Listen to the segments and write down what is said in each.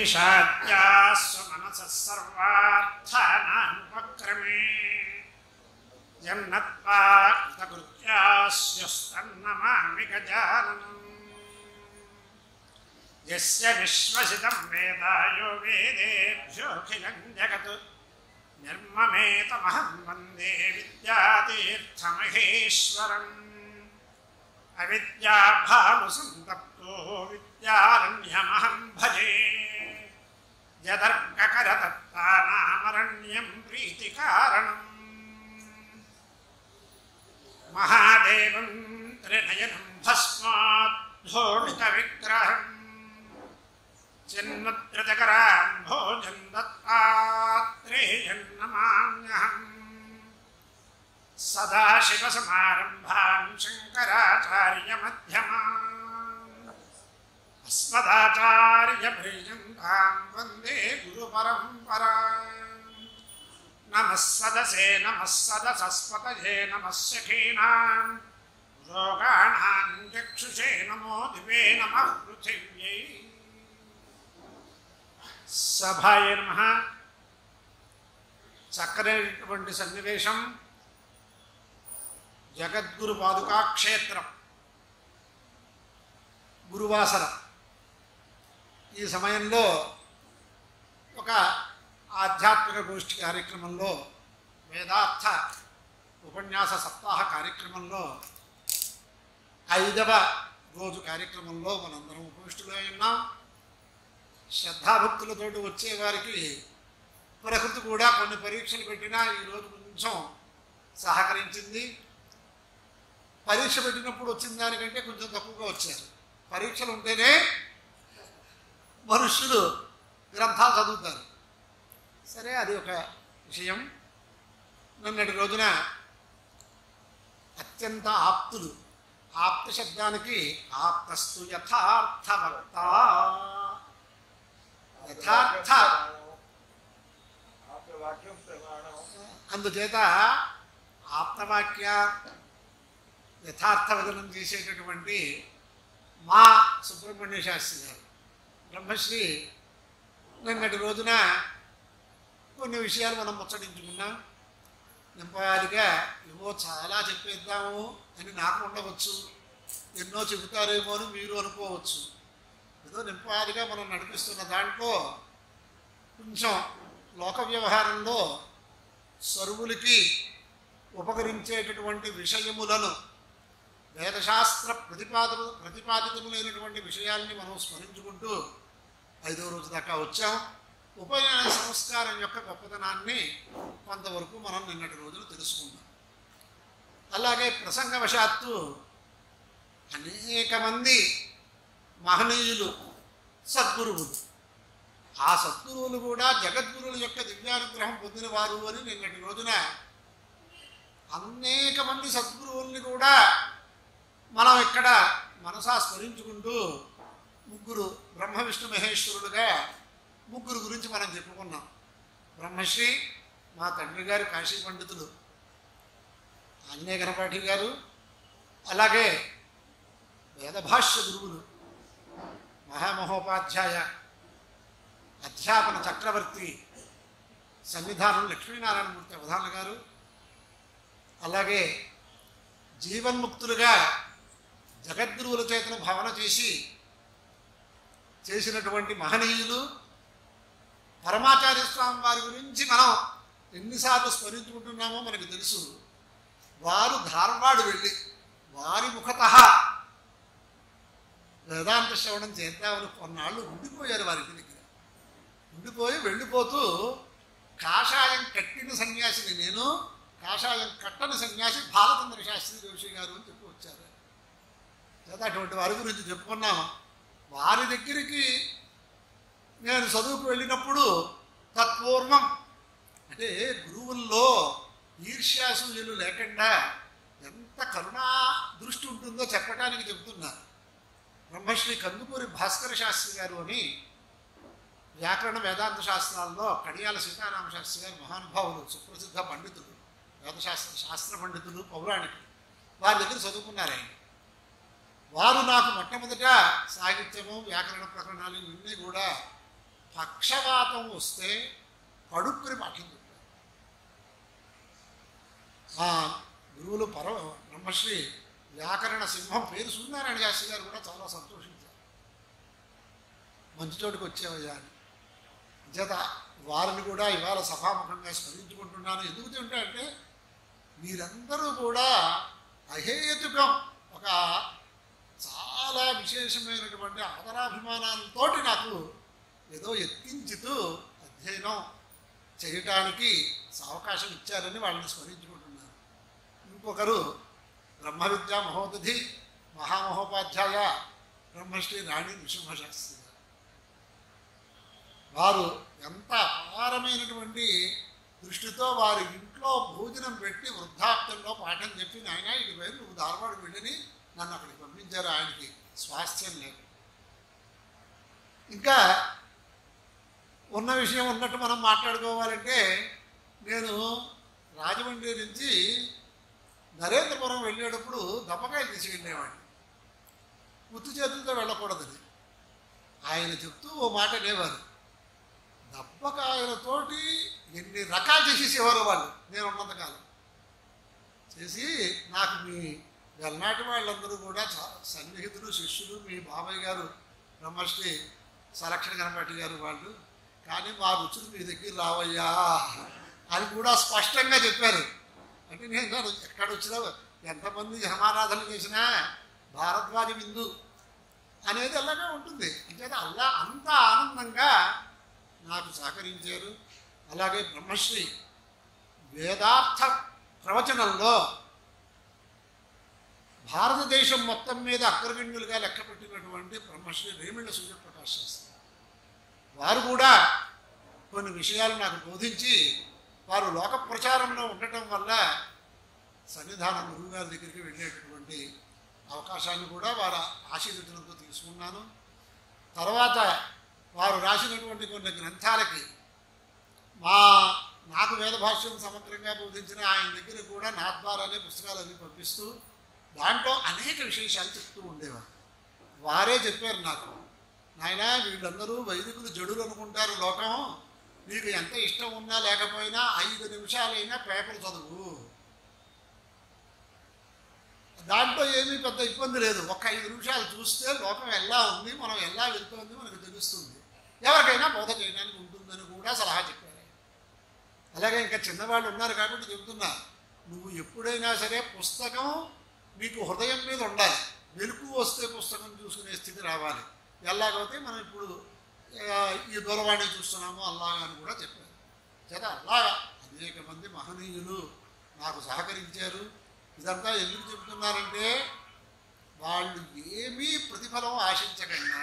ఈశాద్యాస్సు మనసः సర్వార్థానాముపక్రమే యన్నత్వా కృతకృత్యాస్యస్తన్నమామి గజాననం యస్య విశ్వసితం వేదాయో వేదేభ్యోఖిలం జగత్ నిర్మమేతమహం వందే విద్యాతీర్థమహేశ్వరం అవిద్యాభానుసంతప్తో విద్యారణ్యమహం భజే యదర్గకరతత్తానామరణ్యం ప్రీతికారణం మహాదేవం త్రినయనం భస్మాద్ధోమిత విగ్రహం చిన్ముద్రజకరాం భోజన్ దత్తాత్రేయం నమామ్యహం సదాశివసమారంభాన్ శంకరాచార్యమధ్యమాన్ అస్మదాచార్యపర్యంతాం వందే గురుపరంపరాం నమः సదసే నమः సదసస్పతయే నమः సఖీనాం రోగాణాం చక్షుషే నమో దివే నమः పృథివ్యై సభాయ నమ చక్కనైనటువంటి సన్నివేశం జగద్గురు పాదుకా క్షేత్రం గురువాసర ఈ సమయంలో ఒక ఆధ్యాత్మిక గోష్ఠి కార్యక్రమంలో వేదార్థ ఉపన్యాస సప్తాహ కార్యక్రమంలో ఐదవ రోజు కార్యక్రమంలో మనందరం ఉపవిష్టులై ఉన్నాం శ్రద్ధాభక్తులతోటి వచ్చే వారికి ప్రకృతి కూడా కొన్ని పరీక్షలు పెట్టినా ఈరోజు కొంచెం సహకరించింది పరీక్ష పెట్టినప్పుడు వచ్చిన దానికంటే కొంచెం తక్కువగా వచ్చారు పరీక్షలు ఉంటేనే మనుష్యులు గ్రంథాలు చదువుతారు సరే అది ఒక విషయం నిన్నటి రోజున అత్యంత ఆప్తులు ఆప్త శబ్దానికి ఆప్తస్తు యథార్థవక్త యథార్థ వాక్యం ప్రమాణం అందుచేత ఆప్తవాక్య యథార్థ వదనం చేసేటటువంటి మా సుబ్రహ్మణ్య శాస్త్రి గారు బ్రహ్మశ్రీ నిన్నటి రోజున కొన్ని విషయాలు మనం ముచ్చటించుకున్నాం నింపాదిగా ఏవో చాలా చెప్పేద్దాము అని నాకు ఉండవచ్చు ఎన్నో చెబుతారేమో అని మీరు అనుకోవచ్చు ఏదో నింపాదిగా మనం నడిపిస్తున్న దాంట్లో కొంచెం లోక వ్యవహారంలో సరువులకి ఉపకరించేటటువంటి విషయములను వేదశాస్త్ర ప్రతిపాద ప్రతిపాదితములైనటువంటి విషయాల్ని మనం స్మరించుకుంటూ ఐదో రోజు దాకా వచ్చాం ఉపనయన సంస్కారం యొక్క గొప్పతనాన్ని కొంతవరకు మనం నిన్నటి రోజున తెలుసుకున్నాం అలాగే ప్రసంగవశాత్తు అనేక మంది మహనీయులు సద్గురువులు ఆ సద్గురువులు కూడా జగద్గురువుల యొక్క దివ్యానుగ్రహం పొందిన వారు అని నిన్నటి రోజున అనేక మంది సద్గురువుల్ని కూడా మనం ఇక్కడ మనసా స్మరించుకుంటూ ముగ్గురు బ్రహ్మ విష్ణు మహేశ్వరులుగా ముగ్గురు గురించి మనం చెప్పుకున్నాం బ్రహ్మశ్రీ మా తండ్రి గారు కాశీ పండితులు ఆంజనేయ గణపాఠి గారు అలాగే వేదభాష్య గురువులు మహామహోపాధ్యాయ అధ్యాపన చక్రవర్తి సన్నిధానం లక్ష్మీనారాయణమూర్తి అవధాన గారు అలాగే జీవన్ముక్తులుగా జగద్గురువుల చేతను భావన చేసి చేసినటువంటి మహనీయులు పరమాచార్య స్వామి వారి గురించి మనం ఎన్నిసార్లు స్మరించుకుంటున్నామో మనకు తెలుసు వారు ధార్వాడు వెళ్ళి వారి ముఖత వేదాంత శ్రవణం చేద్దామని కొన్నాళ్ళు ఉండిపోయారు వారి ఇంటి దగ్గర ఉండిపోయి వెళ్ళిపోతూ కాషాయం కట్టిన సన్యాసిని నేను కాషాయం కట్టని సన్యాసి బాలచంద్ర శాస్త్రి జోషి గారు అని చెప్పి వచ్చారు చేత అటువంటి వారి గురించి చెప్పుకున్నాం వారి దగ్గరికి నేను చదువుకు వెళ్ళినప్పుడు తత్పూర్వం అంటే గురువుల్లో ఈర్ష్యాసూయులు లేకుండా ఎంత కరుణా దృష్టి ఉంటుందో చెప్పడానికి చెబుతున్నారు బ్రహ్మశ్రీ కందుకూరి భాస్కర శాస్త్రి గారు అని వ్యాకరణ వేదాంత శాస్త్రాల్లో కడియాల సీతారామ శాస్త్రి గారు మహానుభావులు సుప్రసిద్ధ పండితులు వేదశాస్త్ర శాస్త్ర పండితులు పౌరాణికులు వారి దగ్గర చదువుకున్నారు ఆయన వారు నాకు మొట్టమొదట సాహిత్యము వ్యాకరణ ప్రకరణాలు ఇవన్నీ కూడా పక్షవాతం వస్తే పడుక్కుని పాఠం చెప్పారు మా గురువులు పరమ బ్రహ్మశ్రీ వ్యాకరణ సింహం పేరు సూర్యనారాయణ శాస్త్రి గారు కూడా చాలా సంతోషించారు మంచి చోటుకు వచ్చేవయ్యా అని చేత వారిని కూడా ఇవాళ సభాముఖంగా స్మరించుకుంటున్నాను ఎందుకు తింటా అంటే మీరందరూ కూడా అహేతుకం ఒక చాలా విశేషమైనటువంటి ఆదరాభిమానాలతో నాకు ఏదో ఎత్తించుతూ అధ్యయనం చేయటానికి అవకాశం ఇచ్చారని వాళ్ళని స్మరించుకుంటున్నాను ఇంకొకరు బ్రహ్మ విద్యా మహోదధి మహామహోపాధ్యాయ బ్రహ్మశ్రీ రాణి నృసింహశాస్త్రి గారు వారు ఎంత అపారమైనటువంటి దృష్టితో వారి ఇంట్లో భోజనం పెట్టి వృద్ధాప్యంలో పాఠం చెప్పి నాయన ఇటు పోయి నువ్వు ధారవాడకు వెళ్ళని నన్ను అక్కడికి పంపించారు ఆయనకి స్వాస్థ్యం లేదు ఇంకా ఉన్న విషయం ఉన్నట్టు మనం మాట్లాడుకోవాలంటే నేను రాజమండ్రి నుంచి నరేంద్రపురం వెళ్ళేటప్పుడు దప్పకాయలు తీసి వెళ్ళేవాడిని ముత్తు చేతులతో వెళ్ళకూడదని ఆయన చెప్తూ ఓ మాట లేవారు దప్పకాయలతోటి ఎన్ని రకాలు చేసేసేవారు వాళ్ళు నేను ఉన్నంతకాలం చేసి నాకు మీ వెల్నాటి వాళ్ళందరూ కూడా చా- సన్నిహితులు శిష్యులు మీ బాబాయ్ గారు బ్రహ్మశ్రీ సలక్షణ గణపతి గారు వాళ్ళు కానీ మా రుచులు మీ దగ్గర రావయ్యా అని కూడా స్పష్టంగా చెప్పారు అంటే నేను అన్నాను, ఎక్కడ వచ్చినా ఎంతమంది సమారాధన చేసినా భారద్వాజ విందు అనేది అలాగే ఉంటుంది అంటే అలా అంత ఆనందంగా నాకు సహకరించారు అలాగే బ్రహ్మశ్రీ వేదార్థ ప్రవచనంలో భారతదేశం మొత్తం మీద అగ్రగణ్యులుగా లెక్క పెట్టినటువంటి బ్రహ్మశ్రీ రేమిళ్ళ సూర్యప్రకాశ్ శాస్త్రి వారు కూడా కొన్ని విషయాలు నాకు బోధించి వారు లోక ప్రచారంలో ఉండటం వల్ల సన్నిధానం గురువు గారి దగ్గరికి వెళ్ళేటటువంటి అవకాశాన్ని కూడా వారు ఆశీర్వచనంతో తీసుకున్నాను తర్వాత వారు రాసినటువంటి కొన్ని గ్రంథాలకి మా నాకు వేద భాష్యం సమగ్రంగా బోధించిన ఆయన దగ్గర కూడా నా ద్వారానే పుస్తకాలన్నీ పంపిస్తూ దాంట్లో అనేక విశేషాలు చెప్తూ ఉండేవారు వారే చెప్పారు నాకు నాయన వీళ్ళందరూ వైదికులు జడులు అనుకుంటారు లోకం నీకు ఎంత ఇష్టం ఉన్నా లేకపోయినా ఐదు నిమిషాలైనా పేపర్ చదువు దాంట్లో ఏమీ పెద్ద ఇబ్బంది లేదు ఒక ఐదు నిమిషాలు చూస్తే లోకం ఎలా ఉంది మనం ఎలా వెళ్తోంది మనకు తెలుస్తుంది ఎవరికైనా బోధ చేయడానికి ఉంటుందని కూడా సలహా చెప్పారు అలాగే ఇంకా చిన్నవాళ్ళు ఉన్నారు కాబట్టి చెబుతున్నా నువ్వు ఎప్పుడైనా సరే పుస్తకం నీకు హృదయం మీద ఉండాలి వెలుగు వస్తే పుస్తకం చూసుకునే స్థితి రావాలి ఎలాగైతే మనం ఇప్పుడు ఆ, ఈ దూరవాణి చూస్తున్నాము అలాగా అని కూడా చెప్పారు చేత అలాగా అనేక మంది మహనీయులు నాకు సహకరించారు ఇదంతా ఎందుకు చెబుతున్నారంటే వాళ్ళు ఏమీ ప్రతిఫలం ఆశించకుండా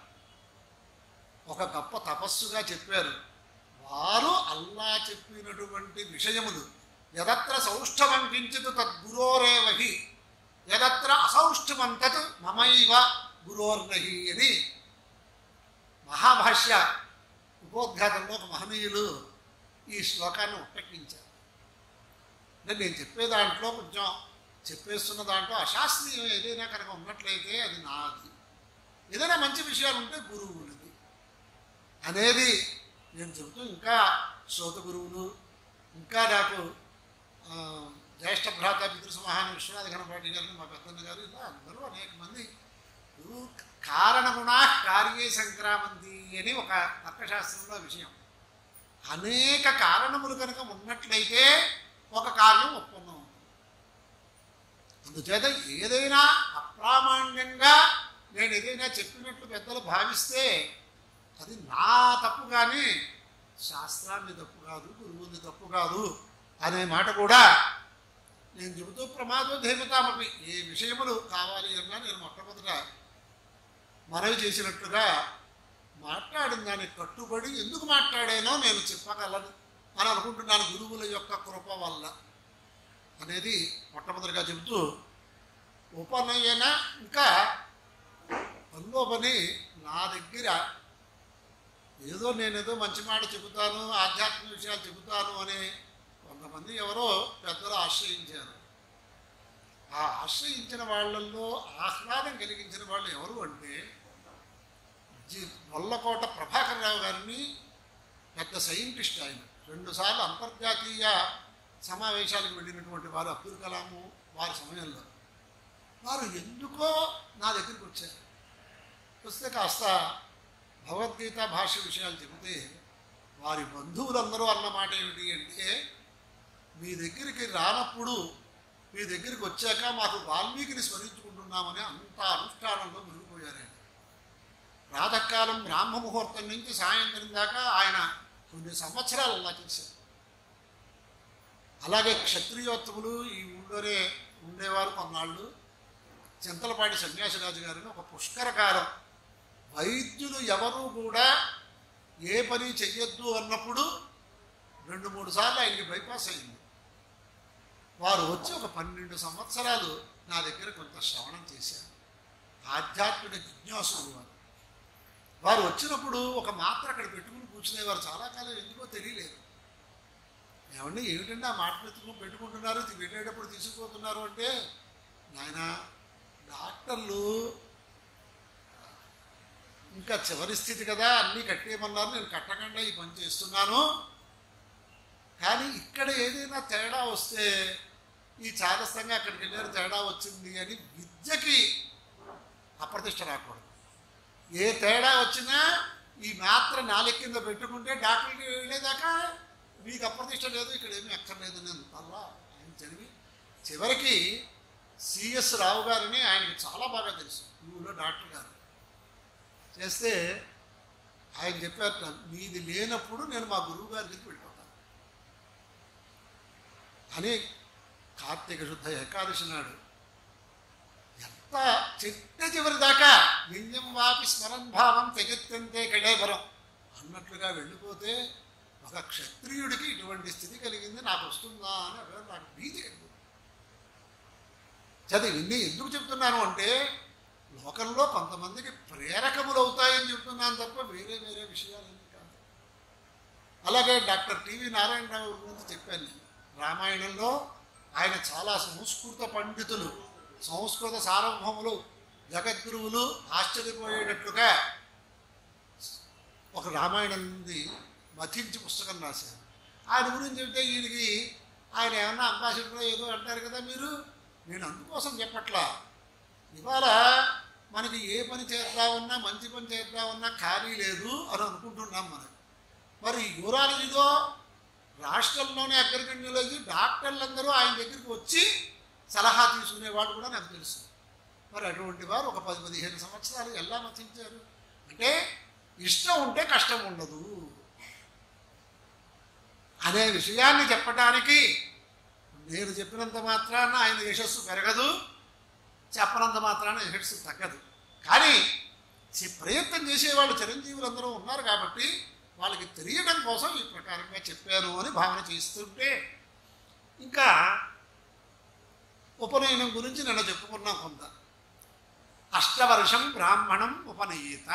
ఒక గొప్ప తపస్సుగా చెప్పారు వారు అల్లా చెప్పినటువంటి విషయములు ఎదత్ర సౌష్ఠవం కించిత్ తద్గురోరేవహి ఎదత్ర అసౌష్ఠవం తత్ మమైవ గురోర్నహి అని మహాభాష్య ఉపోద్ఘాతంలో ఒక మహనీయులు ఈ శ్లోకాన్ని ఉపయోగించారు అంటే నేను చెప్పే దాంట్లో కొంచెం చెప్పేస్తున్న దాంట్లో అశాస్త్రీయం ఏదైనా కనుక ఉన్నట్లయితే అది నాది ఏదైనా మంచి విషయాలు ఉంటే గురువులది అనేది నేను చెబుతూ ఇంకా శ్రోత గురువులు ఇంకా నాకు ఆ, జ్యేష్ఠ భ్రాత పితృ మహాన్ విశ్వనాథ ఘనపాటి గారు మా పెద్దన్న గారు ఇలా అందరూ అనేక మంది గురువు కారణగుణా కార్యే సంక్రామంతి అని ఒక తర్కశాస్త్రంలో విషయం అనేక కారణములు కనుక ఉన్నట్లయితే ఒక కార్యం ఒప్పందం అవుతుంది అందుచేత ఏదైనా అప్రామాణ్యంగా నేను ఏదైనా చెప్పినట్లు పెద్దలు భావిస్తే అది నా తప్పు కానీ శాస్త్రాన్ని తప్పు కాదు గురువుని తప్పు కాదు అనే మాట కూడా నేను చెబుతూ ప్రమాదోధేమతామపి ఏ విషయములు కావాలి అన్నా నేను మొట్టమొదట మనవి చేసినట్లుగా మాట్లాడిన దానికి కట్టుబడి ఎందుకు మాట్లాడానో నేను చెప్పగలను అని అనుకుంటున్నాను గురువుల యొక్క కృప వల్ల అనేది మొట్టమొదటిగా చెబుతూ ఉపనయన ఇంకా పనిలో పని నా దగ్గర ఏదో నేనేదో మంచి మాట చెబుతాను ఆధ్యాత్మిక విషయాలు చెబుతాను అని కొంతమంది ఎవరో పెద్దలు ఆశ్రయించారు ఆ ఆశ్రయించిన వాళ్ళల్లో ఆహ్లాదం కలిగించిన వాళ్ళు ఎవరు అంటే జి- వల్లకోట ప్రభాకర్ రావు గారిని పెద్ద సైంటిస్ట్ ఆయన రెండుసార్లు అంతర్జాతీయ సమావేశాలకు వెళ్ళినటువంటి వారు అబ్దుల్ కలాము వారి సమయంలో వారు ఎందుకో నా దగ్గరికి వచ్చారు వస్తే కాస్త భగవద్గీత భాష విషయాలు చెబితే వారి బంధువులందరూ అన్న మాట ఏమిటి అంటే మీ దగ్గరికి రానప్పుడు మీ దగ్గరికి వచ్చాక మాకు వాల్మీకిని స్మరించుకుంటున్నామని అంత అనుష్ఠానంలో మునిగిపోయారండి ప్రాతకాలం బ్రాహ్మ ముహూర్తం నుంచి సాయంత్రం దాకా ఆయన కొన్ని సంవత్సరాలు అలా చేశారు అలాగే క్షత్రియోత్తములు ఈ ఊళ్ళోనే ఉండేవారు కొన్నాళ్ళు చింతలపాటి సన్యాసిరాజు గారిని ఒక పుష్కరకాలం వైద్యులు ఎవరు కూడా ఏ పని చెయ్యొద్దు అన్నప్పుడు రెండు మూడు సార్లు ఆయనకి బైపాస్ అయింది వారు వచ్చి ఒక పన్నెండు సంవత్సరాలు నా దగ్గర కొంత శ్రవణం చేశారు ఆధ్యాత్మిక జిజ్ఞాసులు వారు వారు వచ్చినప్పుడు ఒక మాత్ర అక్కడ పెట్టుకుని కూర్చునేవారు చాలా కాలం ఎందుకో తెలియలేదు ఏమండి ఏమిటంటే ఆ మాట పెట్టుకుని పెట్టుకుంటున్నారు ఇది వెళ్ళేటప్పుడు తీసుకుపోతున్నారు అంటే నాయన డాక్టర్లు ఇంకా చివరి స్థితి కదా అన్నీ కట్టేయమన్నారు నేను కట్టకుండా ఈ పని చేస్తున్నాను కానీ ఇక్కడ ఏదైనా తేడా వస్తే ఈ చాదస్తంగా అక్కడికి వెళ్ళారు తేడా వచ్చింది అని విద్యకి అప్రతిష్ట రాకూడదు ఏ తేడా వచ్చినా ఈ మాత్ర నాలుగు కింద పెట్టుకుంటే డాక్టర్కి వెళ్ళేదాకా మీకు అప్రతిష్ట లేదు ఇక్కడ ఏమీ అక్కర్లేదు అని అందువల్ల ఆయన చదివి చివరికి సిఎస్ రావు గారిని ఆయనకి చాలా బాగా తెలుసు ఊళ్ళో డాక్టర్ గారు చేస్తే ఆయన చెప్పారు మీది లేనప్పుడు నేను మా గురువు గారి దగ్గరికి వెళ్ళిపోతాను అని కార్తీక శుద్ధ ఏకాదశి నాడు ఎంత చిట్ట చివరి దాకా వింజం వాపి స్మరణ భావం తెగెత్తంతే కడేబరం అన్నట్లుగా వెళ్ళిపోతే ఒక క్షత్రియుడికి ఇటువంటి స్థితి కలిగింది నాకు వస్తుందా అని అక్కడ నాకు భీతి కలిగింది చదివి ఇన్ని ఎందుకు చెప్తున్నాను అంటే లోకంలో కొంతమందికి ప్రేరకములు అవుతాయని చెప్తున్నాను తప్ప వేరే వేరే విషయాలు ఏమీ కాదు అలాగే డాక్టర్ టివి నారాయణరావు గురించి చెప్పాను నేను రామాయణంలో ఆయన చాలా సంస్కృత పండితులు సంస్కృత సార్వభౌములు జగద్గురువులు ఆశ్చర్యపోయేటట్లుగా ఒక రామాయణం నుండి మథించి పుస్తకం రాశారు ఆయన గురించి చెప్తే ఈయనకి ఆయన ఏమన్నా అంబాసిడర్ ఏదో అంటారు కదా మీరు నేను అందుకోసం చెప్పట్లా ఇవాళ మనకి ఏ పని చేద్దామన్నా మంచి పని చేద్దామన్నా ఖాళీ లేదు అని అనుకుంటున్నాం మనం మరి యూరాలజీలో రాష్ట్రంలోనే అగ్రగణ్యులకి డాక్టర్లందరూ ఆయన దగ్గరికి వచ్చి సలహా తీసుకునేవాడు కూడా నాకు తెలుసు మరి అటువంటి వారు ఒక పది పదిహేను సంవత్సరాలు ఎలా మతించారు అంటే ఇష్టం ఉంటే కష్టం ఉండదు అనే విషయాన్ని చెప్పడానికి నేను చెప్పినంత మాత్రాన ఆయన యశస్సు పెరగదు చెప్పనంత మాత్రాన యశస్సు తగ్గదు కానీ చి- ప్రయత్నం చేసేవాళ్ళు చిరంజీవులందరూ ఉన్నారు కాబట్టి వాళ్ళకి తెలియడం కోసం ఈ ప్రకారంగా చెప్పాను అని భావన చేస్తుంటే ఇంకా ఉపనయనం గురించి నిన్న చెప్పుకున్నాం కొంత అష్టవర్షం బ్రాహ్మణం ఉపనయీత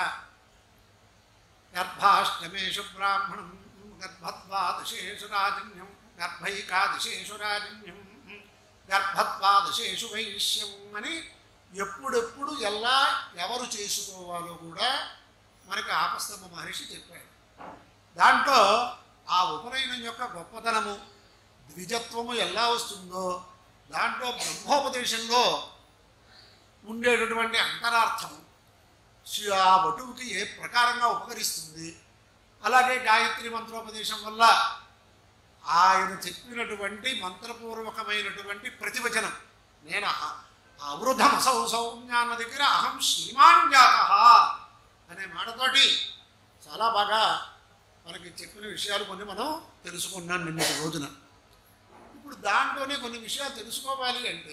గర్భాష్టమేషు బ్రాహ్మణం గర్భద్వాదశేషు రాజన్యం గర్భైకాదశేషు రాజన్యం గర్భద్వాదశేషు వైశ్యం అని ఎప్పుడెప్పుడు ఎలా ఎవరు చేసుకోవాలో కూడా మనకి ఆపస్తమ మహర్షి చెప్పాడు దాంట్లో ఆ ఉపనయనం యొక్క గొప్పతనము ద్విజత్వము ఎలా వస్తుందో దాంట్లో బ్రహ్మోపదేశంలో ఉండేటటువంటి అంతరార్థము శి- ఆ వటువుకి ఏ ప్రకారంగా ఉపకరిస్తుంది అలాగే గాయత్రి మంత్రోపదేశం వల్ల ఆయన చెప్పినటువంటి మంత్రపూర్వకమైనటువంటి ప్రతివచనం నేను అహ- అవృధమసౌ సౌజ్ఞాన దగ్గర అహం శ్రీమాన్ జాత అనే మాటతోటి చాలా బాగా మనకి చెప్పిన విషయాలు కొన్ని మనం తెలుసుకున్నాం నిన్నటి రోజున ఇప్పుడు దాంట్లోనే కొన్ని విషయాలు తెలుసుకోవాలి అంటే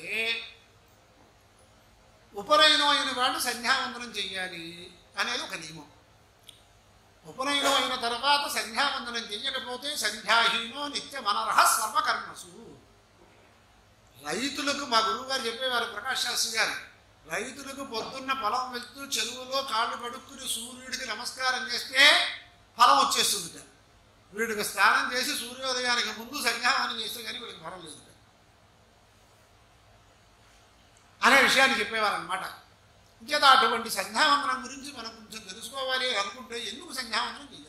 ఉపనయనం అయిన వాళ్ళు సంధ్యావందనం చెయ్యాలి అనేది ఒక నియమం ఉపనయనం అయిన తర్వాత సంధ్యావందనం చెయ్యకపోతే సంధ్యాహీనో నిత్య మనరహ సర్వకర్మసు రైతులకు మా గురువు గారు చెప్పేవారు ప్రకాష్ శాస్త్రి గారు రైతులకు పొద్దున్న పొలం వెళ్తూ చెరువులో కాళ్ళు కడుక్కుని సూర్యుడికి నమస్కారం చేస్తే ఫలం వచ్చేస్తుంది వీడికి స్నానం చేసి సూర్యోదయానికి ముందు సంధ్యావనం చేస్తే కానీ వీడికి ఫలం లేదు అనే విషయాన్ని చెప్పేవారనమాట ఇంకేత అటువంటి సంధ్యావందనం గురించి మనం కొంచెం తెలుసుకోవాలి అనుకుంటే ఎందుకు సంధ్యావందనం చేయాలి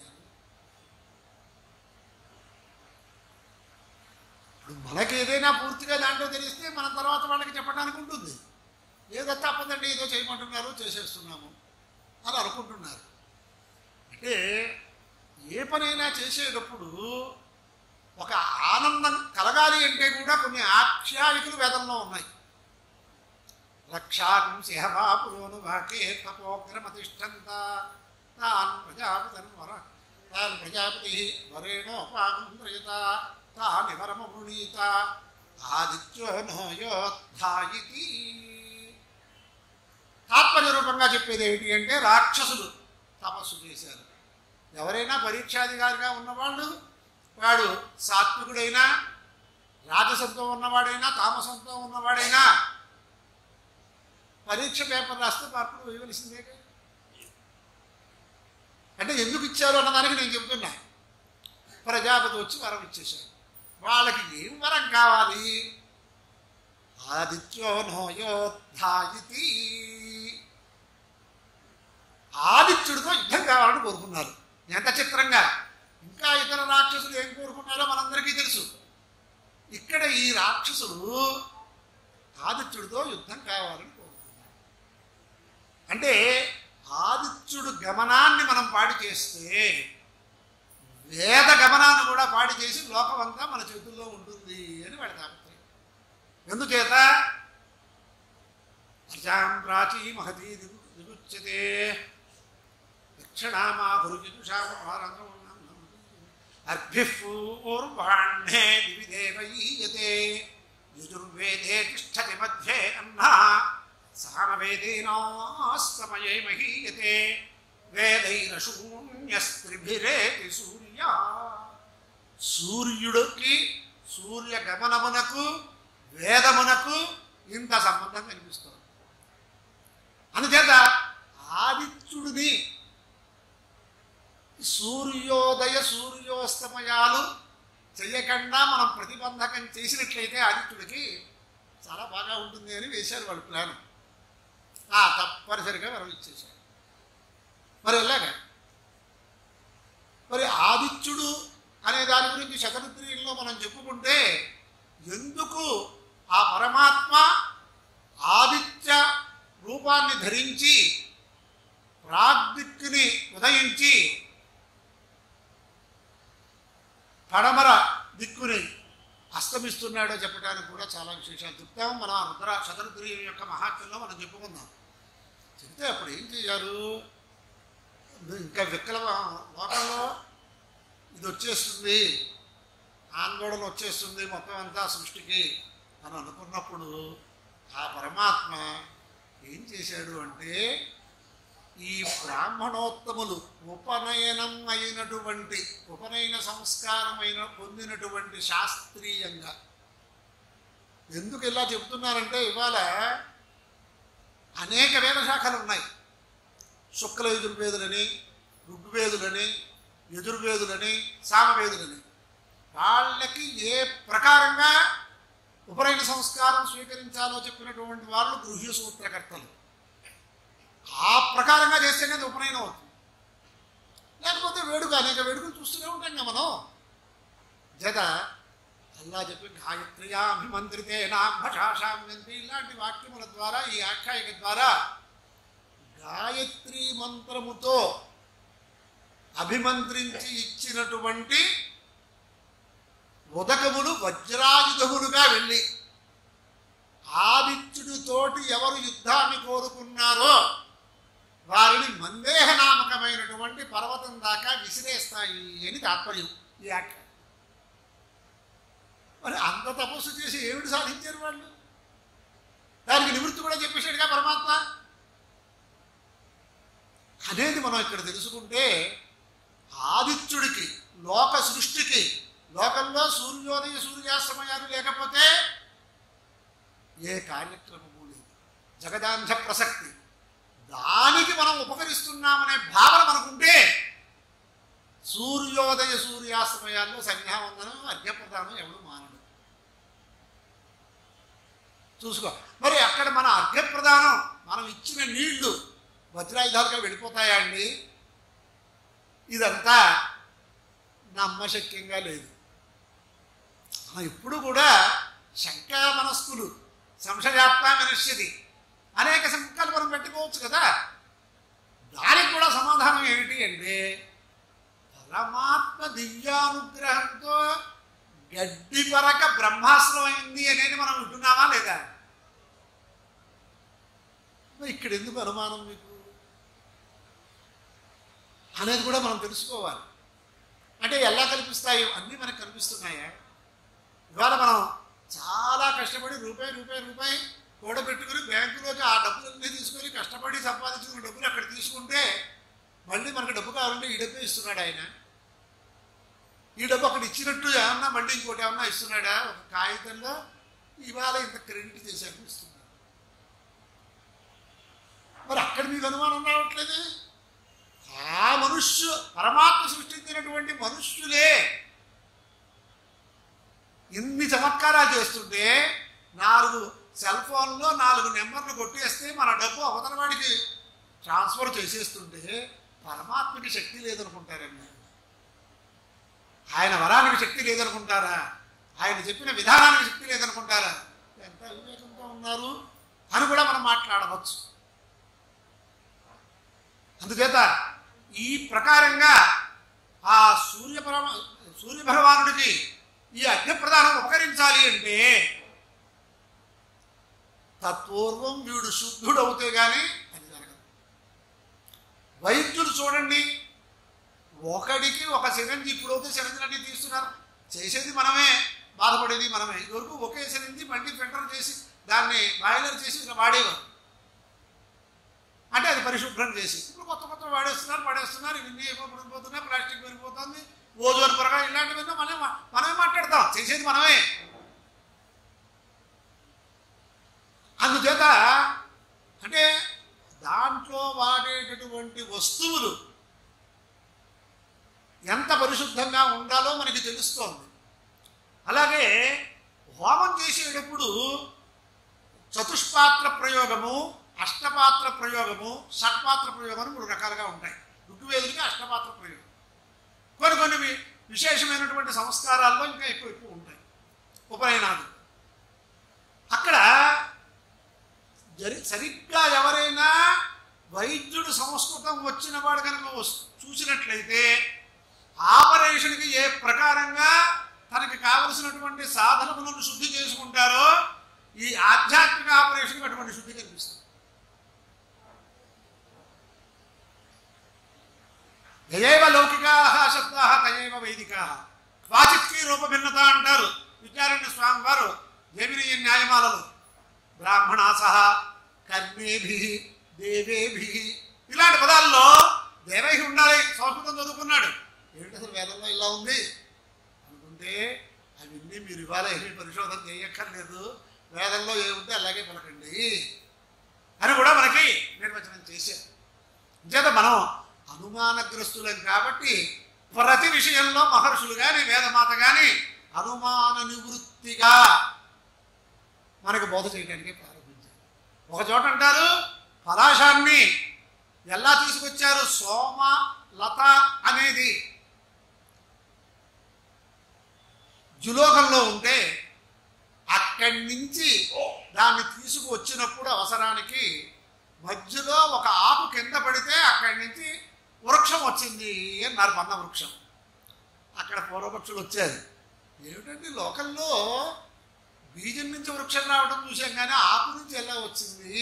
ఇప్పుడు మనకి ఏదైనా పూర్తిగా దాంట్లో తెలిస్తే మనం తర్వాత వాళ్ళకి చెప్పడానికి ఉంటుంది ఏదో తప్పదండి ఏదో చేయమంటున్నారు చేసేస్తున్నాము అని అనుకుంటున్నారు అంటే ఏ పనైనా చేసేటప్పుడు ఒక ఆనందం కలగాలి అంటే కూడా కొన్ని ఆఖ్యాయికలు వేదంలో ఉన్నాయి రక్షాం సిహవాపురోను వాకే తపోగ్రమతిష్టంత తాన్ ప్రజాపతిని వర తాన్ ప్రజాపతి వరేణోపాంద్రయత తాని వరమృణీత ఆదిత్యో నోయోద్ధాయితి తాత్పర్య రూపంగా చెప్పేది ఏమిటి అంటే రాక్షసులు తపస్సు చేశారు ఎవరైనా పరీక్షాధికారిగా ఉన్నవాళ్ళు వాడు సాత్వికుడైనా రాజసంతో ఉన్నవాడైనా తామసంతో ఉన్నవాడైనా పరీక్ష పేపర్ రాస్తే మార్కులు వేయవలసిందే కదా. అంటే ఎందుకు ఇచ్చారు అన్నదానికి నేను చెబుతున్నా ప్రజాపతి వచ్చి వరం ఇచ్చేశాడు వాళ్ళకి ఏం వరం కావాలి ఆదిత్యో నోయోద్ధాయితి ఆదిత్యుడితో యుద్ధం కావాలని కోరుకున్నారు ఎంత చిత్రంగా ఇంకా ఇతర రాక్షసులు ఏం కోరుకున్నారో మనందరికీ తెలుసు ఇక్కడ ఈ రాక్షసులు ఆదిత్యుడితో యుద్ధం కావాలని కోరుకున్నారు అంటే ఆదిత్యుడు గమనాన్ని మనం పాడి చేస్తే వేద గమనాన్ని కూడా పాడి చేసి లోకమంతా మన చేతుల్లో ఉంటుంది అని వాడి తాపత్రయం ఎందుచేత ప్రజాం ప్రాచీ మహతీ దిగు దిగుచ్యతే దక్షిణామా గురుజుషారంగం అర్భిపూర్వాణ్ణే దివి దేవయీయతే యజుర్వేదే తిష్టతి మధ్యే అన్నా సామవేదీనాస్తమయే మహీయతే వేదైరశూన్యస్త్రిభిరేతి సూర్య సూర్యుడికి సూర్య గమనమునకు వేదమునకు ఇంత సంబంధం కనిపిస్తుంది అందుచేత ఆదిత్యుడిని సూర్యోదయ సూర్యోస్తమయాలు చెయ్యకుండా మనం ప్రతిబంధకం చేసినట్లయితే ఆదిత్యుడికి చాలా బాగా ఉంటుంది అని వేశారు వాళ్ళు ప్లాన్ ఆ తప్పనిసరిగా వరం ఇచ్చేశారు మరి ఎలాగా మరి ఆదిత్యుడు అనే దాని గురించి శతరుద్రీయంలో మనం చెప్పుకుంటే ఎందుకు ఆ పరమాత్మ ఆదిత్య రూపాన్ని ధరించి ప్రాగ్దిక్కుని ఉదయించి పడమర దిక్కుని అస్తమిస్తున్నాడో చెప్పడానికి కూడా చాలా విశేషాలు చెప్తాము మన రుద్ర శతరుద్రీయం యొక్క మహాత్మ్యంలో మనం చెప్పుకుందాం చెప్తే అప్పుడు ఏం చేశారు ఇంకా వికలమ లోకంలో ఇది వచ్చేస్తుంది ఆందోళన వచ్చేస్తుంది మొత్తం అంతా సృష్టికి అని అనుకున్నప్పుడు ఆ పరమాత్మ ఏం చేశాడు అంటే ఈ బ్రాహ్మణోత్తములు ఉపనయనం అయినటువంటి ఉపనయన సంస్కారమైన పొందినటువంటి శాస్త్రీయంగా ఎందుకు ఇలా చెప్తున్నారంటే ఇవాళ అనేక వేద శాఖలు ఉన్నాయి శుక్ల యజుర్వేదులని ఋగ్వేదులని యజుర్వేదులని సామవేదులని వాళ్ళకి ఏ ప్రకారంగా ఉపనయన సంస్కారం స్వీకరించాలో చెప్పినటువంటి వాళ్ళు గృహ్య సూత్రకర్తలు ఆ ప్రకారంగా చేస్తేనే అది ఉపనయనం అవుతుంది లేకపోతే వేడుక అనేక వేడుకలు చూస్తూనే ఉంటాం కదా మనం జత అల్లా చెప్పి గాయత్రియా అభిమంత్రితే నాభాషామ్యంతి ఇలాంటి వాక్యముల ద్వారా ఈ ఆఖ్యాయిక ద్వారా గాయత్రి మంత్రముతో అభిమంత్రించి ఇచ్చినటువంటి ఉదకములు వజ్రాయుధములుగా వెళ్ళి ఆదిత్యుడితోటి ఎవరు యుద్ధాన్ని కోరుకున్నారో వారిని మందేహ నామకమైనటువంటి పర్వతం దాకా విసిరేస్తాయి అని తాత్పర్యం ఈ ఆఖ్య మరి అంత తపస్సు చేసి ఏమిటి సాధించారు వాళ్ళు దానికి నివృత్తి కూడా చెప్పేశాడుగా పరమాత్మ అనేది మనం ఇక్కడ తెలుసుకుంటే ఆదిత్యుడికి లోక సృష్టికి లోకంలో సూర్యోదయ సూర్యాస్తమయాలు లేకపోతే ఏ కార్యక్రమము లేదు జగదాంధ ప్రసక్తి దానికి మనం ఉపకరిస్తున్నామనే భావన మనకుంటే సూర్యోదయ సూర్యాస్తమయాల్లో సంధ్యావందనం అర్ఘ్యప్రదానం ఎవడు మానడు చూసుకో మరి అక్కడ మన అర్ఘ్యప్రదానం మనం ఇచ్చిన నీళ్లు వజ్రాయుధాలుగా వెళ్ళిపోతాయా అండి ఇదంతా నమ్మశక్యంగా లేదు మనం ఇప్పుడు కూడా శంకా మనస్కులు సంశయాత్మ వినశ్యతి అనేక సంకల్పనం పెట్టుకోవచ్చు కదా దానికి కూడా సమాధానం ఏమిటి అంటే పరమాత్మ దివ్యానుగ్రహంతో గడ్డి పరక బ్రహ్మాస్త్రం అయింది అనేది మనం వింటున్నామా లేదా మరి ఇక్కడ ఎందుకు అనుమానం మీకు అనేది కూడా మనం తెలుసుకోవాలి అంటే ఎలా కల్పిస్తాయి అన్నీ మనకు కనిపిస్తున్నాయా ఇవాళ మనం చాలా కష్టపడి రూపాయి రూపాయి రూపాయి కూడబెట్టుకుని బ్యాంకులోకి ఆ డబ్బులన్నీ తీసుకొని కష్టపడి సంపాదించిన డబ్బులు అక్కడ తీసుకుంటే మళ్ళీ మనకు డబ్బు కావాలంటే ఈ డబ్బే ఇస్తున్నాడు ఆయన ఈ డబ్బు అక్కడ ఇచ్చినట్టు ఏమన్నా మళ్ళీ ఇంకోటి ఏమన్నా ఇస్తున్నాడా ఒక కాగితంలో ఇవాళ ఇంత క్రెడిట్ చేశాను ఇస్తున్నాడు మరి అక్కడ మీకు అనుమానం రావట్లేదు ఆ మనుష్యు పరమాత్మ సృష్టించినటువంటి మనుష్యులే ఇన్ని చమత్కారాలు చేస్తుంటే నాలుగు సెల్ ఫోన్లో నాలుగు నెంబర్లు కొట్టేస్తే మన డబ్బు అవతల వాడికి ట్రాన్స్ఫర్ చేసేస్తుంటే పరమాత్మకి శక్తి లేదనుకుంటారండి ఆయన వరానికి శక్తి లేదనుకుంటారా ఆయన చెప్పిన విధానానికి శక్తి లేదనుకుంటారా ఎంత వివేకంతో ఉన్నారు అని కూడా మనం మాట్లాడవచ్చు అందుచేత ఈ ప్రకారంగా ఆ సూర్య పరమ సూర్య భగవానుడికి ఈ అగ్నిప్రదానం ఉపకరించాలి అంటే తత్పూర్వం వీడు శుద్ధుడు అవుతే గాని అది జరగదు వైద్యులు చూడండి ఒకడికి ఒక సిరంజి ఇప్పుడైతే సిరంజిలన్నీ తీస్తున్నారు చేసేది మనమే బాధపడేది మనమే ఇదివరకు ఒకే సిరంజి మళ్ళీ ఫిల్టర్ చేసి దాన్ని బాయిలర్ చేసి ఇలా వాడేవారు అంటే అది పరిశుభ్రం చేసి ఇప్పుడు కొత్త కొత్త వాడేస్తున్నారు పడేస్తున్నారు ఇవన్నీ పడిపోతున్నాయి ప్లాస్టిక్ పెరిగిపోతుంది ఓజోన్ పొరగ ఇలాంటివన్నీ మనమే మా- మనమే మాట్లాడతాం చేసేది మనమే అందుచేత అంటే దాంట్లో వాడేటటువంటి వస్తువులు ఎంత పరిశుద్ధంగా ఉండాలో మనకి తెలుస్తోంది అలాగే హోమం చేసేటప్పుడు చతుష్పాత్ర ప్రయోగము అష్టపాత్ర ప్రయోగము షట్పాత్ర ప్రయోగం అని మూడు రకాలుగా ఉంటాయి ఋగ్వేదుడికి అష్టపాత్ర ప్రయోగం కొన్ని కొన్ని వి- విశేషమైనటువంటి సంస్కారాల్లో ఇంకా ఎక్కువ ఎక్కువ ఉంటాయి ఉపనయనాలు అక్కడ జరి సరిగ్గా ఎవరైనా వైద్యుడు సంస్కృతం వచ్చిన వాడు కనుక వస్- చూసినట్లయితే ఆపరేషన్కి ఏ ప్రకారంగా తనకి కావలసినటువంటి సాధనములను శుద్ధి చేసుకుంటారో ఈ ఆధ్యాత్మిక ఆపరేషన్కి అటువంటి శుద్ధి కనిపిస్తుంది యయైవ లౌకికా శబ్దా తయైవ వైదికా క్వాచిత్కి రూపభిన్నత అంటారు విచారణ్య స్వామి వారు జమిని న్యాయమాలలో బ్రాహ్మణాస కర్మేభి దేవేభి ఇలాంటి పదాల్లో దేవైహి ఉండాలి సంస్కృతం చదువుకున్నాడు ఏమిటి అసలు వేదంలో ఇలా ఉంది అనుకుంటే అవన్నీ మీరు ఇవాళ ఏమీ పరిశోధన చేయక్కర్లేదు వేదంలో ఏముంటే అలాగే పలకండి అని కూడా మనకి నిర్వచనం చేశారు చేత మనం అనుమానగ్రస్తులం కాబట్టి ప్రతి విషయంలో మహర్షులు కానీ వేదమాత కానీ అనుమాన నివృత్తిగా మనకు బోధ చేయడానికి ప్రారంభించారు ఒక చోట అంటారు పలాశాన్ని ఎలా తీసుకొచ్చారు సోమ లత అనేది జులోకంలో ఉంటే అక్కడి నుంచి దాన్ని తీసుకువచ్చినప్పుడు అవసరానికి మధ్యలో ఒక ఆకు కింద పడితే అక్కడి నుంచి వృక్షం వచ్చింది అన్నారు పన్న వృక్షం అక్కడ పూర్వపక్షులు వచ్చారు ఏమిటంటే లోకల్లో బీజం నుంచి వృక్షం రావడం చూసాం కానీ ఆకు నుంచి ఎలా వచ్చింది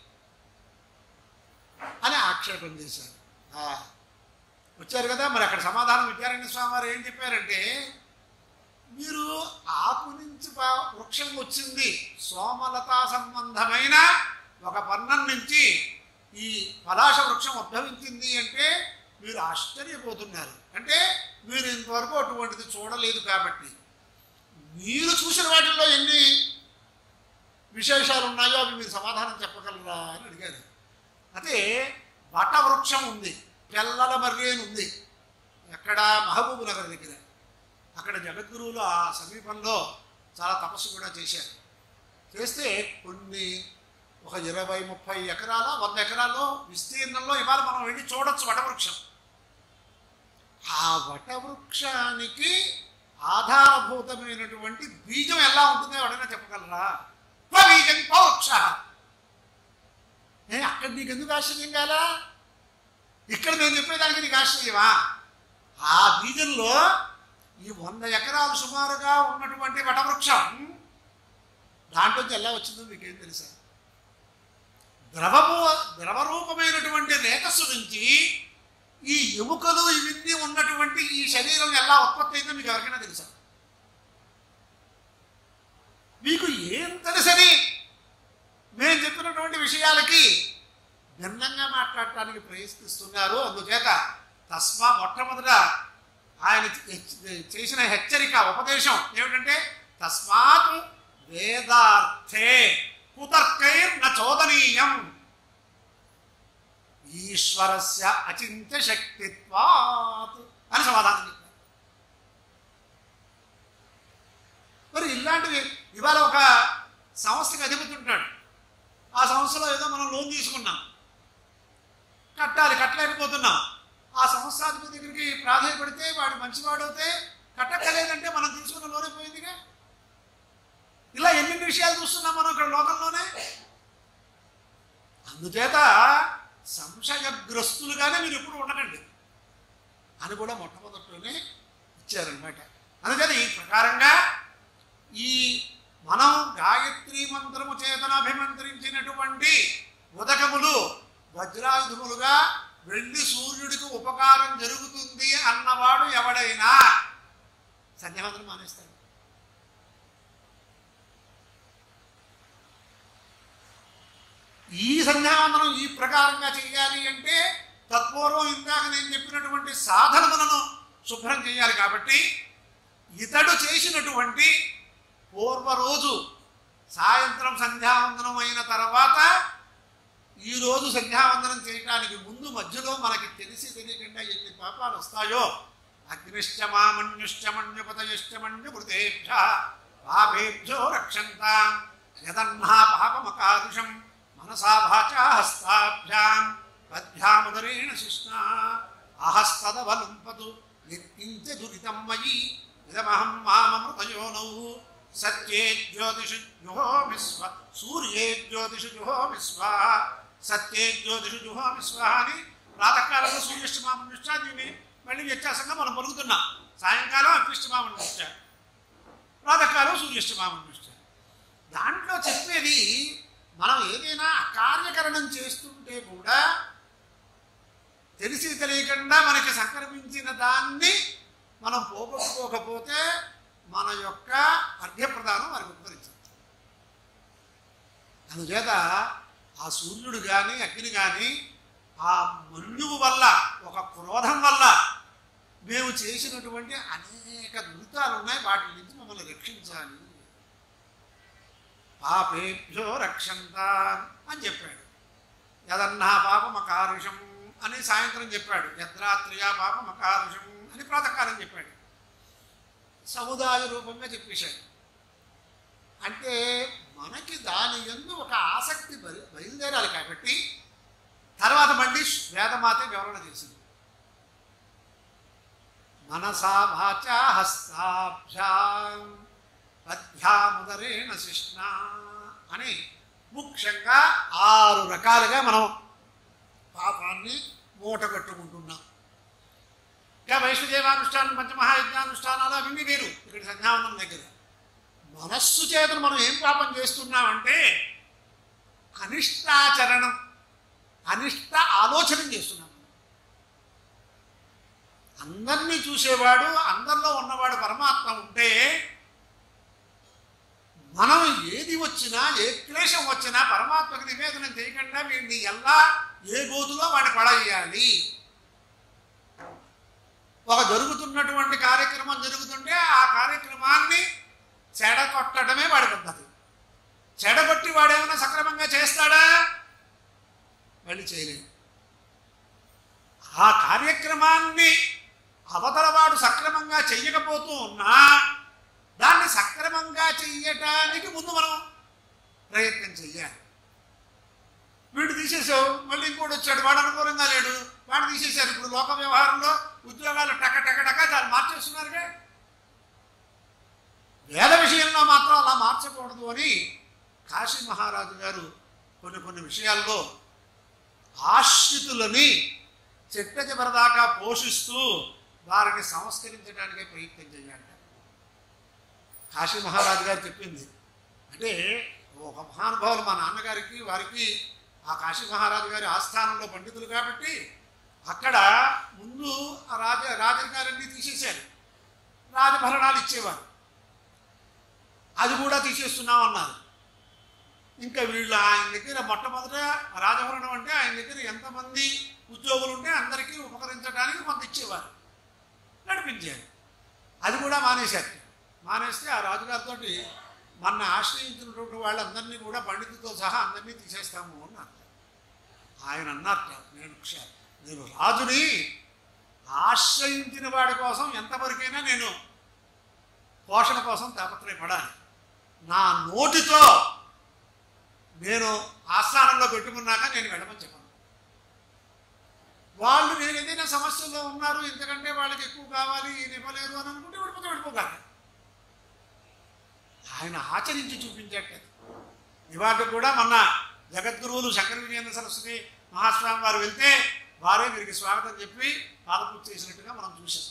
అని ఆక్షేపం చేశారు ఆ, వచ్చారు కదా మరి అక్కడ సమాధానం విద్యారణ్య స్వామి వారు ఏం చెప్పారంటే మీరు ఆకు నుంచి పా- వృక్షం వచ్చింది సోమలతా సంబంధమైన ఒక పర్ణం నుంచి ఈ పలాశ వృక్షం ఉద్భవించింది అంటే మీరు ఆశ్చర్యపోతున్నారు అంటే మీరు ఇంతవరకు అటువంటిది చూడలేదు కాబట్టి మీరు చూసిన వాటిల్లో ఎన్ని విశేషాలు ఉన్నాయో అవి మీరు సమాధానం చెప్పగలరా అని అడిగారు అదే వటవృక్షం ఉంది తెల్లల మర్రేని ఉంది ఎక్కడ మహబూబ్ నగర్ దగ్గర అక్కడ జగద్గురువులు ఆ సమీపంలో చాలా తపస్సు కూడా చేశారు చేస్తే కొన్ని ఒక ఇరవై ముప్పై ఎకరాల వంద ఎకరాల్లో విస్తీర్ణంలో ఇవాళ మనం వెళ్ళి చూడొచ్చు వటవృక్షం ఆ వటవృక్షానికి ఆధారభూతమైనటువంటి బీజం ఎలా ఉంటుందో ఎవడైనా చెప్పగలరా బీజం పౌక్ష ఏ అక్కడ నీకు ఎందుకు ఆశ్చర్యం కాలా ఇక్కడ నేను చెప్పేదానికి నీకు ఆశ్చర్యమా ఆ బీజంలో ఈ వంద ఎకరాలు సుమారుగా ఉన్నటువంటి వటవృక్షం దాంట్లోంచి ఎలా వచ్చిందో మీకేం తెలుసా ద్రవము ద్రవరూపమైనటువంటి రేతస్సు నుంచి ఈ ఎముకలు ఇవన్నీ ఉన్నటువంటి ఈ శరీరం ఎలా ఉత్పత్తి అయిందో మీకు ఎవరికైనా తెలుసా మీకు ఏం తెలుసని మేము చెప్పినటువంటి విషయాలకి భిన్నంగా మాట్లాడటానికి ప్రయత్నిస్తున్నారు అందుచేత తస్మా మొట్టమొదట ఆయన హెచ్చ- చేసిన హెచ్చరిక ఉపదేశం ఏమిటంటే తస్మాత్ వేదార్థే కుతర్కైర్ న చోదనీయం ఈశ్వరస్య అచింత్య శక్తిత్వాత్ అని సమాధానం చెప్పారు మరి ఇలాంటివి ఇవాళ ఒక సంస్థకి అధిపతి ఉంటాడు ఆ సంస్థలో ఏదో మనం లోన్ తీసుకున్నాం కట్టాలి కట్టలేకపోతున్నాం ఆ సంస్థాధిపతి దగ్గరికి ప్రాధాన్యపడితే వాడు మంచివాడవుతే కట్టక్కలేదంటే మనం తీసుకున్న లోనే పోయిందిగా ఇలా ఎన్ని విషయాలు చూస్తున్నాం మనం ఇక్కడ లోకంలోనే అందుచేత సంశయగ్రస్తులుగానే మీరు ఎప్పుడు ఉండకండి అని కూడా మొట్టమొదటిలోనే ఇచ్చారనమాట అందుచేత ఈ ప్రకారంగా ఈ మనం గాయత్రి మంత్రము చేతన అభిమంత్రించినటువంటి ఉదకములు వజ్రాయుధములుగా వెళ్ళి సూర్యుడికి ఉపకారం జరుగుతుంది అన్నవాడు ఎవడైనా సంధ్యావందనం మానేస్తాడు ఈ సంధ్యావందనం ఈ ప్రకారంగా చేయాలి అంటే తత్పూర్వం ఇందాక నేను చెప్పినటువంటి సాధనములను శుభ్రం చేయాలి కాబట్టి ఇతడు చేసినటువంటి పూర్వ రోజు సాయంత్రం సంధ్యావందనం అయిన తర్వాత ఈ రోజు సంధ్యావందనం చేయడానికి ముందు మధ్యలో మనకి తెలిసి తెలియకుండా ఎన్ని పాపాలు వస్తాయో అగ్నిశ్చమామన్యుశ్చమన్యుపతయశ్చమన్యుభృతేభ్య పాపేభ్యో రక్షంతాం యదన్నా పాపమకారుషం మనసా వాచా హస్తాభ్యాం పద్భ్యాముదరేణ శిష్ణా అహస్తదవలుంపదు నిత్యంచ దురితం మయి ఇదమహం మామృతయోనౌ సత్యే జ్యోతిషు జుహోమి స్వ సూర్యే జ్యోతిషు జుహోమి స్వ సత్యే జ్యోతిషు జుహోమి స్వ అని ప్రాతకాలంలో సూర్యష్టమామం నిష్ఠా దీన్ని మళ్ళీ వ్యత్యాసంగా మనం పలుకుతున్నాం సాయంకాలం అగ్నిష్టమామం నిష్ఠ ప్రాతకాలం సూర్యష్టమామం నిష్ఠ దాంట్లో చెప్పేది మనం ఏదైనా అకార్యకరణం చేస్తుంటే కూడా తెలిసి తెలియకుండా మనకి సంక్రమించిన దాన్ని మనం పోగొట్టుకోకపోతే మన యొక్క అర్ఘ్యప్రదానం వారికి ఉపకరించదు అందుచేత ఆ సూర్యుడు కానీ అగ్ని కానీ ఆ మన్యువు వల్ల ఒక క్రోధం వల్ల మేము చేసినటువంటి అనేక దురితాలు ఉన్నాయి వాటి నుంచి మమ్మల్ని రక్షించాలి పాపేభ్యో రక్షంత అని చెప్పాడు యదన్నా పాపం అకారుషం అని సాయంత్రం చెప్పాడు యద్రాత్రియా పాపం అకారుషం అని ప్రాతకాలం చెప్పాడు సముదాయ రూపంగా చెప్పేశాడు అంటే మనకి దాని ఎందు ఒక ఆసక్తి బయ- బయలుదేరాలి కాబట్టి తర్వాత మళ్ళీ వేదమాత వివరణ చేసింది మనసా వాచా హస్తాభ్యాం పద్భ్యాముదరేణ శిష్ణ అని ముఖ్యంగా ఆరు రకాలుగా మనం పాపాన్ని మూట కట్టుకుంటున్నాం ఇంకా వైష్ణదేవానుష్ఠానం పంచమహాయజ్ఞానుష్ఠానాలు అవన్నీ వేరు ఇక్కడ సంధ్యావందనం దగ్గర మనస్సు చేతను మనం ఏం పాపం చేస్తున్నామంటే అనిష్టాచరణం అనిష్ట ఆలోచన చేస్తున్నాం అందరినీ చూసేవాడు అందరిలో ఉన్నవాడు పరమాత్మ ఉంటే మనం ఏది వచ్చినా ఏ క్లేశం వచ్చినా పరమాత్మకు నివేదన చేయకుండా వీడిని ఎలా ఏ గోతులో వాడిని పడేయాలి ఒక జరుగుతున్నటువంటి కార్యక్రమం జరుగుతుంటే ఆ కార్యక్రమాన్ని చెడగొట్టడమే వాడి పద్ధతి చెడగొట్టి వాడేమైనా సక్రమంగా చేస్తాడా మళ్ళీ చేయలేదు ఆ కార్యక్రమాన్ని అవతల వాడు సక్రమంగా చెయ్యకపోతూ ఉన్నా దాన్ని సక్రమంగా చెయ్యటానికి ముందు మనం ప్రయత్నం చెయ్యాలి వీడు తీసేసావు మళ్ళీ ఇంకోటి వచ్చాడు వాడు అనుకూలంగా లేడు వాడు తీసేశారు ఇప్పుడు లోక వ్యవహారంలో ఉద్యోగాలు టక టక టక దాన్ని మార్చేస్తున్నారుగా వేద విషయంలో మాత్రం అలా మార్చకూడదు అని కాశీ మహారాజు గారు కొన్ని కొన్ని విషయాల్లో ఆశ్రితులని చెట్ట చివరిదాకా పోషిస్తూ వారిని సంస్కరించడానికి ప్రయత్నం చేయాలి కాశీ మహారాజు గారు చెప్పింది అంటే ఒక మహానుభావులు మా నాన్నగారికి వారికి ఆ కాశీ మహారాజు గారి ఆస్థానంలో పండితులు కాబట్టి అక్కడ ముందు ఆ రాజ రాజరికాలన్నీ తీసేశారు రాజభరణాలు ఇచ్చేవారు అది కూడా తీసేస్తున్నాం అన్నారు ఇంకా వీళ్ళు ఆయన దగ్గర మొట్టమొదట రాజభరణం అంటే ఆయన దగ్గర ఎంతమంది ఉద్యోగులు ఉంటే అందరికీ ఉపకరించడానికి కొంత ఇచ్చేవారు నడిపించారు అది కూడా మానేశారు మానేస్తే ఆ రాజుగారితో మన ఆశ్రయించినటువంటి వాళ్ళందరినీ కూడా పండితులతో సహా అందరినీ తీసేస్తాము అన్నారు ఆయన అన్నట్ట నేను క్ష- నేను రాజుని ఆశ్రయించిన వాడి కోసం ఎంతవరకైనా నేను పోషణ కోసం తాపత్రయపడాలి నా నోటితో నేను ఆస్థానంలో పెట్టుకున్నాక నేను వెళ్ళమని చెప్పను వాళ్ళు నేను ఏదైనా సమస్యల్లో ఉన్నారు ఎందుకంటే వాళ్ళకి ఎక్కువ కావాలి ఈయన ఇవ్వలేరు అని అనుకుంటే విడిపోతే విడిపోగాలి ఆయన ఆచరించి చూపించాట ఇవాళ కూడా మొన్న జగద్గురువులు శంకర విజయేంద్ర సరస్వతి మహాస్వామి వారు వెళ్తే వారే వీరికి స్వాగతం చెప్పి పాదపూర్తి చేసినట్టుగా మనం చూసాం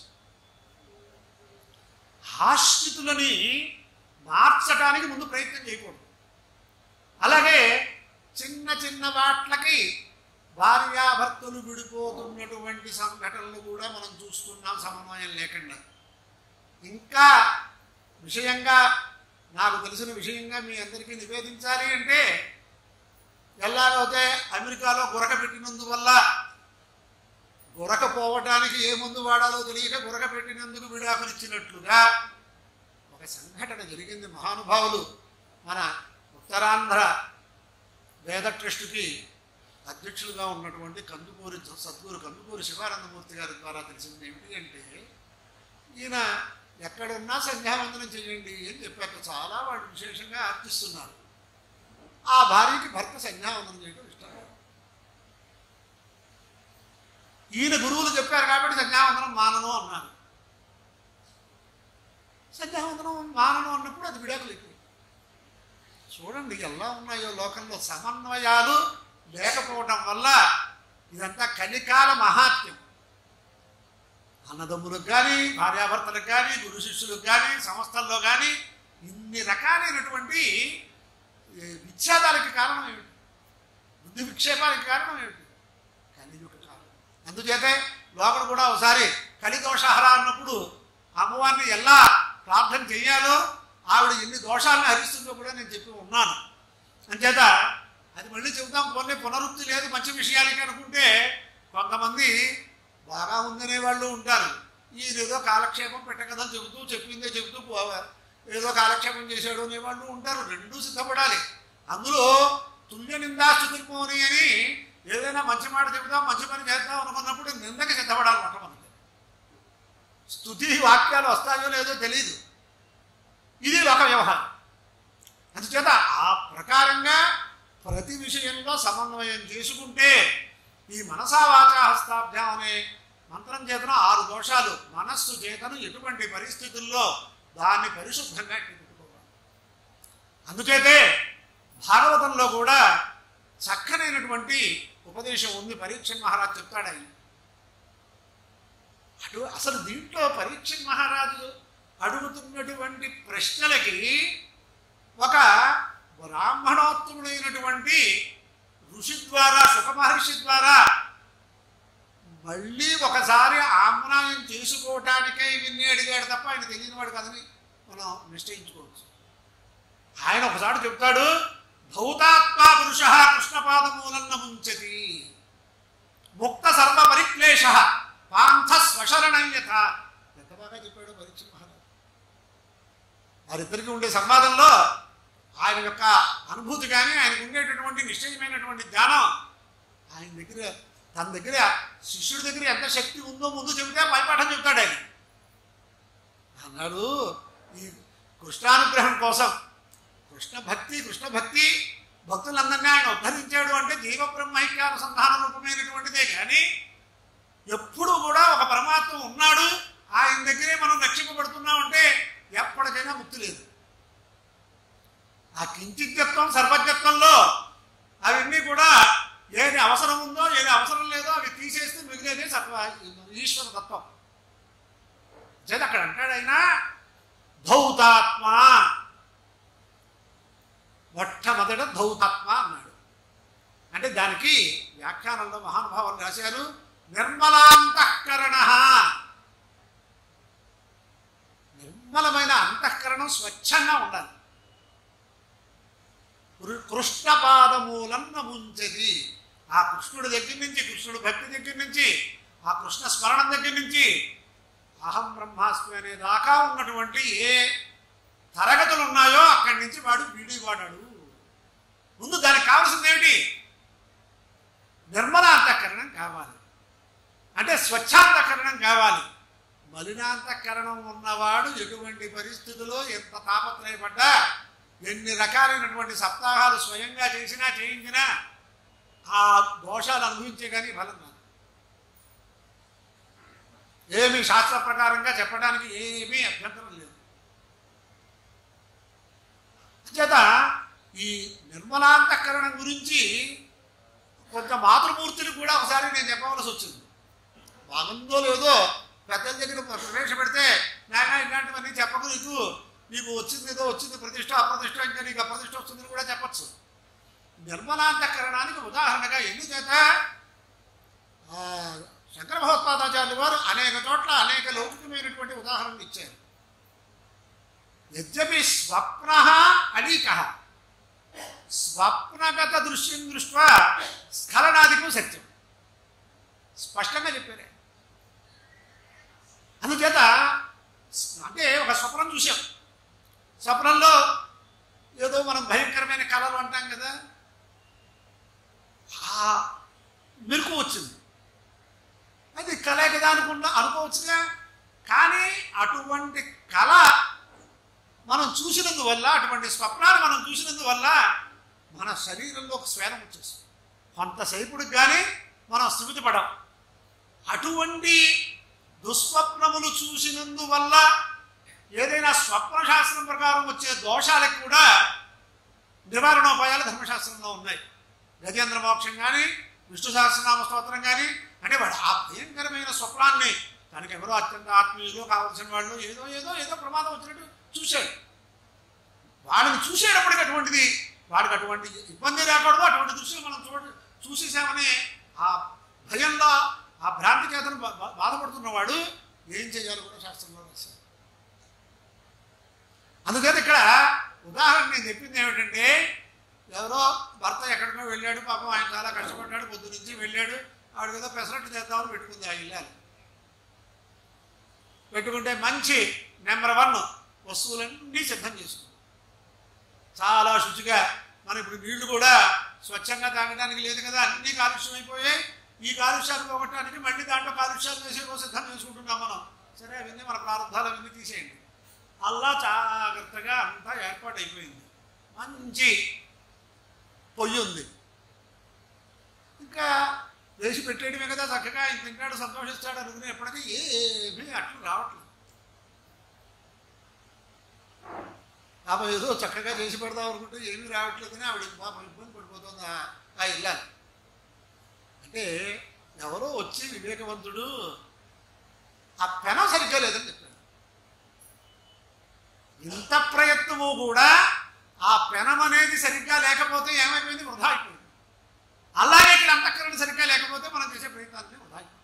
ఆశ్రితులని మార్చడానికి ముందు ప్రయత్నం చేయకూడదు అలాగే చిన్న చిన్న వాట్లకి భార్యాభర్తలు విడిపోతున్నటువంటి సంఘటనలు కూడా మనం చూస్తున్నాం సమన్వయం లేకుండా ఇంకా విషయంగా నాకు తెలిసిన విషయంగా మీ అందరికీ నివేదించాలి అంటే ఎలాగైతే అమెరికాలో గురక పెట్టినందువల్ల గురక పోవటానికి ఏ మందు వాడాలో తెలియక గురక పెట్టినందుకు విడాకులు ఇచ్చినట్లుగా ఒక సంఘటన జరిగింది మహానుభావులు మన ఉత్తరాంధ్ర వేద ట్రస్టుకి అధ్యక్షులుగా ఉన్నటువంటి కందుకూరి సద్గురు కందుకూరి శివానందమూర్తి గారి ద్వారా తెలిసింది ఏమిటి అంటే ఈయన ఎక్కడున్నా సంధ్యావందనం చేయండి అని చెప్పారు చాలా వాళ్ళు విశేషంగా అర్థిస్తున్నారు ఆ భార్యకి భర్త సంధ్యావందనం చేయడం ఇష్టం లేదు. ఈయన గురువులు చెప్పారు కాబట్టి సంధ్యావందనం మానను అన్నారు సంధ్యావందనం మానను అన్నప్పుడు అది విడాకులు ఎక్కువ చూడండి ఎలా ఉన్నాయో లోకంలో సమన్వయాలు లేకపోవడం వల్ల ఇదంతా కలికాల మహాత్మ్యం అన్నదమ్ములకు కానీ భార్యాభర్తలకు కానీ గురు శిష్యులకు కానీ సంస్థల్లో కానీ ఇన్ని రకాలైనటువంటి ఏ, విచ్ఛేదాలకి కారణం ఏమిటి బుద్ధి విక్షేపాలకి కారణం ఏమిటి కలియుగ కారణం అందుచేతే లోపల కూడా ఒకసారి కలిదోషహర అన్నప్పుడు అమ్మవారిని ఎలా ప్రార్థన చెయ్యాలో ఆవిడ ఎన్ని దోషాలను హరిస్తుందో కూడా నేను చెప్పి ఉన్నాను అంచేత అది మళ్ళీ చెబుతాం కొన్ని పునరుక్తి లేదు మంచి విషయాలకి అనుకుంటే కొంతమంది బాగా ఉందనే వాళ్ళు ఉంటారు ఈయన ఏదో కాలక్షేపం పెట్టకథలు చెబుతూ చెప్పిందే చెబుతూ పోవారు ఏదో కాలక్షేపం చేశాడు అనే వాళ్ళు ఉంటారు రెండూ సిద్ధపడాలి అందులో తుల్య నిందా స్థుతిపోని అని ఏదైనా మంచి మాట చెబుతాం మంచి పని చేద్దాం అనుకున్నప్పుడు నిందకి సిద్ధపడాలి మొట్టమొదటి స్థుతి వాక్యాలు వస్తాయో లేదో తెలియదు ఇది ఒక వ్యవహారం అందుచేత ఆ ప్రకారంగా ప్రతి విషయంలో సమన్వయం చేసుకుంటే ఈ మనసా వాచా హస్తాభ్యాం అనే మంత్రం చేతన ఆరు దోషాలు మనస్సు చేతను ఎటువంటి పరిస్థితుల్లో దాన్ని పరిశుద్ధంగా పెట్టుకోవాలి అందుచేతే భాగవతంలో కూడా చక్కనైనటువంటి ఉపదేశం ఉంది పరీక్ష మహారాజు చెప్తాడు ఆయన అటు అసలు దీంట్లో పరీక్ష మహారాజు అడుగుతున్నటువంటి ప్రశ్నలకి ఒక బ్రాహ్మణోత్తముడైనటువంటి ఋషి ద్వారా సుఖ మహర్షి ద్వారా మళ్ళీ ఒకసారి ఆమ్నాయం చేసుకోవటానికై విన్ని అడిగాడు తప్ప ఆయన తెలియనివాడు కదని మనం నిశ్చయించుకోవచ్చు ఆయన ఒకసారి చెప్తాడు భౌతాత్మా పురుష కృష్ణపాదమూలన్న ముంచతి ముక్త సర్వ పరిక్లేశ పాంథ స్వశరణయ్యత ఎంత బాగా చెప్పాడు పరీక్ష మహారాజు వారిద్దరికి ఉండే సంవాదంలో ఆయన యొక్క అనుభూతి కానీ ఆయనకు ఉండేటటువంటి నిశ్చయమైనటువంటి ధ్యానం ఆయన దగ్గర తన దగ్గర శిష్యుడి దగ్గర ఎంత శక్తి ఉందో ముందు చెబితే పైపాఠం చెప్తాడు ఆయన అన్నాడు ఈ కృష్ణానుగ్రహం కోసం కృష్ణ భక్తి కృష్ణ భక్తి భక్తులందరినీ ఆయన ఉద్ధరించాడు అంటే జీవ బ్రహ్మైక్యానుసంధాన రూపమైనటువంటిదే కానీ ఎప్పుడు కూడా ఒక పరమాత్మ ఉన్నాడు ఆయన దగ్గరే మనం రక్షింపబడుతున్నాం అంటే ఎప్పటికైనా ముక్తి లేదు ఆ కించిత్యత్వం సర్వజ్ఞత్వంలో అవన్నీ కూడా ఏది అవసరం ఉందో ఏది అవసరం లేదో అవి తీసేస్తే మిగిలేదే సర్వ ఈశ్వర తత్వం చేత అక్కడ అంటాడు ఆయన ధౌతాత్మ మొట్టమొదట ధౌతాత్మ అన్నాడు అంటే దానికి వ్యాఖ్యానంలో మహానుభావులు రాశారు నిర్మలాంతఃకరణ నిర్మలమైన అంతఃకరణం స్వచ్ఛంగా ఉండాలి కృ- కృష్ణపాదమూలన్న ముంచది ఆ కృష్ణుడి దగ్గర నుంచి కృష్ణుడి భక్తి దగ్గర నుంచి ఆ కృష్ణ స్మరణం దగ్గర నుంచి అహం బ్రహ్మాస్మి అనే దాకా ఉన్నటువంటి ఏ తరగతులు ఉన్నాయో అక్కడి నుంచి వాడు వీడి వాడాడు ముందు దానికి కావాల్సింది ఏమిటి నిర్మలాంతఃకరణం కావాలి అంటే స్వచ్ఛాంతఃకరణం కావాలి మలినాంతఃకరణం ఉన్నవాడు ఎటువంటి పరిస్థితుల్లో ఎంత తాపత్రయపడ్డా ఎన్ని రకాలైనటువంటి సప్తాహాలు స్వయంగా చేసినా చేయించినా ఆ దోషాలు అనుభవించే కానీ ఫలం రాదు ఏమి శాస్త్ర ప్రకారంగా చెప్పడానికి ఏమీ అభ్యంతరం లేదు చేత ఈ నిర్మలాంతఃకరణం గురించి కొంత మాతృమూర్తిని కూడా ఒకసారి నేను చెప్పవలసి వచ్చింది బాగుందో లేదో పెద్దల దగ్గర ప్రవేశపెడితే నాయన ఇలాంటివన్నీ చెప్పకు నీకు నీకు వచ్చింది ఏదో వచ్చింది ప్రతిష్ట అప్రతిష్ట ఇంకా నీకు అప్రతిష్ట వస్తుందని కూడా చెప్పచ్చు నిర్మలాంతఃకరణానికి ఉదాహరణగా ఎందుచేత ఆ, శంకర భగవత్పాదాచార్యులు వారు అనేక చోట్ల అనేక లౌకికమైనటువంటి ఉదాహరణలు ఇచ్చారు యద్యపి స్వప్న అలీక స్వప్నగత దృశ్యం దృష్ట్యా స్ఖలనాదికం సత్యం స్పష్టంగా చెప్పారే అందుచేత అంటే ఒక స్వప్నం చూసాం స్వప్నంలో ఏదో మనం భయంకరమైన కళలు అంటాం కదా ఆ మెరుకు వచ్చింది అది కళే కదా అనుకున్నా అనుకోవచ్చుగా కానీ అటువంటి కళ మనం చూసినందువల్ల అటువంటి స్వప్నాలు మనం చూసినందువల్ల మన శరీరంలో ఒక స్వేదం వచ్చేస్తుంది కొంతసేపుడికి కానీ మనం స్థిమితి పడం అటువంటి దుస్వప్నములు చూసినందువల్ల ఏదైనా స్వప్న శాస్త్రం ప్రకారం వచ్చే దోషాలకు కూడా నివారణోపాయాలు ధర్మశాస్త్రంలో ఉన్నాయి గజేంద్ర మోక్షం కానీ విష్ణు సహస్రనామ స్తోత్రం కానీ అంటే వాడు ఆ భయంకరమైన స్వప్నాన్ని తనకి ఎవరో అత్యంత ఆత్మీయులు కావలసిన వాళ్ళు ఏదో ఏదో ఏదో ప్రమాదం వచ్చినట్టు చూశాడు వాడిని చూసేటప్పటికి అటువంటిది వాడికి అటువంటి ఇబ్బంది రాకూడదు అటువంటి దృశ్యం మనం చూడ చూసేసామని ఆ భయంలో ఆ భ్రాంతి చేతను బా- బా- బాధపడుతున్నవాడు ఏం చేయాలో కూడా శాస్త్రంలో రాశారు అందుకని ఇక్కడ ఉదాహరణ నేను చెప్పింది ఏమిటంటే ఎవరో భర్త ఎక్కడికో వెళ్ళాడు పాపం ఆయన చాలా కష్టపడ్డాడు పొద్దు నుంచి వెళ్ళాడు ఆవిడ ఏదో పెసరట్టు చేద్దామని పెట్టుకుంది ఆ ఇల్లాలి పెట్టుకుంటే మంచి నెంబర్ వన్ వస్తువులన్నీ సిద్ధం చేసుకుంది చాలా శుచిగా మన ఇప్పుడు నీళ్లు కూడా స్వచ్ఛంగా తాగడానికి లేదు కదా అన్నీ కాలుష్యం అయిపోయాయి ఈ కాలుష్యాలు పోగొట్టడానికి మళ్ళీ దాంట్లో కాలుష్యాలు వేసే కోసం సిద్ధం చేసుకుంటున్నాం మనం సరే అవన్నీ మన ప్రారంభాలు అవన్నీ తీసేయండి అల్లా జాగ్రత్తగా అంతా ఏర్పాటు అయిపోయింది మంచి పొయ్యి ఉంది ఇంకా వేసి పెట్టేయడమే కదా చక్కగా ఆయన తింటాడు సంతోషిస్తాడు అనుకునే ఎప్పటికీ ఏమీ అట్లు రావట్లేదు పాపం ఏదో చక్కగా చేసి పెడదాం అనుకుంటే ఏమీ రావట్లేదని ఆవిడ పాపం ఇబ్బంది పడిపోతుంది ఆ- ఆ ఇల్లాలి అంటే ఎవరో వచ్చి వివేకవంతుడు ఆ పెనం సరిగ్గా లేదని చెప్పాడు ఇంత ప్రయత్నము కూడా ఆ పెనం అనేది సరిగ్గా లేకపోతే ఏమైపోయింది వృధా అయిపోయింది అలాగే ఇక్కడ అంతఃకరణ సరిగ్గా లేకపోతే మనం చేసే ప్రయత్నాన్ని వృధా అయిపోయింది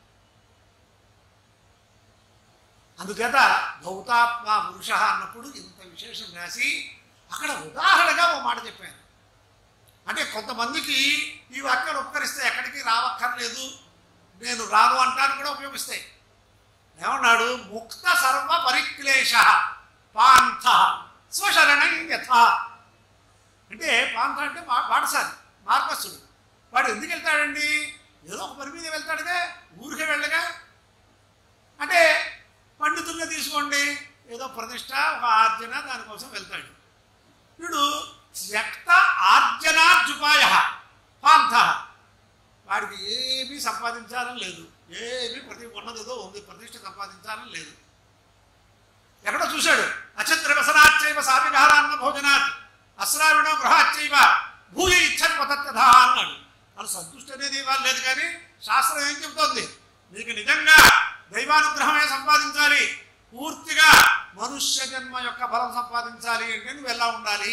అందుచేత భౌతాత్మ పురుష అన్నప్పుడు ఇంత విశేషం రాసి అక్కడ ఉదాహరణగా ఓ మాట చెప్పాను అంటే కొంతమందికి ఈ వాక్యాలు ఉపకరిస్తే ఎక్కడికి రావక్కర్లేదు నేను రాను అంటాను కూడా ఉపయోగిస్తాయి ఏమన్నాడు ముక్త సర్వ పరిక్లేశ పాంథ స్వశరణం యథ అంటే పాంథ అంటే మా పాఠశాల మార్గస్థుడు వాడు ఎందుకు వెళ్తాడండి ఏదో ఒక పని మీద వెళ్తాడుగా ఊరికే వెళ్ళగా అంటే పండితుల్ని తీసుకోండి ఏదో ప్రతిష్ట ఒక ఆర్జన దానికోసం వెళ్తాడు వీడు త్యక్త ఆర్జనార్జుపాయ పాంథ వాడికి ఏమీ సంపాదించాలని లేదు ఏమీ ప్రతి ఉన్నదేదో ఉంది ప్రతిష్ట సంపాదించాలని లేదు ఎక్కడో చూశాడు అచంద్ర వ్యసనాచ్చైవ సావిహారాన్న భోజనాత్ అశ్రావిణో గృహాచ్చైవ భూయ ఇచ్చని పతత్యథా అన్నాడు వాళ్ళు సంతుష్టి అనేది ఇవ్వాలి లేదు కానీ శాస్త్రం ఏం చెబుతోంది నీకు నిజంగా దైవానుగ్రహమే సంపాదించాలి పూర్తిగా మనుష్య జన్మ యొక్క ఫలం సంపాదించాలి అంటే నువ్వు ఎలా ఉండాలి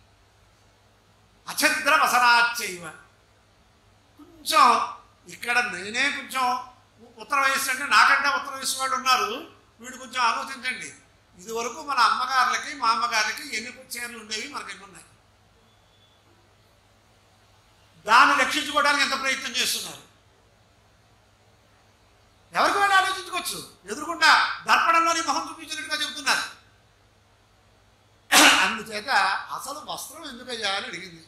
అచంద్ర వసనాచ్చైవ కొంచెం ఇక్కడ నేనే కొంచెం ఉత్తర వయస్సు అంటే నాకంటే ఉత్తర వయస్సు వాళ్ళు ఉన్నారు వీడు కొంచెం ఆలోచించండి ఇది వరకు మన అమ్మగారులకి మా అమ్మగారికి ఎన్ని చీరలు ఉండేవి మనకి ఎన్ని ఉన్నాయి దాన్ని రక్షించుకోవడానికి ఎంత ప్రయత్నం చేస్తున్నారు ఎవరికి వాళ్ళు ఆలోచించుకోవచ్చు ఎదురుకుండా దర్పణంలోని మొహం చూపించినట్టుగా చెబుతున్నారు అందుచేత అసలు వస్త్రం ఎందుకయ్యా అని అడిగింది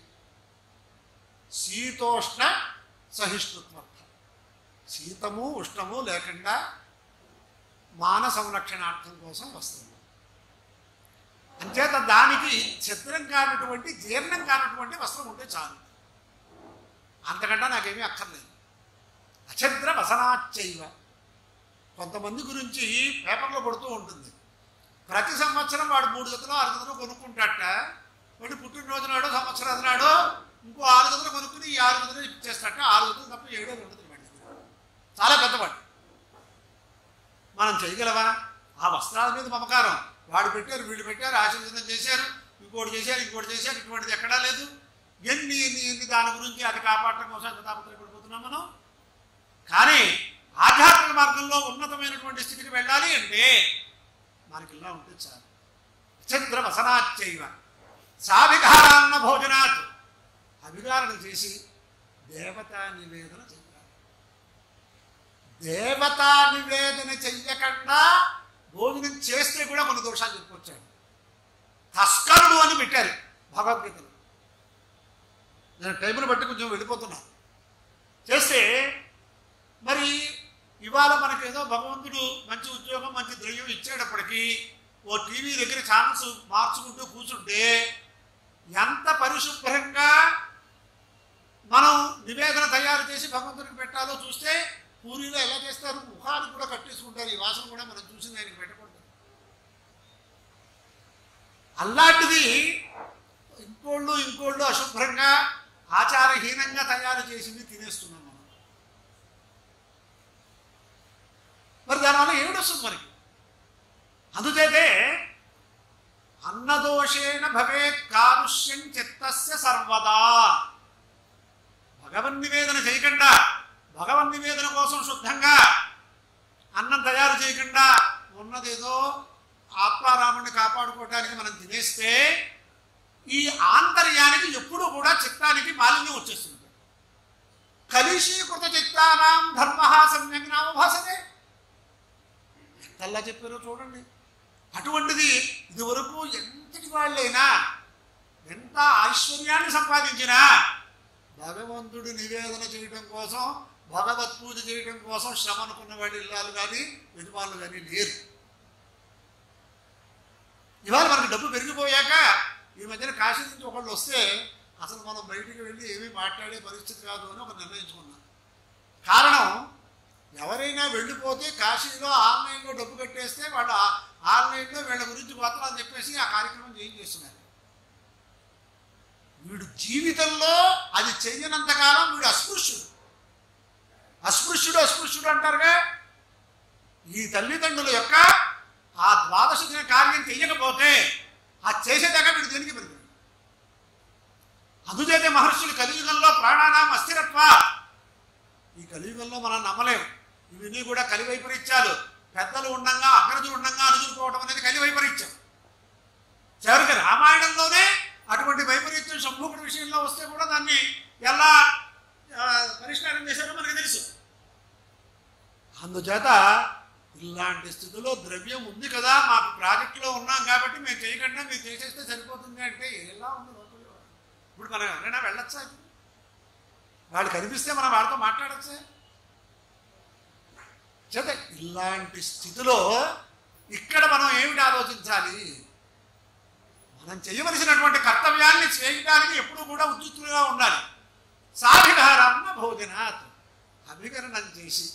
శీతోష్ణ సహిష్ణుత్వర్థం శీతము ఉష్ణము లేకుండా మాన సంరక్షణార్థం కోసం వస్త్రం అంచేత దానికి ఛిద్రం కానటువంటి జీర్ణం కానటువంటి వస్త్రం ఉంటే చాలు అంతకంటే నాకేమీ అక్కర్లేదు అఛద్ర వసనాచ్చైవ కొంతమంది గురించి పేపర్లో పడుతూ ఉంటుంది ప్రతి సంవత్సరం వాడు మూడు జతలు ఆరు జతలు కొనుక్కుంటాట వాడు పుట్టినరోజు నాడు సంవత్సరాది నాడు ఇంకో ఆరు జతలు కొనుక్కుని ఈ ఆరు జతలు ఇచ్చేస్తాట ఆరు జతలు తప్ప ఏడో ఉంటుంది వాడి దగ్గర. చాలా పెద్దవాడు మనం చేయగలవా ఆ వస్త్రాల మీద మమకారం వాడు పెట్టారు వీళ్ళు పెట్టారు ఆశీర్వదనం చేశారు ఇంకోటి చేశారు ఇంకోటి చేశారు ఇటువంటిది ఎక్కడా లేదు ఎన్ని ఎన్ని ఎన్ని దాని గురించి అది కాపాడటం కోసం ఎంత తాపత్రయపడిపోతున్నాం మనం కానీ ఆధ్యాత్మిక మార్గంలో ఉన్నతమైనటువంటి స్థితికి వెళ్ళాలి అంటే మనకి ఇలా ఉంటే చాలు చంద్ర వసనాచ్చైవ సావిహారాన్న భోజనాత్ అభిగారణ చేసి దేవతా నివేదన చేయాలి దేవతా నివేదన చెయ్యకుండా భోజనం చేస్తే కూడా మన దోషాలు చెప్పుకొచ్చాడు తస్కరుడు అని పెట్టారు భగవద్గీతలో నేను టైంను బట్టి కొంచెం వెళ్ళిపోతున్నా చేస్తే మరి ఇవాళ మనకేదో భగవంతుడు మంచి ఉద్యోగం మంచి ద్రవ్యం ఇచ్చేటప్పటికీ ఓ టీవీ దగ్గర ఛానల్స్ మార్చుకుంటూ కూర్చుంటే ఎంత పరిశుభ్రంగా మనం నివేదన తయారు చేసి భగవంతుడికి పెట్టాలో చూస్తే పూరిలో ఎలా చేస్తారు ముఖానికి కూడా కట్టేసుకుంటారు ఈ వాసన కూడా మనం చూసింది ఆయనకి పెట్టకూడదు అలాంటిది ఇంకోళ్ళు ఇంకోళ్ళు అశుభ్రంగా ఆచారహీనంగా తయారు చేసింది తినేస్తున్నాం మనం మరి దానివల్ల ఏమిడొస్తుంది మనకి అందుచేతే అన్నదోషేణ భవేత్ కాలుష్యం చిత్తస్య సర్వదా భగవన్ నివేదన చేయకుండా భగవన్ నివేదన కోసం శుద్ధంగా అన్నం తయారు చేయకుండా ఉన్నదేదో ఆత్మారాముడిని కాపాడుకోవటానికి మనం తినేస్తే ఈ ఆంతర్యానికి ఎప్పుడూ కూడా చిత్తానికి మాలిన్యం వచ్చేస్తుంది కలిశీకృత చిత్తానాం ధర్మ సమ్యంగా నామభాసతే ఎంతల్లా చెప్పారో చూడండి అటువంటిది ఇదివరకు ఎంతటి వాళ్ళైనా ఎంత ఐశ్వర్యాన్ని సంపాదించినా భగవంతుడి నివేదన చేయడం కోసం భగవత్ పూజ చేయడం కోసం శ్రమ అనుకున్న వాడి ఇల్లాలు కానీ యజమానులు కానీ లేరు ఇవాళ మనకు డబ్బు పెరిగిపోయాక ఈ మధ్యన కాశీ నుంచి ఒకళ్ళు వస్తే అసలు మనం బయటికి వెళ్ళి ఏమీ మాట్లాడే పరిస్థితి కాదు అని ఒక నిర్ణయించుకున్నాం కారణం ఎవరైనా వెళ్ళిపోతే కాశీలో ఆన్లైన్లో డబ్బు కట్టేస్తే వాళ్ళు ఆ- ఆన్లైన్లో వీళ్ళ గురించి మాత్రం అని చెప్పేసి ఆ కార్యక్రమం చేయించేస్తున్నారు వీడు జీవితంలో అది చెయ్యనంతకాలం వీడు అస్పృశ్యుడు అస్పృశ్యుడు అస్పృశ్యుడు అంటారుగా ఈ తల్లిదండ్రుల యొక్క ఆ ద్వాదశ దిన కార్యం చెయ్యకపోతే ఆ చేసేదాకా వీడు దేనికి పెరుగుతుంది అందుచేతే మహర్షులు కలియుగంలో ప్రాణానాం అస్థిరత్వ ఈ కలియుగంలో మనం నమ్మలేము ఇవన్నీ కూడా కలి వైపరీత్యాలు పెద్దలు ఉండంగా అగ్రజులు ఉండంగా అనుజుకోవడం అనేది కలి వైపరీత్యం చివరికి రామాయణంలోనే అటువంటి వైపరీత్యం శంభుకుడి విషయంలో వస్తే కూడా దాన్ని ఎలా ఆ, పరిష్కారం చేశారో మనకు తెలుసు అందుచేత ఇలాంటి స్థితిలో ద్రవ్యం ఉంది కదా మాకు ప్రాజెక్టులో ఉన్నాం కాబట్టి మేము చేయకుండా మీరు చేసేస్తే సరిపోతుంది అంటే ఎలా ఉంది లోకంలో? ఇప్పుడు మనం ఎవరైనా వెళ్ళొచ్చా ఇప్పుడు? వాళ్ళు కనిపిస్తే మనం వాళ్ళతో మాట్లాడచ్చా చేత ఇలాంటి స్థితిలో ఇక్కడ మనం ఏమిటి ఆలోచించాలి మనం చేయవలసినటువంటి కర్తవ్యాన్ని చేయడానికి ఎప్పుడూ కూడా ఉద్యుక్తులుగా ఉండాలి సాధికారాన్న భోజనాత్ అభికరణం చేసి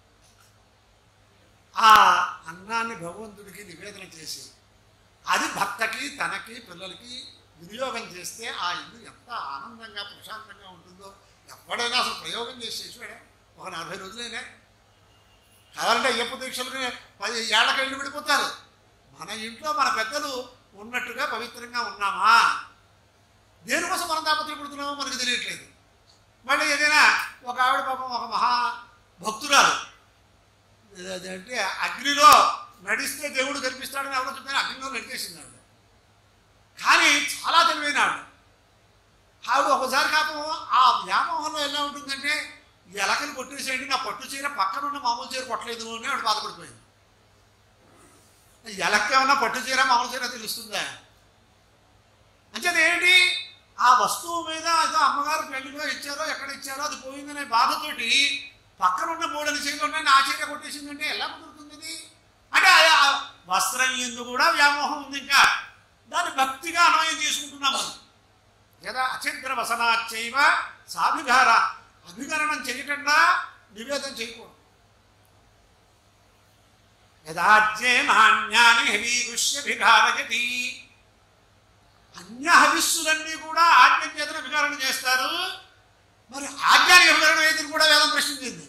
ఆ అన్నాన్ని భగవంతుడికి నివేదన చేసి అది భర్తకి తనకి పిల్లలకి వినియోగం చేస్తే ఆ ఇల్లు ఎంత ఆనందంగా ప్రశాంతంగా ఉంటుందో ఎవడైనా అసలు ప్రయోగం చేసి చేసాడే ఒక నలభై రోజులైనా కావాలంటే అయ్యప్ప దీక్షలు పది ఏళ్ళకి వెళ్ళి విడిపోతారు మన ఇంట్లో మన పెద్దలు ఉన్నట్టుగా పవిత్రంగా ఉన్నామా దేనికోసం మనం తాపత్రపడుతున్నామో మనకు తెలియట్లేదు మళ్ళీ ఏదైనా ఒక ఆవిడ పాపం ఒక మహా భక్తురాలు అదేంటే అగ్నిలో నడిస్తే దేవుడు కనిపిస్తాడని ఎవరో చెప్పారు అగ్నిలో నడిచేసింది ఆవిడ కానీ చాలా తెలివైన ఆవిడ ఆవిడ ఒకసారి కాపం ఆ వ్యామోహంలో ఎలా ఉంటుందంటే ఈ ఎలకలు కొట్టేసేయండి నా పట్టు చీర పక్కన ఉన్న మామూలు చీర కొట్టలేదు అని ఆవిడ బాధపడిపోయింది ఎలక్కేమన్నా పట్టు చీర మామూలు చీర తెలుస్తుందా అంటే ఏంటి ఆ వస్తువు మీద ఏదో అమ్మగారు పెళ్లిలో ఇచ్చారో ఎక్కడ ఇచ్చారో అది పోయిందనే బాధతోటి పక్కన ఉన్న మూడని చీరలు ఉన్నాయి నా చీర కొట్టేసిందంటే ఎలా కుదురుతుంది ఇది? అంటే ఆ- ఆ వస్త్రం ఎందు కూడా వ్యామోహం ఉంది ఇంకా దాన్ని భక్తిగా అన్వయం చేసుకుంటున్నాం మనం యదా అచింద్ర వసనాచైవ సాభిగార అభికరణం చేయకుండా నివేదన చేయకూడదు యదాజ్ఞే నాణ్యాన్ని హవీగుష్యభిఘారయతి అన్య హవిస్సులన్నీ కూడా ఆజ్ఞ చేతన విచారణ చేస్తారు మరి ఆజ్ఞాని వివరణ ఏది కూడా వేదం ప్రశ్నించింది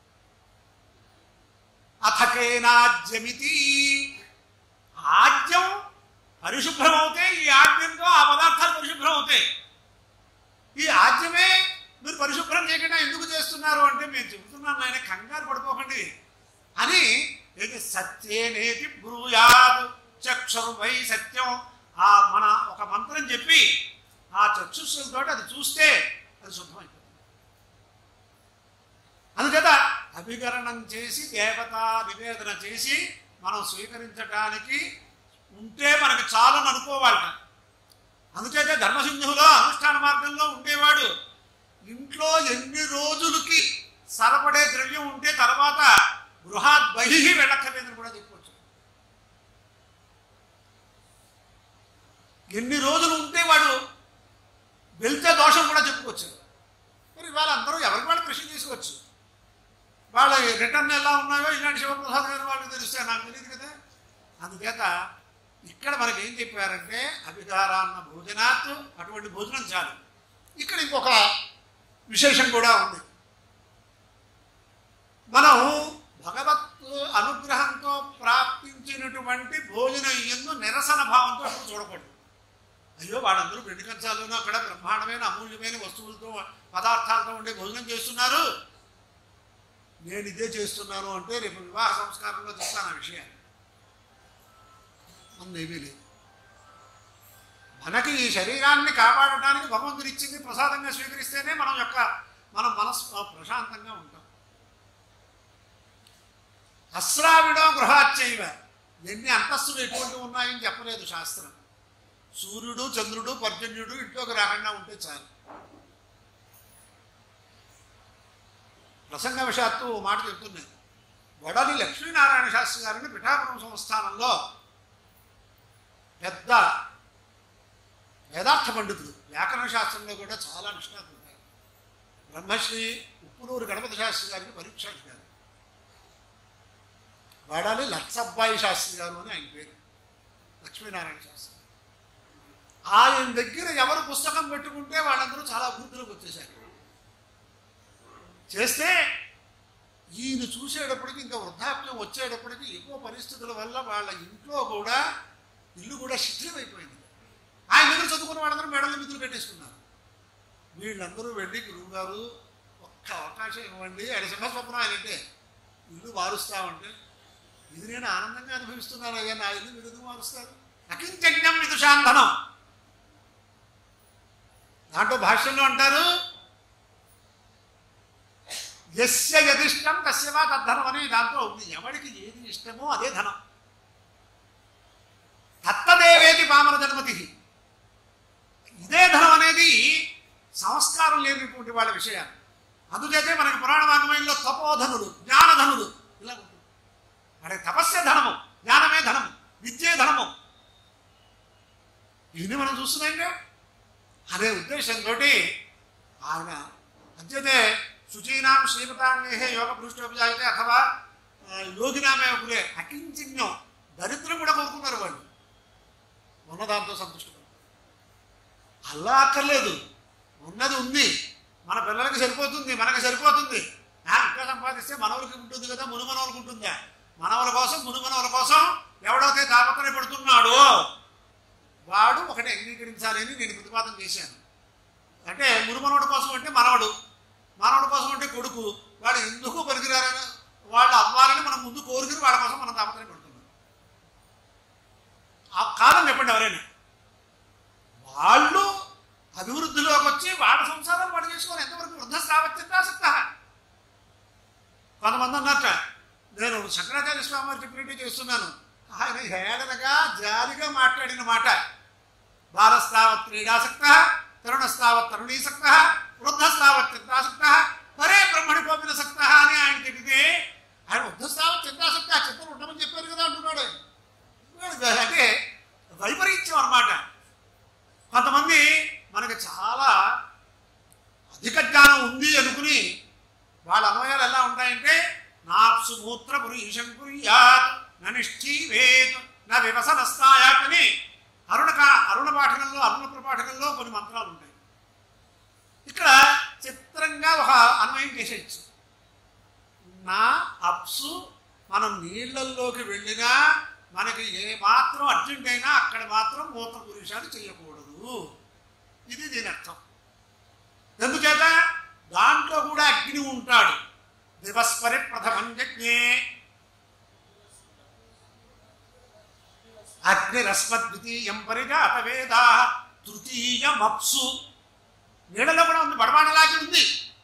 అథకేనాజ్యమితి ఆజ్యం పరిశుభ్రం అవుతాయి ఈ ఆజ్ఞంతో ఆ పదార్థాలు పరిశుభ్రం అవుతాయి ఈ ఆజ్యమే మీరు పరిశుభ్రం చేయకుండా ఎందుకు చేస్తున్నారు అంటే మేము చెబుతున్నాం ఆయన కంగారు పడిపోకండి అని ఇది సత్యేనేతి బ్రూయాద్ చక్షురు వై సత్యం ఆ మన ఒక మంత్రం చెప్పి ఆ చక్షుస్సులతో అది చూస్తే అది శుద్ధమైపోతుంది అందుచేత అభికరణం చేసి దేవతా నివేదన చేసి మనం స్వీకరించడానికి ఉంటే మనకి చాలని అనుకోవాలట అందుచేత ధర్మసింధువులో అనుష్ఠాన మార్గంలో ఉండేవాడు ఇంట్లో ఎన్ని రోజులకి సరపడే ద్రవ్యం ఉంటే తర్వాత గృహాత్ బహిహి వెళ్ళక్కర్లేదని కూడా చెప్పవచ్చు ఎన్ని రోజులు ఉంటే వాడు వెళ్తే దోషం కూడా చెప్పుకోవచ్చు మరి వాళ్ళందరూ ఎవరికి వాళ్ళు ప్రశ్న తీసుకోవచ్చు వాళ్ళ రిటర్న్ ఎలా ఉన్నాయో ఇలాంటి శివప్రసాద్ గారు వాళ్ళకి తెలిస్తే నాకు తెలియదు కదా అందుచేత ఇక్కడ మనకి ఏం చెప్పారంటే అభిధారాన్న భోజనాత్ అటువంటి భోజనం చాలు ఇక్కడ ఇంకొక విశేషం కూడా ఉంది మనం భగవత్ అనుగ్రహంతో ప్రాప్తించినటువంటి భోజనం ఎందు నిరసన భావంతో అప్పుడు చూడకూడదు అయ్యో వాళ్ళందరూ వెండి కంచాల్లోనూ అక్కడ బ్రహ్మాండమైన అమూల్యమైన వస్తువులతో పదార్థాలతో ఉండే భోజనం చేస్తున్నారు నేను ఇదే చేస్తున్నాను అంటే రేపు వివాహ సంస్కారంలో చెప్తాను ఆ విషయాన్ని మనదేమీ లేదు మనకి ఈ శరీరాన్ని కాపాడటానికి భగవంతుడు ఇచ్చింది ప్రసాదంగా స్వీకరిస్తేనే మనం యొక్క మన మనసు ప్రశాంతంగా ఉంటాం అశ్రావిడో గృహాచైవ ఎన్ని అంతస్తులు ఎటువంటి ఉన్నాయని చెప్పలేదు శాస్త్రం సూర్యుడు చంద్రుడు పర్జన్యుడు ఇంట్లోకి రాకుండా ఉంటే చాలు ప్రసంగవశాత్తు ఓ మాట చెప్తున్నాను వడలి లక్ష్మీనారాయణ శాస్త్రి గారిని పిఠాపురం సంస్థానంలో పెద్ద వేదార్థ పండితుడు వ్యాకరణ శాస్త్రంలో కూడా చాలా నిష్ణాతులు ఉంటారు బ్రహ్మశ్రీ ఉప్పునూరు గణపతి శాస్త్రి గారికి పరీక్షాధికారి వాడాలి లక్షబ్బాయి శాస్త్రి గారు అని ఆయన పేరు లక్ష్మీనారాయణ శాస్త్రి ఆయన దగ్గర ఎవరు పుస్తకం పెట్టుకుంటే వాళ్ళందరూ చాలా అభివృద్ధిలోకి వచ్చేసారు చేస్తే ఈయన చూసేటప్పటికి ఇంకా వృద్ధాప్యం వచ్చేటప్పటికి ఎక్కువ పరిస్థితుల వల్ల వాళ్ళ ఇంట్లో కూడా ఇల్లు కూడా శిథిలమైపోయింది ఆయన దగ్గర చదువుకున్న వాళ్ళందరూ మెడల మిద్దులు పెట్టేసుకున్నారు వీళ్ళందరూ వెళ్ళి గురువు గారు ఒక్క అవకాశం ఇవ్వండి ఆయన సింహస్వప్నం ఆయన అంటే ఇల్లు మారుస్తామంటే ఇది నేను ఆనందంగా అనుభవిస్తున్నాను అయ్యా నా ఇల్లు మీరు ఎందుకు మారుస్తారు అకించజ్ఞం విదుషాంధనం దాంట్లో భాష్యంలో అంటారు ఎస్య యదిష్టం తస్యవా తద్ధనం అని దాంట్లో ఉంది ఎవడికి ఏది ఇష్టమో అదే ధనం తత్తదేవేది పామర జన్మతి ఇదే ధనం అనేది సంస్కారం లేనిటువంటి వాళ్ళ విషయాలు అందుచేతే మనకి పురాణ వాంగ్మయంలో తపోధనుడు జ్ఞానధనుడు ఇలా ఉంటుంది వాడికి తపస్సే ధనము జ్ఞానమే ధనము విద్యే ధనము ఇవన్నీ మనం చూస్తున్నాంగా అనే ఉద్దేశంతో ఆయన అంచేతే శుచీనాం శ్రీమతాంగేహే యోగ పృష్ఠోపజాయితే అథవా ఆ, యోగినామే కులే అకించిన్యం దరిద్రం కూడా కోరుకున్నారు వాళ్ళు ఉన్నదాంతో సంతుష్టి అలా అక్కర్లేదు ఉన్నది ఉంది మన పిల్లలకి సరిపోతుంది మనకి సరిపోతుంది ఆ, ఇంకా సంపాదిస్తే మనవలకి ఉంటుంది కదా మునుమనవలకి ఉంటుందా మనవల కోసం మునుమనవల కోసం ఎవడైతే తాపత్రయపడుతున్నాడో వాడు ఒకటి అంగీకరించాలి అని నేను ప్రతిపాదన చేశాను అంటే మునుమనవుడి కోసం అంటే మనవడు మనవడి కోసం అంటే కొడుకు వాడు ఎందుకు పనికిరారని వాళ్ళు అవ్వాలని మనం ముందు కోరుకుని వాళ్ళ కోసం మనం తాపత్రయం పడుతున్నాం ఆ కాలం చెప్పండి ఎవరైనా వాళ్ళు అభివృద్ధిలోకి వచ్చి వాళ్ళ సంసారాలు వాడు చేసుకొని ఎంతవరకు వృద్ధస్థావత్యంతాసక్త కొంతమంది అన్నట్ట నేను శంకరాచార్య స్వామి వారికి ప్రీతి చేస్తున్నాను ఆయన హేళనగా జాలిగా మాట్లాడిన మాట బాలస్తావత్ క్రీడాసక్త తరుణస్తావత్ తరుణీసక్త వృద్ధస్తావత్ చింతాసక్త పరే బ్రహ్మణి కోపిన సక్త అని ఆయన చెబితే ఆయన వృద్ధస్తావత్ చింతాసక్త చిత్తం ఉండమని చెప్పారు కదా అంటున్నాడు ఆయన. అంటే వైపరీత్యం అన్నమాట కొంతమంది మనకి చాలా అధిక జ్ఞానం ఉంది అనుకుని వాళ్ళ అన్వయాలు ఎలా ఉంటాయంటే నాప్సు మూత్ర పురీషం కుర్యాత్ ననిష్ఠీవేత్ నా వివసనస్తాయాత్ అని అరుణ కా- అరుణ పాఠకంలో అరుణ ప్రపాఠకంలో కొన్ని మంత్రాలు ఉంటాయి ఇక్కడ చిత్రంగా ఒక అన్వయం చేసేయచ్చు నా అప్సు మనం నీళ్ళల్లోకి వెళ్ళినా మనకి ఏ మాత్రం అర్జెంట్ అయినా అక్కడ మాత్రం మూత్ర పురుషాలు చేయకూడదు ఇది దీని అర్థం ఎందుచేత దాంట్లో కూడా అగ్ని ఉంటాడు దివస్పరి ప్రథమం యజ్ఞే అగ్నిరస్మద్వితీయం పరిజాత వేద తృతీయమప్సు నీళ్ళలో కూడా ఉంది బడబాడలాగి ఉంది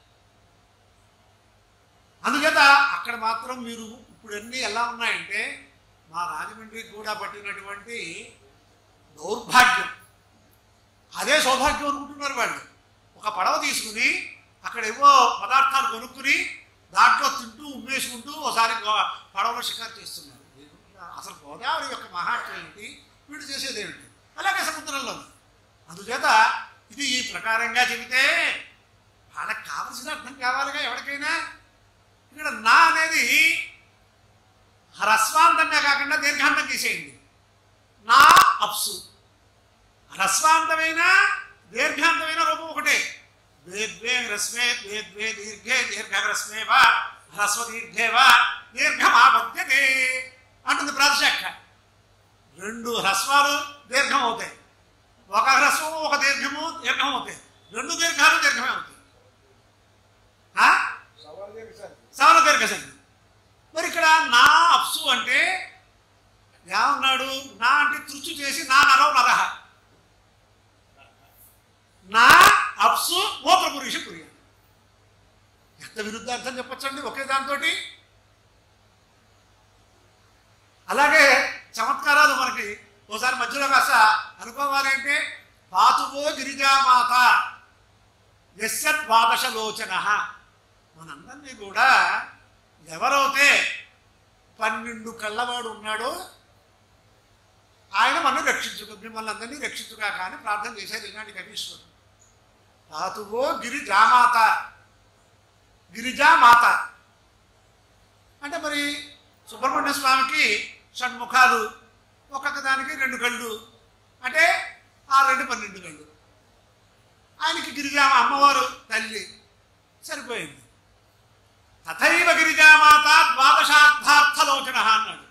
అందుచేత అక్కడ మాత్రం మీరు ఇప్పుడు అన్నీ ఎలా ఉన్నాయంటే మా రాజమండ్రికి కూడా పట్టినటువంటి దౌర్భాగ్యం అదే సౌభాగ్యం అనుకుంటున్నారు వాళ్ళు ఒక పడవ తీసుకుని అక్కడ ఏవో పదార్థాలు కొనుక్కుని దాంట్లో తింటూ ఉమ్మేసుకుంటూ ఒకసారి గో- పడవలో షికారు చేస్తున్నారు అసలు గోదావరి యొక్క మహాత్మ ఏంటి వీడు చేసేది ఏమిటి అలాగే సముద్రంలో ఉంది. అందుచేత ఇది ఈ ప్రకారంగా చెబితే వాళ్ళకి కావలసిన అర్థం కావాలిగా ఎవరికైనా ఇక్కడ నా అనేది హ్రస్వాంతంగా కాకుండా దీర్ఘాంతం తీసేయండి నా అప్సు హ్రస్వాంతమైన దీర్ఘాంతమైన రూపం ఒకటే ద్వే హ్రస్వే ద్వే ద్వే దీర్ఘే దీర్ఘ హ్రస్వే వా హ్రస్వ దీర్ఘే వా దీర్ఘమాపద్యతే అంటుంది ప్రాతిశాఖ రెండు హ్రస్వాలు దీర్ఘం అవుతాయి ఒక హ్రస్వము ఒక దీర్ఘము దీర్ఘం అవుతాయి రెండు దీర్ఘాలు దీర్ఘమే అవుతాయి ఆ? సవన దీర్ఘ సంధి మరి ఇక్కడ నా అప్సు అంటే ఏమన్నాడు నా అంటే తృచు చేసి నా నరవ నరహ నా అప్సు మూత్ర పురుష పురియ ఎంత విరుద్ధార్థం చెప్పొచ్చండి ఒకే దాంతో అలాగే చమత్కారాలు మనకి ఓసారి మధ్యలో కాస్త అనుకోవాలి అంటే పాతువో గిరిజామాత యస్య ద్వాదశ లోచన మనందరినీ కూడా ఎవరైతే పన్నెండు కళ్ళవాడు ఉన్నాడో ఆయన మనం రక్షించుకు మిమ్మల్ని అందరినీ రక్షించుగా కానీ ప్రార్థన చేసేది ఇలాంటి కవీశ్వరుడు తాతువో గిరిజామాత గిరిజామాత అంటే మరి సుబ్రహ్మణ్య స్వామికి షణ్ముఖాలు ఒక్కొక్క దానికి రెండు కళ్ళు అంటే ఆ రెండు పన్నెండు కళ్ళు ఆయనకి గిరిజామ అమ్మవారు తల్లి సరిపోయింది తథైవ గిరిజామాత ద్వాదశార్థార్థలోచన అన్నాడు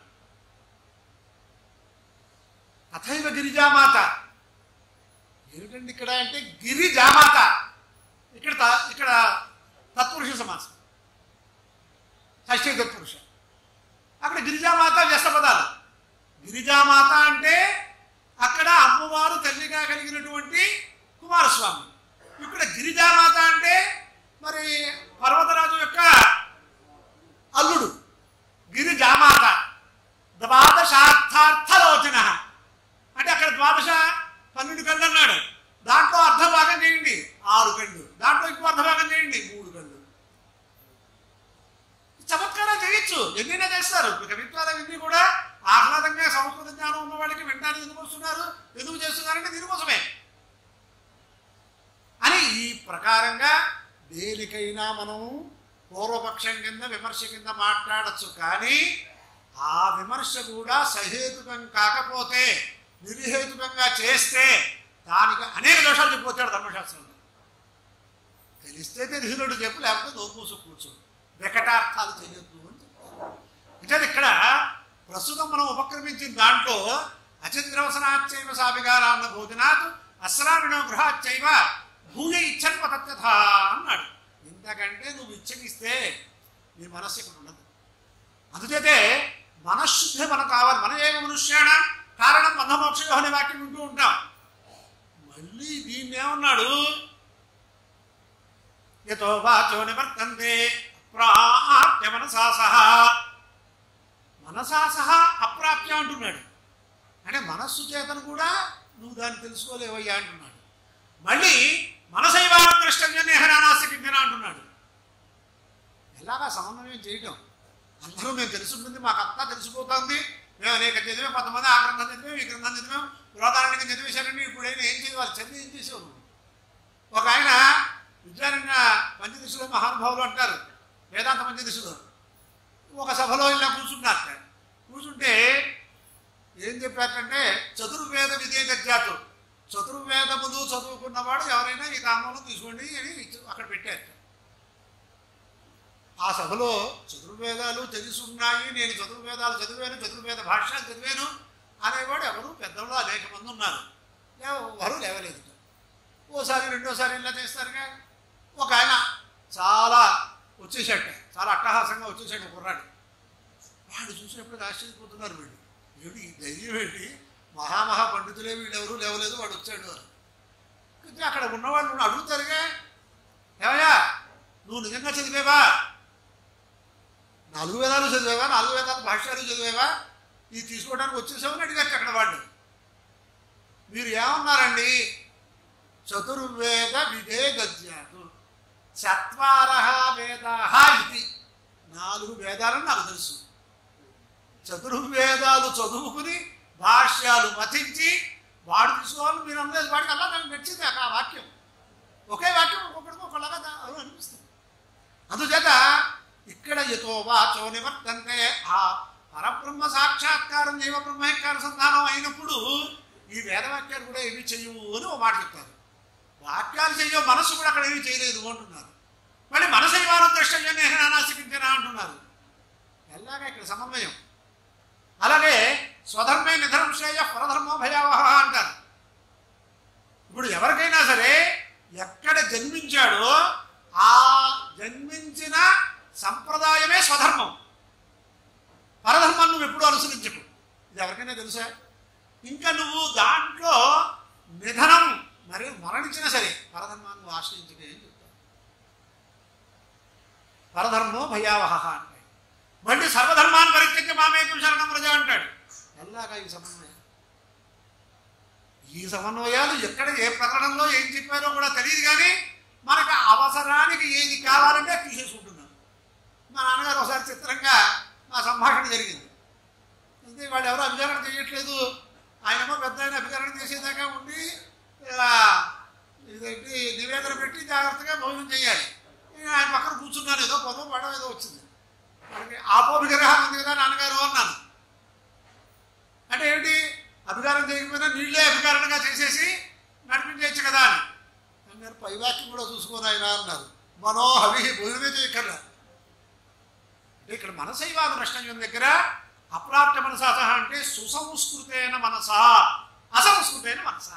తథైవ గిరిజామాత ఏమిటండి ఇక్కడ అంటే గిరిజామాత ఇక్కడ త- ఇక్కడ తత్పురుష సమాసం షష్ఠీ తత్పురుష అక్కడ గిరిజామాత వ్యస్త పదాలు గిరిజామాత అంటే అక్కడ అమ్మవారు తల్లిగా కలిగినటువంటి కుమారస్వామి ఇక్కడ గిరిజామాత అంటే మరి పర్వతరాజు యొక్క అల్లుడు గిరిజామాత ద్వాదశార్థార్థలోచన అంటే అక్కడ ద్వాదశ పన్నెండు కళ్ళు అన్నాడు దాంట్లో అర్ధ భాగం చేయండి ఆరు కళ్ళు దాంట్లో ఇంకో అర్ధ భాగం చేయండి మూడు కళ్ళు చమత్కారం చేయొచ్చు ఎన్నైనా చేస్తారు ఇప్పుడు కవిత్వాలు ఇవన్నీ కూడా ఆహ్లాదంగా సంస్కృత జ్ఞానం ఉన్న వాళ్ళకి వినడానికి ఎందుకు వస్తున్నారు ఎందుకు చేస్తున్నారంటే దీనికోసమే అని ఈ ప్రకారంగా దేనికైనా మనం పూర్వపక్షం కింద విమర్శ కింద మాట్లాడచ్చు కానీ ఆ విమర్శ కూడా సహేతుకం కాకపోతే నిర్హేతుకంగా చేస్తే దానికి అనేక దోషాలు చెప్పొచ్చాడు ధర్మశాస్త్రంలో తెలిస్తే తెలిసినట్టు చెప్పు లేకపోతే నోరు మూసు కూర్చో వికటార్థాలు చేయొద్దు అని చెప్పారు అంటే ఇక్కడ ప్రస్తుతం మనం ఉపక్రమించిన దాంట్లో అచిద్రవసనాచ్చైవ సాభిగారాన్న భోజనాత్ అశ్రావిణో గృహాచ్చైవ భూయ ఇచ్చన్వ తత్యథ అన్నాడు ఇంతకంటే నువ్వు ఇచ్చగిస్తే నీ మనస్సు ఇక్కడ ఉండదు అందుచేతే మనశ్శుద్ధి మనకు కావాలి మన ఏమ మనుష్యాణ కారణం బంధమోక్షయో అనే వాక్యం వింటూ ఉంటాం మళ్ళీ దీన్ని ఏమన్నాడు యతో వాచో నివర్తంతే ప్రాప్య మనసా సహా మనసా సహా అప్రాప్య అంటున్నాడు అంటే మనస్సు చేతను కూడా నువ్వు దాన్ని తెలుసుకోలేవయ్యా అంటున్నాడు మళ్ళీ మనసైవానం ద్రష్టవ్యం నేహనానాశకించిన అంటున్నాడు ఎలాగా సమన్వయం చేయటం అందరూ మేము తెలుసుంటుంది మాకు అంతా తెలిసిపోతుంది మేము అనేక చదివాం కొంతమంది ఆ గ్రంథం చదివాం ఈ గ్రంథం చదివాం పురాతనానికి చదివేశారండి ఇప్పుడైనా ఏం చేయాలి చదివి ఏం చేసావు నువ్వు? ఒక ఆయన విద్యారణ్య పంచదశలో మహానుభావులు అంటారు వేదాంత పంచదశలో ఒక సభలో ఇలా కూర్చున్నారట కూర్చుంటే ఏం చెప్పారంటే చతుర్వేద విధేయజాతు చతుర్వేదములు చదువుకున్నవాడు ఎవరైనా ఈ కామంలో తీసుకోండి అని ఇచ్చి- అక్కడ పెట్టారు ఆ సభలో చతుర్వేదాలు తెలుసున్నాయి నేను చతుర్వేదాలు చదివాను చతుర్వేద భాష్యాలు చదివాను అనేవాడు ఎవరు పెద్దలు అనేక మంది ఉన్నారు ఎవరు లేవలేదు ఓసారి రెండోసారి ఇలా చేస్తారుగా ఒక ఆయన చాలా వచ్చేసాట చాలా అట్టహాసంగా వచ్చేసాడు ఒక కుర్రాడు వాడు చూసినప్పుడు ఆశ్చర్యపోతున్నారు వీళ్ళు వీడు ఈ ధైర్యం ఏంటి మహామహా పండితులే వీళ్ళు ఎవరు లేవలేదు వాడు వచ్చాడు అని కొంచెం అక్కడ ఉన్నవాళ్ళు అడుగుతారుగా ఏమయ్యా నువ్వు నిజంగా చదివేవా నాలుగు వేదాలు చదివేవా నాలుగు వేదాలు భాష్యాలు చదివేవా ఇది తీసుకోవడానికి వచ్చేసామని అడిగారు అక్కడ వాళ్ళు మీరు ఏమన్నారండి చతుర్వేద విదే గద్యాలు చత్వార వేద ఇది నాలుగు వేదాలని నాకు తెలుసు చతుర్వేదాలు చదువుకుని భాష్యాలు మతించి వాడు తీసుకోవాలి మీరు అందరూ వాడికి అలా నాకు నచ్చింది ఆ వాక్యం ఒకే వాక్యం ఒక్కొక్కడికి ఒకలాగా దా- అలా అనిపిస్తుంది అందుచేత ఇక్కడ ఎతో వాచో నివర్తంతే ఆ పరబ్రహ్మ సాక్షాత్కారం జీవ బ్రహ్మేకార సంధానం అయినప్పుడు ఈ వేదవాక్యాలు కూడా ఏమీ చెయ్యవు అని ఒక మాట చెప్తారు వాక్యాలు చెయ్యవు మనస్సు కూడా అక్కడ ఏమీ చేయలేదు అంటున్నారు మళ్ళీ మనసు వారం దృష్టంగా నేనానాశించనా అంటున్నారు ఎలాగా ఇక్కడ సమన్వయం అలాగే స్వధర్మే నిధనం శ్రేయ పరధర్మో భయావహ అంటారు ఇప్పుడు ఎవరికైనా సరే ఎక్కడ జన్మించాడో ఆ జన్మించిన సంప్రదాయమే స్వధర్మం పరధర్మం నువ్వు ఎప్పుడు అనుసరించకు ఇది ఎవరికైనా తెలుసా ఇంకా నువ్వు దాంట్లో నిధనం మరి మరణించినా సరే పరధర్మాన్ని నువ్వు ఆశ్రయించకే అని చెప్తావు పరధర్మో భయావహ అంటాడు మళ్ళీ సర్వధర్మాన్ని పరిత్యక్తి మామేకం శరణం ప్రజ అంటాడు ఎలాగా ఈ సమన్వయం ఈ సమన్వయాలు ఎక్కడ ఏ ప్రకటనలో ఏం చెప్పారో కూడా తెలియదు కానీ మనకు అవసరానికి ఏది కావాలంటే తీసేసుకుంటున్నాం మా నాన్నగారు ఒకసారి చిత్రంగా మా సంభాషణ జరిగింది అంతే వాళ్ళు ఎవరు అభికరణ చేయట్లేదు ఆయనేమో పెద్ద ఆయన అభికరణ చేసేదాకా ఉండి ఇలా ఇదేంటి నివేదన పెట్టి జాగ్రత్తగా భోజనం చేయాలి నేను ఆయన పక్కన కూర్చున్నాను ఏదో పొలం పడవ ఏదో వచ్చింది వాళ్ళకి ఆపోభిగ్రహం ఉంది కదా నాన్నగారు అన్నాను అంటే ఏమిటి అధికారం చేయకపోయినా నీళ్ళే అధికారంగా చేసేసి నడిపించవచ్చు కదా అని అన్నారు పై వాక్యం కూడా చూసుకొని ఆయన అన్నారు మనో హవి భోజనమే చేయక్కర్లా అంటే ఇక్కడ మనసైవాద నష్టం దగ్గర అప్రాప్త మనసా సహా అంటే సుసంస్కృతైన మనసా అసంస్కృతైన మనసా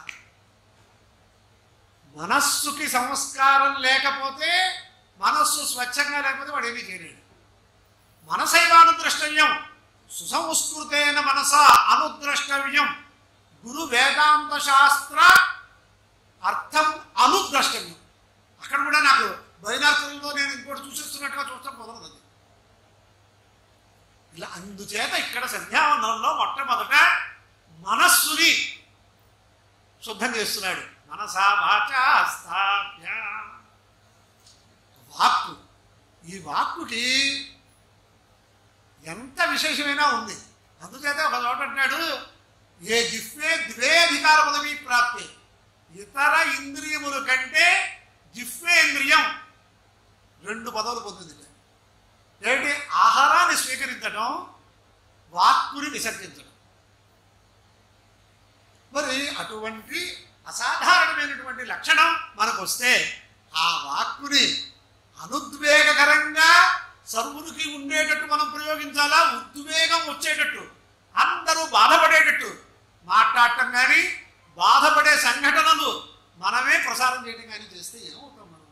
మనస్సుకి సంస్కారం లేకపోతే మనస్సు స్వచ్ఛంగా లేకపోతే వాడు ఏమీ చేయలేడు మనసైవానుద్రష్టవ్యం సుసంస్కృతేన మనస అనుద్రష్టవ్యం గురు వేదాంత శాస్త్ర అర్థం అనుద్రష్టవ్యం అక్కడ కూడా నాకు బైనార్కులలో నేను ఇంకోటి చూసేస్తున్నట్టుగా చూస్తాం కుదరదు అది ఇలా అందుచేత ఇక్కడ సంధ్యావందనంలో మొట్టమొదట మనస్సుని శుద్ధం చేస్తున్నాడు మనసా వాచా స్థాప్య వాక్కు ఈ వాక్కుకి ఎంత విశేషమైనా ఉంది అందుచేత ఒక చోట అంటున్నాడు ఏ జిఫ్వే ద్వే అధికార పదవి ప్రాప్తి ఇతర ఇంద్రియముల కంటే జిఫ్వేంద్రియం రెండు పదవులు పొందింది ఏంటి ఆహారాన్ని స్వీకరించడం వాక్కుని విసర్జించడం మరి అటువంటి అసాధారణమైనటువంటి లక్షణం మనకు వస్తే ఆ వాక్కుని అనుద్వేగకరంగా సర్వునికి ఉండేటట్టు మనం ప్రయోగించాలా ఉద్వేగం వచ్చేటట్టు అందరూ బాధపడేటట్టు మాట్లాడటం కానీ బాధపడే సంఘటనలు మనమే ప్రసారం చేయడం కానీ చేస్తే ఏమవుతాం మనం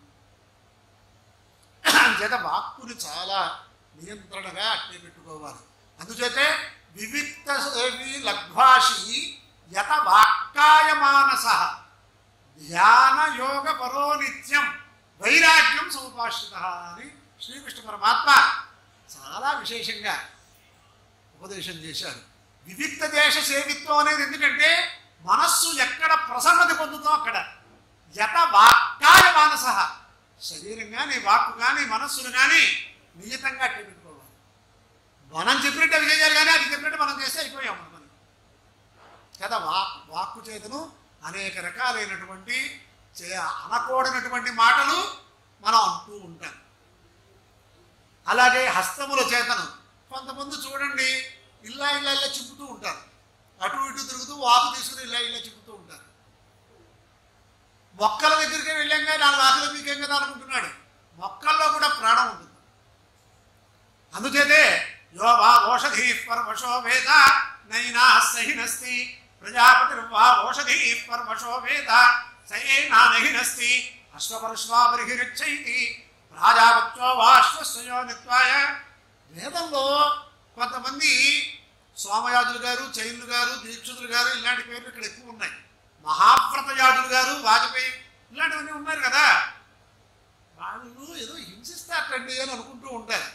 చేత వాక్కుని చాలా నియంత్రణగా అట్టే పెట్టుకోవాలి అందుచేతే వివిక్త లగ్భాషి యత వాక్కాయ మానస ధ్యాన యోగ పరో నిత్యం వైరాగ్యం సముపాశ్రిత అని శ్రీకృష్ణ పరమాత్మ చాలా విశేషంగా ఉపదేశం చేశారు వివిక్త దేశ సేవిత్వం అనేది ఎందుకంటే మనస్సు ఎక్కడ ప్రసన్నత పొందుతో అక్కడ యత వాక్కాయ మానస శరీరం కానీ వాక్కు కానీ మనస్సును కానీ నియతంగా అట్టే పెట్టుకోవాలి మనం చెప్పినట్టు అవి చేయాలి కానీ అది చెప్పినట్టు మనం చేస్తే అయిపోయాం మనం కదా వాక్ వాక్కు చేతను అనేక రకాలైనటువంటి చే అనకూడనటువంటి మాటలు మనం అంటూ ఉంటాం అలాగే హస్తముల చేతను కొంతమంది చూడండి ఇల్లా ఇల్లా ఇల్లా చింపుతూ ఉంటారు అటు ఇటు తిరుగుతూ వాకు తీసుకుని ఇలా ఇలా చింపుతూ ఉంటారు మొక్కల దగ్గరికి వెళ్ళాం కానీ నాలుగు ఆకులు మీకేం కదా అనుకుంటున్నాడు మొక్కల్లో కూడా ప్రాణం ఉంటుంది అందుచేతే యో వా ఓషధి పరమశో వేద నైనా సహినస్తి ప్రజాపతిర్వా ఓషధి పరమశో వేద సయేనా నహినస్తి అశ్వపరశ్వాబరిహిరిచ్చైతి రాజాపత్యో వా అశ్వస్వయో నిత్వాయ వేదంలో కొంతమంది సోమయాజులు గారు చైన్లు గారు దీక్షితులు గారు ఇలాంటి పేర్లు ఇక్కడ ఎక్కువ ఉన్నాయి మహావ్రతయాజులు గారు వాజపేయి ఇలాంటివన్నీ ఉన్నారు కదా వాళ్ళు ఏదో హింసిస్తారండి అని అనుకుంటూ ఉంటారు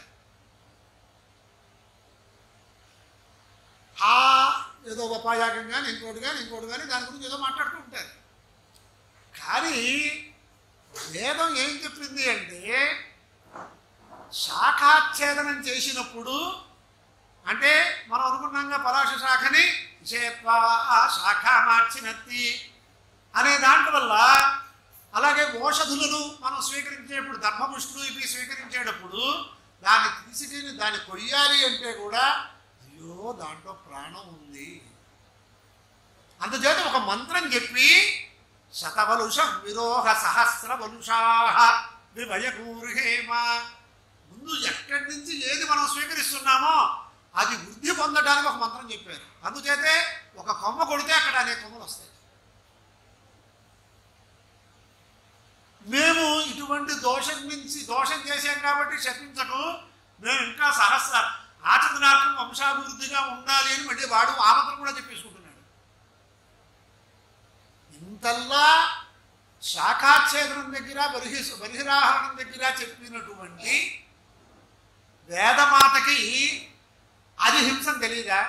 ఆ ఏదో ఉపాయాగం కానీ ఇంకోటి కానీ ఇంకోటి కానీ దాని గురించి ఏదో మాట్లాడుతూ ఉంటారు కానీ వేదం ఏం చెప్పింది అంటే శాఖాచ్ఛేదనం చేసినప్పుడు అంటే మనం అనుకున్నాంగా పలాశ శాఖని విషయత్వ ఆ శాఖ మార్చినత్తి అనే దాంట్లో వల్ల అలాగే ఓషధులను మనం స్వీకరించేప్పుడు ధర్మపుష్టులు ఇవి స్వీకరించేటప్పుడు దాన్ని తీసుకెళ్ళి దాన్ని కొయ్యాలి అంటే కూడా అయ్యో దాంట్లో ప్రాణం ఉంది అందుచేత ఒక మంత్రం చెప్పి శతవలుషం విరోహ సహస్ర వలుషాహ విభయకూర్హేమ ముందు ఎక్కడి నుంచి ఏది మనం స్వీకరిస్తున్నామో అది వృద్ధి పొందడానికి ఒక మంత్రం చెప్పారు అందుచేతే ఒక కొమ్మ కొడితే అక్కడ అనేక కొమ్మలు వస్తాయి మేము ఇటువంటి దోషం నుంచి దోషం చేశాం కాబట్టి శపించకు మేము ఇంకా సహస్ర ఆచరణార్థం వంశాభివృద్ధిగా ఉండాలి అని మళ్ళీ వాడు ఆ మంత్రం కూడా చెప్పేసుకుంటున్నాడు ఇంతల్లా శాఖాచ్ఛేదనం దగ్గర బర్హి బర్హిరాహరణం దగ్గర చెప్పినటువంటి వేదమాతకి అది హింసని తెలియదా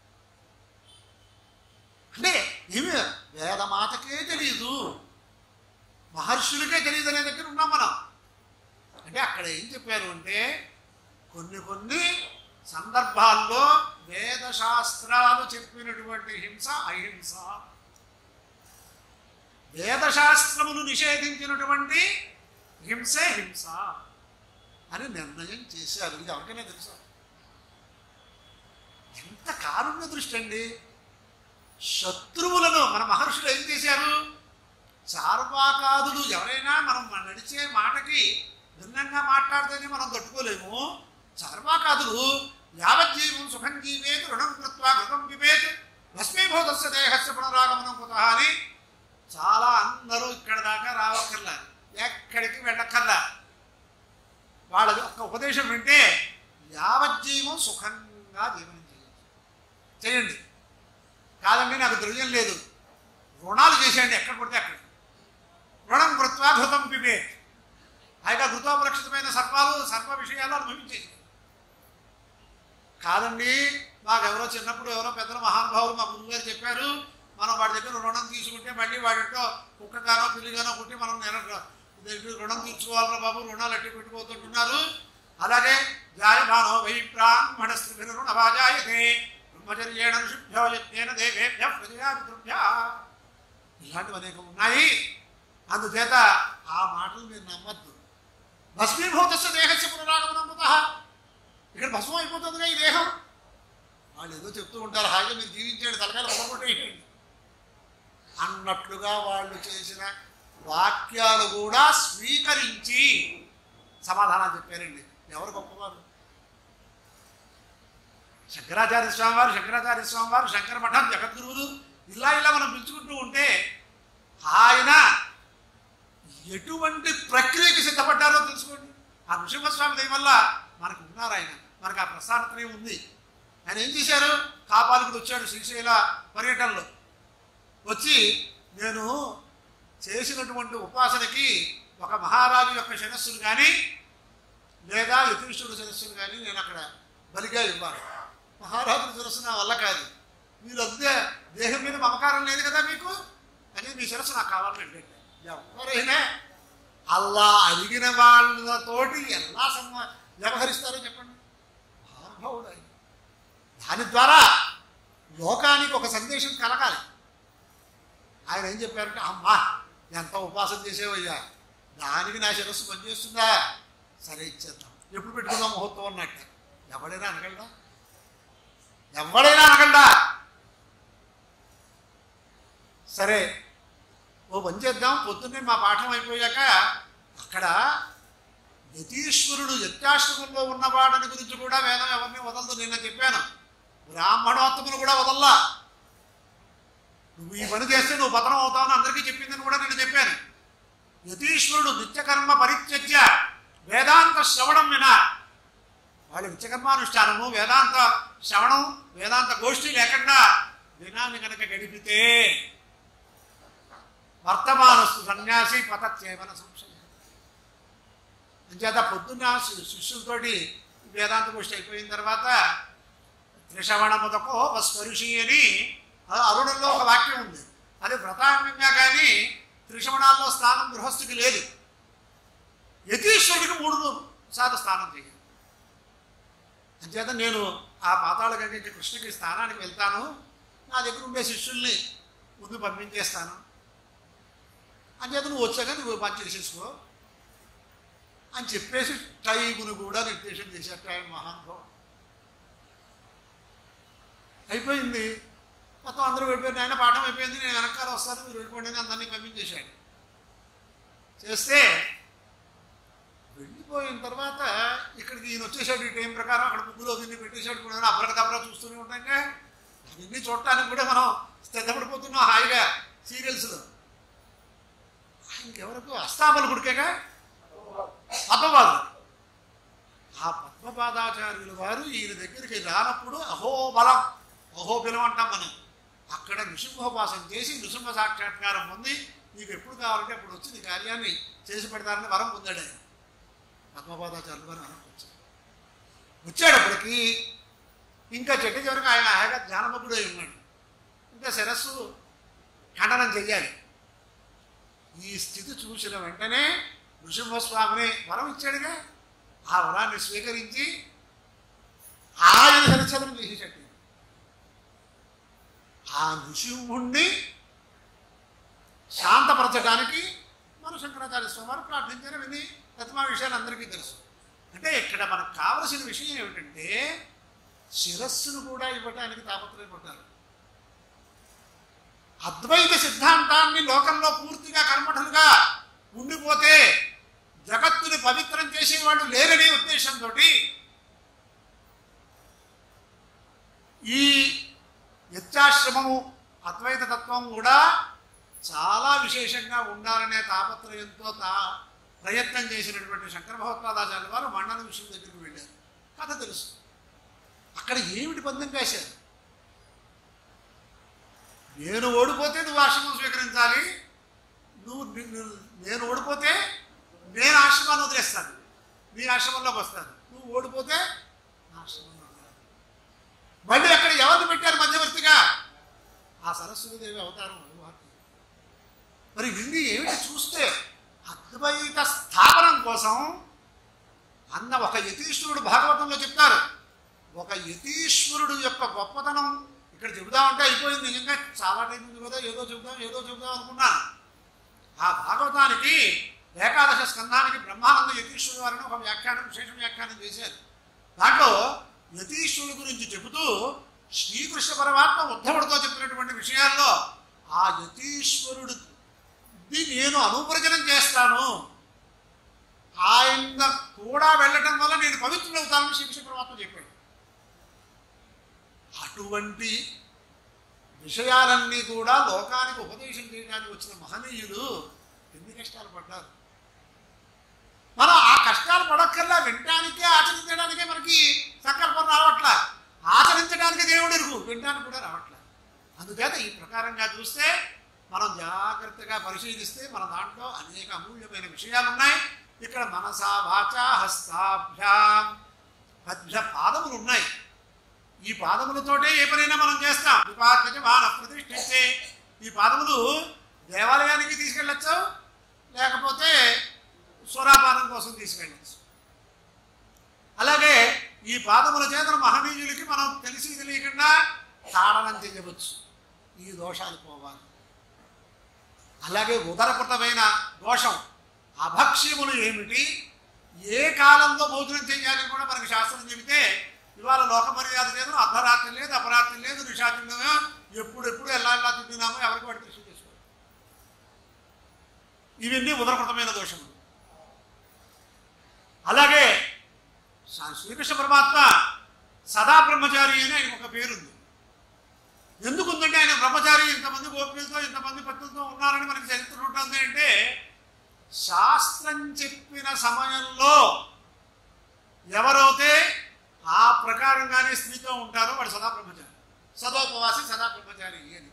అంటే ఏమి వేదమాతకే తెలియదు మహర్షులకే తెలియదు అనే దగ్గర ఉన్నాం మనం అంటే అక్కడ ఏం చెప్పారు అంటే కొన్ని కొన్ని సందర్భాల్లో వేద శాస్త్రాలు చెప్పినటువంటి హింస అహింస వేదశాస్త్రములు నిషేధించినటువంటి హింసే హింస అని నిర్ణయం చేశారు ఇది ఎవరికైనా తెలుసా ఎంత కారుణ్య దృష్టి అండి శత్రువులను మన మహర్షులు ఏం చేశారు చార్వాకాదులు ఎవరైనా మనం నడిచే మాటకి భిన్నంగా మాట్లాడితేనే మనం తట్టుకోలేము చార్వాకాదులు యావజ్జీవం సుఖం జీవేత్ రుణం కృత్వా కృతం పిబేత్ భస్మీభూతస్య దేహస్య పునరాగమనం కుత అని చాలా అందరూ ఇక్కడ దాకా రావక్కర్లా ఎక్కడికి వెళ్ళక్కర్లా వాళ్ళ యొక్క ఉపదేశం వింటే యావజ్జీవం సుఖంగా జీవనం చేయండి చేయండి కాదండి నాకు ద్రవ్యం లేదు రుణాలు చేసేయండి ఎక్కడ పడితే అక్కడ రుణం కృత్వా ఘృతం పిబే అయినా ఘృతోపరక్షితమైన సర్పాలు సర్ప విషయాలు అనుభవించేసి కాదండి మాకు ఎవరో చిన్నప్పుడు ఎవరో పెద్దల మహానుభావులు మా గురువుగారు చెప్పారు మనం వాడి దగ్గర రుణం తీసుకుంటే మళ్ళీ వాడితో కుక్కగానో పిల్లిగానో కుట్టి మనం నెల దగ్గర రుణం తీర్చుకోవాలరా బాబు రుణాలు అట్టి పెట్టుకోతుంటున్నారు అలాగే జాయమానో వై బ్రాహ్మణ స్త్రీ రుణ భాజాయతే బ్రహ్మచర్యేణ ఋషిభ్యో యజ్ఞేన దేవేభ్య ప్రజాపితృభ్య ఇలాంటివి అనేకం ఉన్నాయి అందుచేత ఆ మాటలు మీరు నమ్మద్దు భస్మీభూతస్య దేహస్య పునరాగమనం కుతః ఇక్కడ భస్మం అయిపోతుందిగా ఈ దేహం వాళ్ళు ఏదో చెప్తూ ఉంటారు హాయిగా మీరు జీవించేయండి తలకాయలు పొడగొట్టేయండి అన్నట్లుగా వాళ్ళు చేసిన వాక్యాలు కూడా స్వీకరించి సమాధానం చెప్పారండి ఎవరు గొప్పవారు శంకరాచార్య స్వామి వారు శంకరాచార్య స్వామి వారు శంకర మఠం జగద్గురువులు ఇలా ఇలా మనం పిలుచుకుంటూ ఉంటే ఆయన ఎటువంటి ప్రక్రియకి సిద్ధపడ్డారో తెలుసుకోండి ఆ నృసింహస్వామి దయ వల్ల మనకు ఉన్నారు ఆయన మనకు ఆ ప్రస్థానత్రయం ఉంది ఆయన ఏం చేశారు కాపాలికి వచ్చాడు శ్రీశైల పర్యటనలో వచ్చి నేను చేసినటువంటి ఉపాసనకి ఒక మహారాజు యొక్క శిరస్సును కానీ లేదా యతీశ్వరుడు శిరస్సును కానీ నేను అక్కడ బలిగా ఇవ్వాలి మహారాజుల శిరస్సు నా వల్ల కాదు మీరు అంతే దేహం మీద మమకారం లేదు కదా మీకు అని మీ శిరస్సు నాకు కావాలండి ఎవరైనా అల్లా అడిగిన వాళ్ళతోటి ఎలా సమ వ్యవహరిస్తారో చెప్పండి మహానుభావుడు ఆయన దాని ద్వారా లోకానికి ఒక సందేశం కలగాలి ఆయన ఏం చెప్పారంటే అమ్మా ఎంత ఉపాసన చేసేవయ్యా దానికి నా శిరస్సు పనిచేస్తుందా సరే ఇచ్చేద్దాం ఎప్పుడు పెట్టుకుందాం ముహూర్తం అన్నట్టు ఎవడైనా అనగలడా ఎవడైనా అనగలడా సరే ఓ పని చేద్దాం పొద్దున్నే మా పాఠం అయిపోయాక అక్కడ యతీశ్వరుడు యత్యాశ్రమంలో ఉన్నవాడని గురించి కూడా వేదం ఎవరిని వదలదు నిన్న చెప్పాను బ్రాహ్మణోత్తములు కూడా వదల్లా నువ్వు ఈ పని చేస్తే నువ్వు పతనం అవుతావని అందరికీ చెప్పిందని కూడా నేను చెప్పాను యతీశ్వరుడు నిత్యకర్మ పరిత్యజ్య వేదాంత శ్రవణం వినా వాళ్ళు నిత్యకర్మానుష్ఠానము వేదాంత శ్రవణం వేదాంత గోష్ఠి లేకుండా దినాన్ని కనుక గడిపితే వర్తమానస్తు సన్యాసి పతత్యేవన సంశయం అంచేత పొద్దున్న శి- శిష్యులతోటి వేదాంత గోష్ఠి అయిపోయిన తర్వాత త్రిశవణముదకో స్పరుషి అని ఆ అరుణంలో ఒక వాక్యం ఉంది అది వ్రతాంగంగా కానీ త్రిశవణాల్లో స్థానం గృహస్థుకి లేదు యతీశ్వరుడికి మూడు సార్లు స్నానం చేయాలి అంచేత నేను ఆ పాతాళ గంగకి కృష్ణకి స్థానానికి వెళ్తాను నా దగ్గర ఉండే శిష్యుల్ని ముందు పంపించేస్తాను అంచేత నువ్వు వచ్చాక నువ్వు పని చేసేసుకో అని చెప్పేసి టైమును కూడా నిర్దేశం చేశారు ఆయన మహానుభావం అయిపోయింది మొత్తం అందరూ వెళ్ళిపోయారు ఆయన పాఠం అయిపోయింది నేను వెనకాల వస్తాను మీరు వెళ్ళిపోండి అని అందరినీ పంపించేశాడు చేస్తే వెళ్ళిపోయిన తర్వాత ఇక్కడికి ఈయన వచ్చేసాడు ఈ టైం ప్రకారం అక్కడ ముగ్గురు అవన్నీ పెట్టేశాడు కూడా అబ్రకదబ్రా చూస్తూనే ఉంటాంగా అవన్నీ చూడటానికి కూడా మనం స్థిరపడిపోతున్నాం హాయిగా సీరియల్స్లో ఇంకెవరకు అస్తామల గుడికేగా పద్మపాదులు ఆ పద్మపాదాచార్యుల వారు ఈయన దగ్గరికి రానప్పుడు అహోబలం అహోబలం అంటాం మనం అక్కడ నృసింహోపాసన చేసి నృసింహ సాక్షాత్కారం పొంది నీకు ఎప్పుడు కావాలంటే అప్పుడు వచ్చి నీ కార్యాన్ని చేసి పెడతారని వరం పొందాడు ఆయన పద్మపాదాచార్యులు వారు వరం వచ్చాడు వచ్చేటప్పటికి ఇంకా చెట్టు చివరికి ఆయన హాయిగా ధ్యానమగ్గుడై ఉన్నాడు ఇంకా శిరస్సు ఖండనం చెయ్యాలి ఈ స్థితి చూసిన వెంటనే నృసింహస్వామిని వరం ఇచ్చాడుగా ఆ వరాన్ని స్వీకరించి ఆయన శరచదనం చేసేటట్టు ఆ నృసింహుణ్ణి శాంతపరచడానికి మన శంకరాచార్య స్వామి వారు ప్రార్థించారు విని ప్రతిమా విషయాలు అందరికీ తెలుసు అంటే ఇక్కడ మనకు కావలసిన విషయం ఏమిటంటే శిరస్సును కూడా ఇవ్వటానికి తాపత్రయపడ్డారు అద్వైత సిద్ధాంతాన్ని లోకంలో పూర్తిగా కర్మఠులుగా ఉండిపోతే జగత్తుని పవిత్రం చేసేవాళ్ళు లేరనే ఉద్దేశంతో ఈ యత్యాశ్రమము అద్వైత తత్వం కూడా చాలా విశేషంగా ఉండాలనే తాపత్రయంతో తా ప్రయత్నం చేసినటువంటి శంకర భగవత్పాదాచార్య వారు మండల విషయం దగ్గరికి వెళ్ళారు కథ తెలుసు అక్కడ ఏమిటి పందెం కాశారు నేను ఓడిపోతే నువ్వు ఆశ్రమం స్వీకరించాలి నువ్వు ని- ని- నేను ఓడిపోతే నేను ఆశ్రమాన్ని వదిలేస్తాను నీ ఆశ్రమంలోకి వస్తాను నువ్వు ఓడిపోతే నా ఆశ్రమంలో వదిలేస్తాను. మళ్ళీ అక్కడ ఎవరిని పెట్టారు మధ్యవర్తిగా ఆ సరస్వతీదేవి అవతారం అనుభవం మరి ఇన్ని ఏమిటి చూస్తే అద్వైత స్థాపనం కోసం అన్న ఒక యతీశ్వరుడు భాగవతంలో చెప్తారు ఒక యతీశ్వరుడు యొక్క గొప్పతనం ఇక్కడ చెబుదామంటే అయిపోయింది నిజంగా చాలా టైం ఉంది కదా ఏదో చెబుదాం ఏదో చెబుదాం అనుకున్నాను ఆ భాగవతానికి ఏకాదశ స్కంధానికి బ్రహ్మానంద యతీశ్వరుడు వారిని ఒక వ్యాఖ్యానం విశేష వ్యాఖ్యానం చేశారు దాంట్లో యతీశ్వరుడు గురించి చెబుతూ శ్రీకృష్ణ పరమాత్మ ఉద్ధవుడితో చెప్పినటువంటి విషయాల్లో ఆ యతీశ్వరుడు నేను అనుప్రజనం చేస్తాను ఆయన కూడా వెళ్ళటం వల్ల నేను పవిత్రుడవుతానని శ్రీకృష్ణ పరమాత్మ చెప్పాడు అటువంటి విషయాలన్నీ కూడా లోకానికి ఉపదేశం చేయడానికి వచ్చిన మహనీయులు ఎన్ని కష్టాలు పడ్డారు మనం ఆ కష్టాలు పడక్కర్లా వినటానికే ఆచరించడానికే మనకి సంకల్పం రావట్లా ఆచరించడానికి దేవుడు ఎరుగు వినడానికి కూడా రావట్లా అందుచేత ఈ ప్రకారంగా చూస్తే మనం జాగ్రత్తగా పరిశీలిస్తే మన దాంట్లో అనేక అమూల్యమైన విషయాలు ఉన్నాయి ఇక్కడ మనసా వాచ హస్తాభ్యాం పద్భ్య పాదములు ఉన్నాయి ఈ పాదములతోటే ఏ పనైనా మనం చేస్తాం విపాకజ వాన ప్రతిష్ఠించే ఈ పాదములు దేవాలయానికి తీసుకెళ్ళచ్చు లేకపోతే స్వరాపానం కోసం తీసుకెళ్ళచ్చు అలాగే ఈ పాదముల చేతన మహనీయులకి మనం తెలిసి తెలియకుండా తాడనం చేయవచ్చు ఈ దోషాలు పోవాలి అలాగే ఉదరకృతమైన దోషం అభక్ష్యములు ఏమిటి ఏ కాలంలో భోజనం చేయాలని కూడా మనకి శాస్త్రం చెబితే ఇవాళ లోక మర్యాద లేదు అర్ధరాత్రి లేదు అపరాత్రి లేదు నిషాత్రి లేదు ఎప్పుడెప్పుడు ఎలా ఎలా తింటున్నామో ఎవరికి వాటి కృషి చేసుకోవాలి ఇవన్నీ ఉదరకృతమైన దోషములు అలాగే సా- శ్రీకృష్ణ పరమాత్మ సదా బ్రహ్మచారి అని ఆయనకు ఒక పేరుంది ఎందుకుందంటే ఆయన బ్రహ్మచారి ఇంతమంది గోపికలతో ఇంతమంది పత్తులతో ఉన్నారని మనకి చరిత్ర ఉంటుంది అంటే శాస్త్రం చెప్పిన సమయంలో ఎవరైతే ఆ ప్రకారంగానే స్త్రీతో ఉంటారో వాడు సదా బ్రహ్మచారి సదోపవాసి సదా బ్రహ్మచారి అని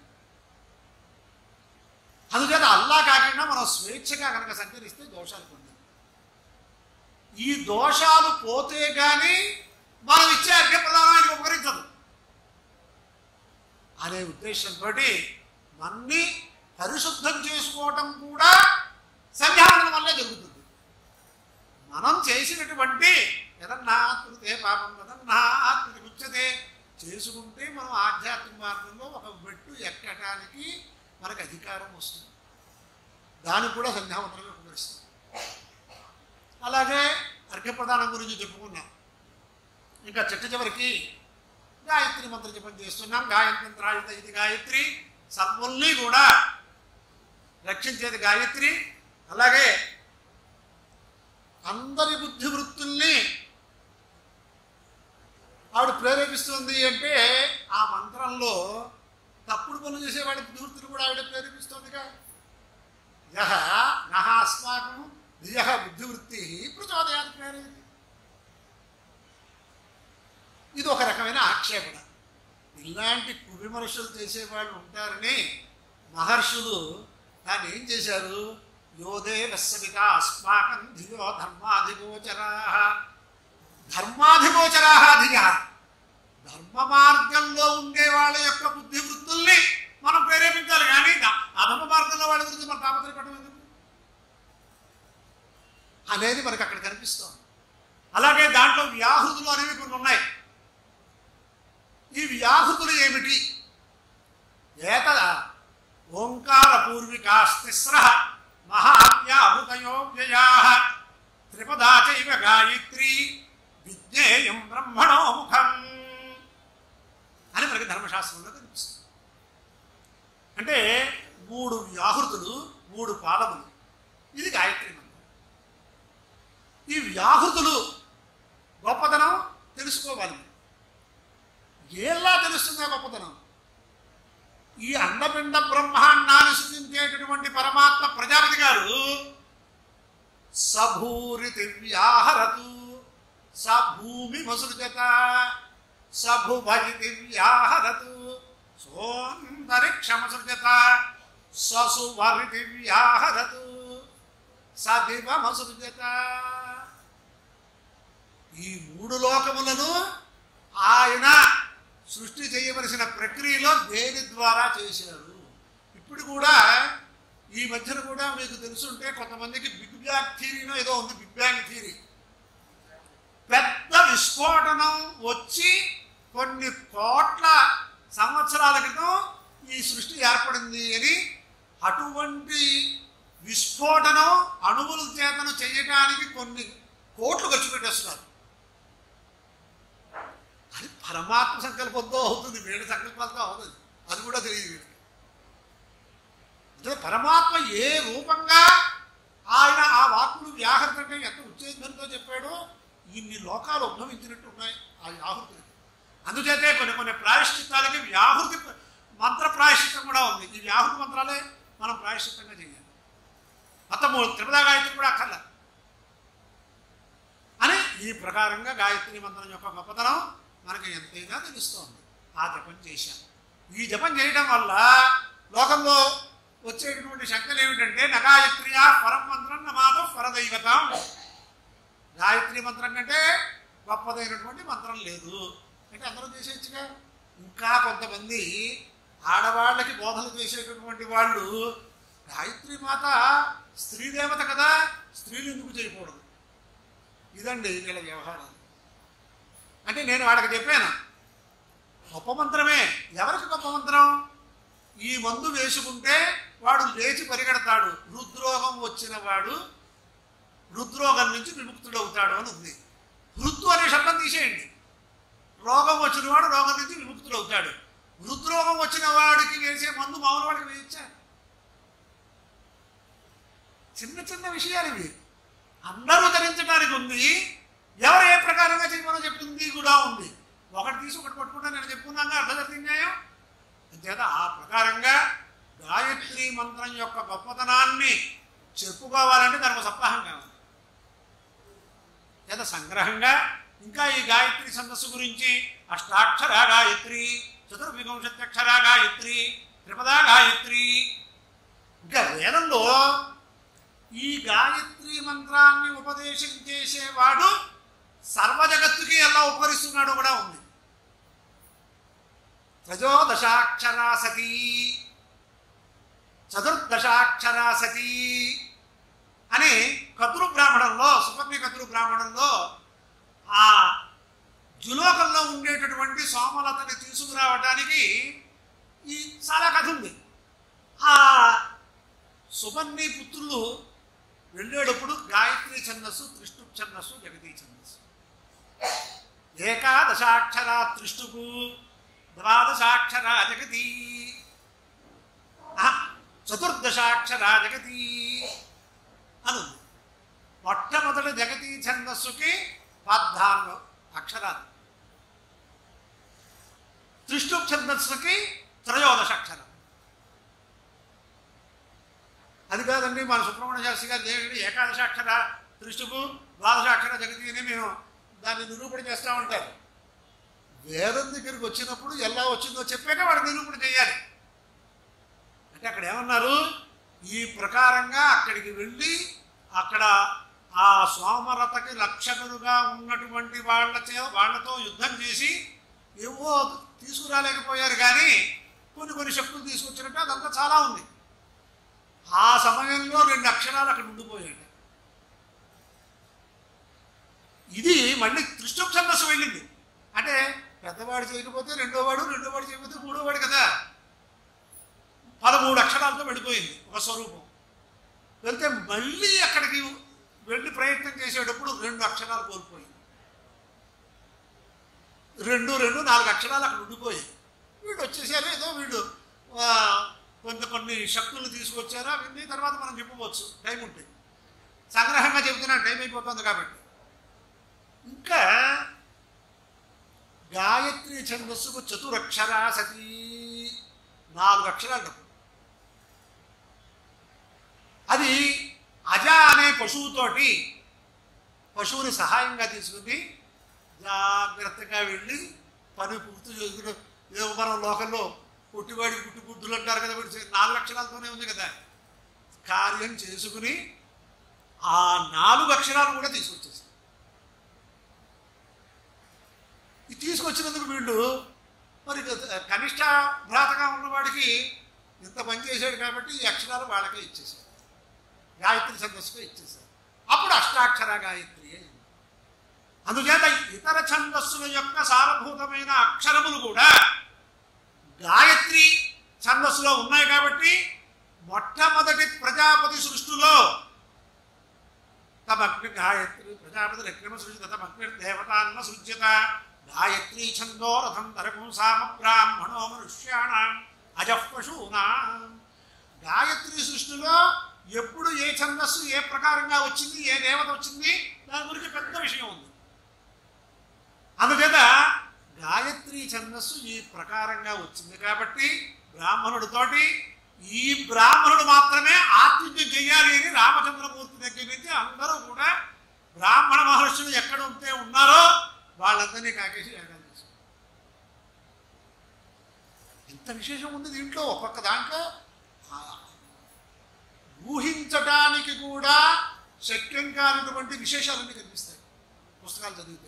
అందుచేత అల్లా కాకుండా మనం స్వేచ్ఛగా కనుక సంచరిస్తే దోషాలు పొందాం ఈ దోషాలు పోతే గాని మనం ఇచ్చే అర్ఘ్య ప్రధానం ఆయనకు ఉపకరించదు అనే ఉద్దేశంతో మన్ని పరిశుద్ధం చేసుకోవటం కూడా సంధ్యావనం వల్లే జరుగుతుంది మనం చేసినటువంటి ఎదన్నా కృతే పాపం ఎదన్నా ఆత్మతి గుచ్చతే చేసుకుంటే మనం ఆధ్యాత్మిక మార్గంలో ఒక మెట్టు ఎక్కడానికి మనకు అధికారం వస్తుంది దానికి కూడా సంధ్యావంతరంగా ఉపకరిస్తుంది అలాగే అర్ఘ్యప్రదానం గురించి చెప్పుకున్నాం ఇంకా చిట్ట చివరికి గాయత్రి మంత్ర జపం చేస్తున్నాం గాయత్రంత్రాయుత ఇది గాయత్రి సర్వుల్ని కూడా రక్షించేది గాయత్రి అలాగే అందరి బుద్ధి వృత్తుల్ని ఆవిడ ప్రేరేపిస్తుంది అంటే ఆ మంత్రంలో తప్పుడు పనులు చేసేవాడి బుద్ధి వృత్తులు కూడా ఆవిడ ప్రేరేపిస్తుందిగా యహ నహ అస్మాకం ధియః బుద్ధివృత్తి ప్రచోదయాన్ని ప్రేరేది ఇది ఒక రకమైన ఆక్షేపణ ఇలాంటి కువిమర్శలు చేసేవాళ్ళు ఉంటారని మహర్షులు దాన్ని ఏం చేశారు యోదే రస్సవిత అస్మాకం ధియో ధర్మాధిగోచరా ధర్మాధిగోచరా ధియ ధర్మ మార్గంలో ఉండే వాళ్ళ యొక్క బుద్ధి వృత్తుల్ని మనం ప్రేరేపించాలి కానీ ద- అధర్మ మార్గంలో వాళ్ళ గురించి మనం తాపత్రపడడం ఎందుకు అనేది మనకు అక్కడ కనిపిస్తోంది అలాగే దాంట్లో వ్యాహృతులు అనేవి కొన్ని ఉన్నాయి ఈ వ్యాహృతులు ఏమిటి ఏతద ఓంకార పూర్వికాస్తిస్ర మహావ్యాహృతయో వ్యయా త్రిపదా చైవ గాయత్రి విజ్ఞేయం బ్రహ్మణో ముఖం అని మనకి ధర్మశాస్త్రంలో కనిపిస్తుంది అంటే మూడు వ్యాహృతులు మూడు పాదములు ఇది గాయత్రి మంత్రం ఈ వ్యాహృతులు గొప్పతనం తెలుసుకోవాలి మనం. ఎలా తెలుస్తుందా గొప్పతనం ఈ అండపిండ బ్రహ్మాండాన్ని సృజించేటటువంటి పరమాత్మ ప్రజాపతి గారు సభూరితి వ్యాహరతు స భూమి మసృజత సభుభజితి వ్యాహరతు సోంతరిక్షమసృజత ససువరితి వ్యాహరతు సదివమసృజత ఈ మూడు లోకములను ఆయన సృష్టి చేయవలసిన ప్రక్రియలో దేని ద్వారా చేశారు ఇప్పుడు కూడా ఈ మధ్యన కూడా మీకు తెలుసుంటే కొంతమందికి బిగ్ బ్యాంగ్ థీరీనో ఏదో ఉంది బిగ్ బ్యాంగ్ థీరీ పెద్ద విస్ఫోటనం వచ్చి కొన్ని కోట్ల సంవత్సరాల క్రితం ఈ సృష్టి ఏర్పడింది అని అటువంటి విస్ఫోటనం అణువుల చేతను చేయడానికి కొన్ని కోట్లు ఖర్చు పెట్టేస్తున్నారు అది పరమాత్మ సంకల్పంతో అవుతుంది వీడి సంకల్పంతో అవుతుంది అది కూడా తెలియదు వీడికి అంటే పరమాత్మ ఏ రూపంగా ఆయన ఆ వాక్కులు వ్యాహృతంగా ఎంత ఉత్తేజంతో చెప్పాడో ఇన్ని లోకాలు ఉద్భవించినట్టు ఉన్నాయి ఆ వ్యాహృతులకి అందుచేతే కొన్ని కొన్ని ప్రాయశ్చిత్తాలకి వ్యాహృతి మంత్ర ప్రాయశ్చిత్తం కూడా ఉంది ఈ వ్యాహృతి మంత్రాలే మనం ప్రాయశ్చిత్తంగా చేయాలి మొత్తము త్రిపదా గాయత్రి కూడా అక్కర్ల అని ఈ ప్రకారంగా గాయత్రి మంత్రం యొక్క గొప్పతనం మనకి ఎంతైనా తెలుస్తోంది ఆ జపం చేశాం ఈ జపం చేయడం వల్ల లోకంలో వచ్చేటటువంటి శంకలు ఏమిటంటే నగాయత్రియా పరం మంత్రం నమాతో పరదైవతం గాయత్రి మంత్రం కంటే గొప్పదైనటువంటి మంత్రం లేదు అంటే అందరూ చేసేయచ్చుగా ఇంకా కొంతమంది ఆడవాళ్ళకి బోధలు చేసేటటువంటి వాళ్ళు గాయత్రి మాత స్త్రీ దేవత కదా స్త్రీలు ఎందుకు చేయకూడదు ఇదండి వీళ్ళ వ్యవహారాలు అంటే నేను వాడికి చెప్పాను గొప్ప మంత్రమే ఎవరికి గొప్ప మంత్రం ఈ మందు వేసుకుంటే వాడు లేచి పరిగెడతాడు హృద్రోగం వచ్చిన వాడు హృద్రోగం నుంచి విముక్తుడవుతాడు అని ఉంది హృద్దు అనే శబ్దం తీసేయండి రోగం వచ్చిన వాడు రోగం నుంచి విముక్తుడవుతాడు హృద్రోగం వచ్చిన వాడికి వేసే మందు మామూలు వాడికి వేయచ్చా చిన్న చిన్న విషయాలు ఇవి అందరూ ధరించడానికి ఉంది ఎవరు ఏ ప్రకారంగా చేయమని చెప్పింది కూడా ఉంది ఒకటి తీసి ఒకటి పట్టుకుంటా నేను చెప్పుకున్నాగా అర్థజర్తి న్యాయం అంచేత ఆ ప్రకారంగా గాయత్రి మంత్రం యొక్క గొప్పతనాన్ని చెప్పుకోవాలంటే దానికి సప్తాహం కావాలి లేదా సంగ్రహంగా ఇంకా ఈ గాయత్రి ఛందస్సు గురించి అష్టాక్షర గాయత్రి చతుర్వింశత్యక్షర గాయత్రి త్రిపదా గాయత్రి ఇంకా వేదంలో ఈ గాయత్రి మంత్రాన్ని ఉపదేశం చేసేవాడు సర్వజగత్తుకి ఎలా ఉపకరిస్తున్నాడో కూడా ఉంది త్రజోదశాక్షరా సతీ చతుర్దశాక్షరా సతీ అని కతురు బ్రాహ్మణంలో సుపర్ణి కతురు బ్రాహ్మణంలో ఆ జులోకంలో ఉండేటటువంటి సోమలతని తీసుకురావడానికి ఈ చాలా కథ ఉంది ఆ సుపర్ణి పుత్రులు వెళ్ళేటప్పుడు గాయత్రి ఛందస్సు త్రిష్టు ఛందస్సు జగతి ఛందస్సు ఏకాదశాక్షర త్రిష్టుకు ద్వాదశాక్షర జగతి ఆహా, చతుర్దశాక్షర జగతి అను మొట్టమొదటి జగతి ఛందస్సుకి పద్నాలుగు అక్షరాలు త్రిష్టు ఛందస్సుకి త్రయోదశ అక్షరం అది కాదండి మన సుబ్రహ్మణ్య శాస్త్రి గారు దేవుడి ఏకాదశాక్షర త్రిష్టుకు ద్వాదశాక్షర జగతి అని మేము దాన్ని నిరూపణ చేస్తూ ఉంటారు వేదం దగ్గరికి వచ్చినప్పుడు ఎలా వచ్చిందో చెప్పాక వాడు నిరూపణ చేయాలి అంటే అక్కడ ఏమన్నారు ఈ ప్రకారంగా అక్కడికి వెళ్ళి అక్కడ ఆ సోమరథకి రక్షకులుగా ఉన్నటువంటి వాళ్ళ చే వాళ్ళతో యుద్ధం చేసి ఏవో తీసుకురాలేకపోయారు కానీ కొన్ని కొన్ని శక్తులు తీసుకొచ్చినట్టు అదంతా చాలా ఉంది ఆ సమయంలో రెండు అక్షరాలు అక్కడ ఉండిపోయాడు ఇది మళ్ళీ త్రిష్టు ఛందస్సు వెళ్ళింది అంటే పెద్దవాడు చేయకపోతే రెండోవాడు రెండోవాడు చేయకపోతే మూడోవాడు కదా పదమూడు అక్షరాలతో వెళ్ళిపోయింది ఒక స్వరూపం వెళ్తే మళ్ళీ అక్కడికి వెళ్ళి ప్రయత్నం చేసేటప్పుడు రెండు అక్షరాలు కోల్పోయింది రెండు రెండు నాలుగు అక్షరాలు అక్కడ ఉండిపోయాయి వీడు వచ్చేసారు ఏదో వీడు ఆ, కొంత కొన్ని శక్తులు తీసుకొచ్చారు అవన్నీ తర్వాత మనం చెప్పవచ్చు టైం ఉంటే సంగ్రహంగా చెబుతున్నాను టైం అయిపోతుంది కాబట్టి ఇంకా గాయత్రి ఛందస్సుకు చతురక్షర సతీ నాలుగు అక్షరాలు తప్పు అది అజ అనే పశువుతోటి పశువుని సహాయంగా తీసుకుని జాగ్రత్తగా వెళ్ళి పని పూర్తి చేసుకుని ఏదో మనం లోకల్లో పుట్టివాడి పుట్టి బుద్ధులు అంటారు కదా వీడు చే- నాలుగు అక్షరాలతోనే ఉంది కదా కార్యం చేసుకుని ఆ నాలుగు అక్షరాలు కూడా తీసుకొచ్చేసారు ఇది తీసుకొచ్చినందుకు వీళ్ళు మరి క- కనిష్ట భ్రాతగా ఉన్నవాడికి ఇంత పని చేశాడు కాబట్టి ఈ అక్షరాలు వాళ్ళకే ఇచ్చేసారు గాయత్రి ఛందస్సుగా ఇచ్చేసారు అప్పుడు అష్టాక్షర గాయత్రి అయింది అందుచేత ఇతర ఛందస్సుల యొక్క సారభూతమైన అక్షరములు కూడా గాయత్రి ఛందస్సులో ఉన్నాయి కాబట్టి మొట్టమొదటి ప్రజాపతి సృష్టిలో తమగ్ని గాయత్రి ప్రజాపతి లక్ష్మ సృజిత తమగ్ని దేవతాన్న సృజ్యత గాయత్రీ ఛందో రథం తరకం సామ బ్రాహ్మణో మనుష్యాణం అజః పశూనాం గాయత్రి సృష్టిలో ఎప్పుడు ఏ ఛందస్సు ఏ ప్రకారంగా వచ్చింది ఏ దేవత వచ్చింది దాని గురించి పెద్ద విషయం ఉంది అందుచేత గాయత్రి ఛందస్సు ఈ ప్రకారంగా వచ్చింది కాబట్టి బ్రాహ్మణుడితోటి ఈ బ్రాహ్మణుడు మాత్రమే ఆత్మహత్య చేయాలి అని రామచంద్రమూర్తి దగ్గర నుంచి అందరూ కూడా బ్రాహ్మణ మహర్షులు ఎక్కడ ఉంటే ఉన్నారో వాళ్ళందరినీ కాకేసి యాగాలు చేశారు ఇంత విశేషం ఉంది దీంట్లో ఒక్కొక్క దాంట్లో ఆ, ఊహించటానికి కూడా శక్యం కానటువంటి విశేషాలన్నీ కనిపిస్తాయి పుస్తకాలు చదివితే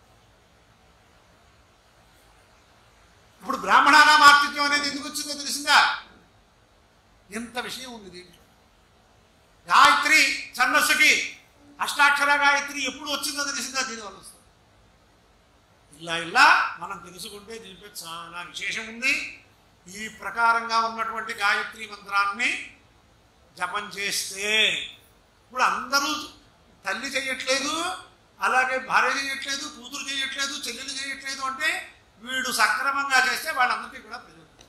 ఇప్పుడు బ్రాహ్మణానా మార్తిత్యం అనేది ఎందుకు వచ్చిందో తెలిసిందా ఇంత విషయం ఉంది దీంట్లో గాయత్రి ఛందస్సుకి అష్టాక్షర గాయత్రి ఎప్పుడు వచ్చిందో తెలిసిందా దీనివల్ల వస్తుంది ఇలా ఇలా మనం తెలుసుకుంటే దీంట్లో చాలా విశేషం ఉంది ఈ ప్రకారంగా ఉన్నటువంటి గాయత్రి మంత్రాన్ని జపం చేస్తే ఇప్పుడు అందరూ తల్లి చేయట్లేదు అలాగే భార్య చేయట్లేదు కూతురు చేయట్లేదు చెల్లెలు చేయట్లేదు అంటే వీడు సక్రమంగా చేస్తే వాళ్ళందరికీ కూడా ప్రయోజనం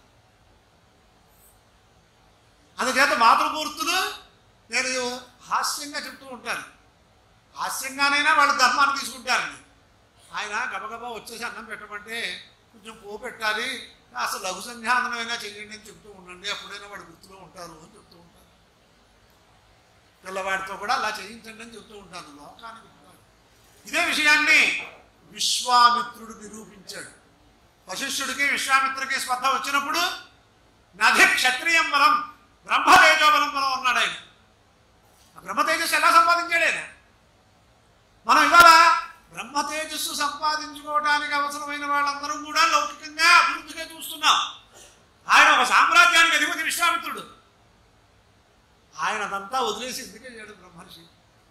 అందుచేత మాతృమూర్తులు నేను హాస్యంగా చెప్తూ ఉంటాను హాస్యంగానైనా వాళ్ళు ధర్మాన్ని తీసుకుంటారండి ఆయన గబగబా వచ్చేసి అన్నం పెట్టమంటే కొంచెం పో పెట్టాలి అసలు లఘు సంధ్యాదనమైనా చెయ్యండి అని చెప్తూ ఉండండి అప్పుడైనా వాడు గుర్తులో ఉంటారు అని చెప్తూ ఉంటారు పిల్లవాడితో కూడా అలా చేయించండి అని చెప్తూ ఉంటాను లోకానికి ఉంటాను ఇదే విషయాన్ని విశ్వామిత్రుడు నిరూపించాడు వశిష్ఠుడికి విశ్వామిత్రుడికి స్పర్ధ వచ్చినప్పుడు నది క్షత్రియం బలం బ్రహ్మతేజో బలం బలం అన్నాడు ఆయన ఆ బ్రహ్మతేజస్సు ఎలా సంపాదించాడు ఆయన మనం ఇవాళ బ్రహ్మ తేజస్సు సంపాదించుకోవడానికి అవసరమైన వాళ్ళందరం కూడా లౌకికంగా అభివృద్ధిగా చూస్తున్నాం ఆయన ఒక సామ్రాజ్యానికి అధిపతి విశ్వామిత్రుడు ఆయన అదంతా వదిలేసి ఎందుకే చేయడు బ్రహ్మర్షి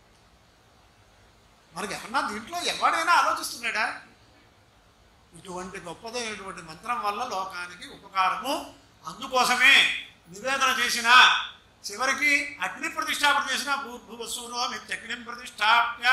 మనకి ఏమన్నా దీంట్లో ఎవడైనా ఆలోచిస్తున్నాడా ఇటువంటి గొప్పదైనటువంటి మంత్రం వల్ల లోకానికి ఉపకారము అందుకోసమే నివేదన చేసిన చివరికి అగ్ని ప్రతిష్టాపన చేసిన భూర్భువస్సులో నిత్యగ్ని ప్రతిష్టాప్య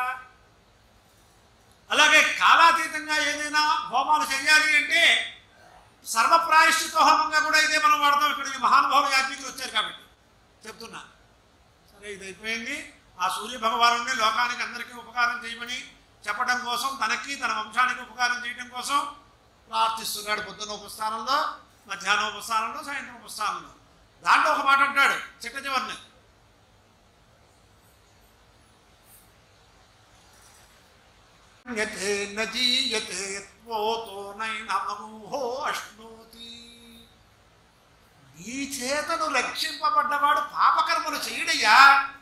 అలాగే కాలాతీతంగా ఏదైనా హోమాలు చేయాలి అంటే సర్వప్రాయశ్చిత హోమంగా కూడా ఇదే మనం వాడతాం ఇక్కడ ఈ మహానుభావులు యాజ్ఞికులు వచ్చారు కాబట్టి చెప్తున్నా సరే ఇది అయిపోయింది ఆ సూర్య భగవాను లోకానికి అందరికీ ఉపకారం చేయమని చెప్పడం కోసం తనకి తన వంశానికి ఉపకారం చేయడం కోసం ప్రార్థిస్తున్నాడు పొద్దున ఉపస్థానంలో మధ్యాహ్నం ఉపస్థానంలో సాయంత్రం ఉపస్థానంలో దాంట్లో ఒక మాట అంటాడు చిట్ట చివరిని యతే నజీయతే యత్వోతో నైనమూహో అశ్నోతి నీ చేతను రక్షింపబడ్డవాడు పాపకర్మలు చేయడయ్యా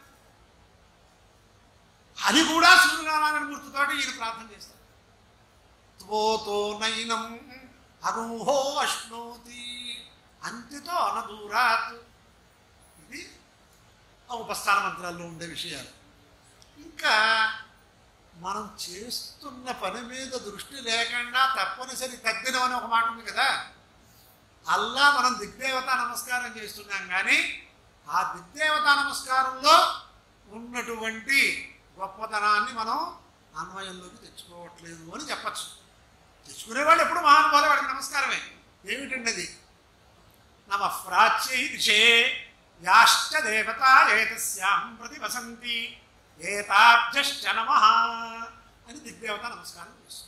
అది కూడా సూర్యనారాయణ మూర్తితోటి ఈయన ప్రార్థన చేస్తాడు త్వోతో నైనం అగూహో అశ్నోతి అంతితో అనదూరాత్ ఇది ఆ ఉపస్థాన మంత్రాల్లో ఉండే విషయాలు ఇంకా మనం చేస్తున్న పని మీద దృష్టి లేకుండా తప్పనిసరి తగ్గినం అని ఒక మాట ఉంది కదా అల్లా మనం దిగ్దేవత నమస్కారం చేస్తున్నాం కానీ ఆ దిగ్దేవత నమస్కారంలో ఉన్నటువంటి గొప్పతనాన్ని మనం అన్వయంలోకి తెచ్చుకోవట్లేదు అని చెప్పచ్చు తెచ్చుకునేవాళ్ళు ఎప్పుడు మహానుభావులు వాడికి నమస్కారమే ఏమిటండి అది నమ ప్రాచ్యై దిశే యాశ్చ దేవత ఏతస్యాం ప్రతి వసంతి ఏతాభ్యశ్చ నమ అని దిగ్దేవత నమస్కారం చేస్తుంది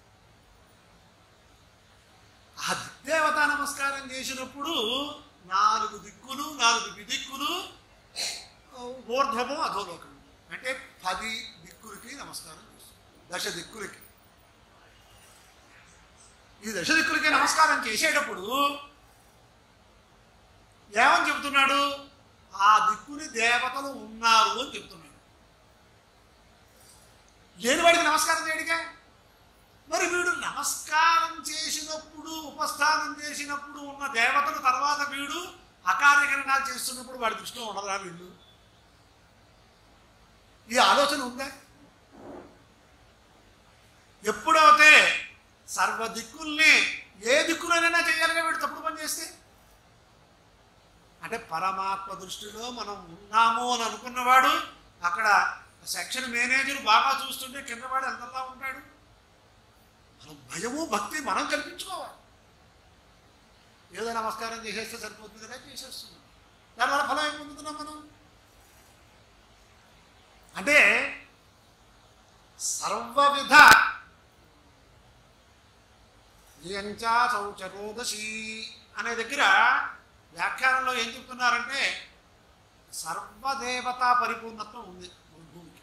ఆ దిగ్దేవత నమస్కారం చేసినప్పుడు నాలుగు దిక్కులు నాలుగు విదిక్కులు ఊర్ధ్వము అధోలోకము అంటే పది దిక్కులకి నమస్కారం చేస్తుంది దశ దిక్కులకి ఈ దశ దిక్కులకి నమస్కారం చేసేటప్పుడు ఏమని చెబుతున్నాడు ఆ దిక్కుని దేవతలు ఉన్నారు అని చెప్తున్నాడు లేనివాడికి నమస్కారం చేయడిగా మరి వీడు నమస్కారం చేసినప్పుడు ఉపస్థానం చేసినప్పుడు ఉన్న దేవతలు తర్వాత వీడు అకార్యకరణాలు చేస్తున్నప్పుడు వాడి దృష్టిలో ఉండరా వీళ్ళు ఈ ఆలోచన ఉందా సర్వ దిక్కుల్ని ఏ దిక్కులోనైనా చేయాలిగా వీడు తప్పుడు పని చేస్తే అంటే పరమాత్మ దృష్టిలో మనం ఉన్నాము అని అనుకున్నవాడు అక్కడ సెక్షన్ మేనేజర్ బాగా చూస్తుంటే కిందవాడు ఎంతలా ఉంటాడు మనం భయము భక్తి మనం కల్పించుకోవాలి ఏదో నమస్కారం చేసేస్తే సరిపోతుంది కదా చేసేస్తున్నాం దానివల్ల ఫలం ఏం పొందుతున్నాం మనం అంటే సర్వవిధ ఎంచా శౌచరోదశి అనే దగ్గర వ్యాఖ్యానంలో ఏం చెప్తున్నారంటే సర్వదేవతా పరిపూర్ణత్వం ఉంది భూమికి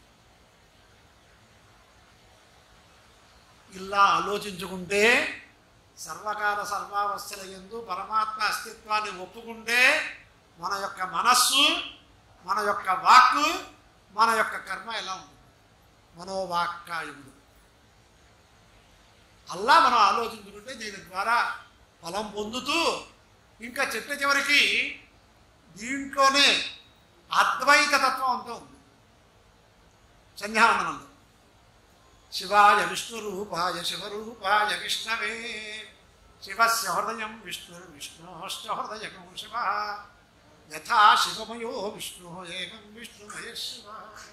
ఇలా ఆలోచించుకుంటే సర్వకాల సర్వావస్థల ఎందు పరమాత్మ అస్తిత్వాన్ని ఒప్పుకుంటే మన యొక్క మనస్సు మన యొక్క వాక్కు మన యొక్క కర్మ ఎలా ఉంటుంది మనోవాక్కాయుడు అల్లా మనం ఆలోచించుకుంటే దీని ద్వారా ఫలం పొందుతూ ఇంకా చిట్ట చివరికి దీంట్లోనే అద్వైత తత్వం అంతా ఉంది సంధ్యావందనంలో శివాయ విష్ణురూపాయ శివరూపాయ విష్ణవే శివస్య హృదయం విష్ణు విష్ణోశ్చ హృదయకం శివ యథా శివమయో విష్ణు ఏకం విష్ణుమయ శివ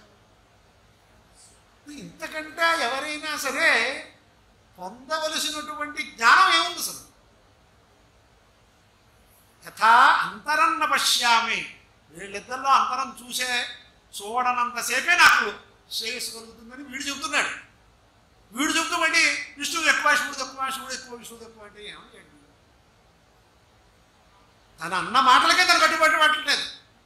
ఇంతకంటే ఎవరైనా సరే పొందవలసినటువంటి జ్ఞానం ఏముంది అసలు యథా అంతరన్న పశ్యామి వీళ్ళిద్దరిలో అంతరం చూసే చూడనంతసేపే నాకు శ్రేయస్సు కలుగుతుందని వీడు చెబుతున్నాడు వీడు చెబుతూ మళ్ళీ విష్ణువు ఎక్కువ శివుడు తక్కువ శివుడు ఎక్కువ విష్ణువు తక్కువ అంటే ఏమంటే తన అన్న మాటలకే తను కట్టుబడి పట్టలేదు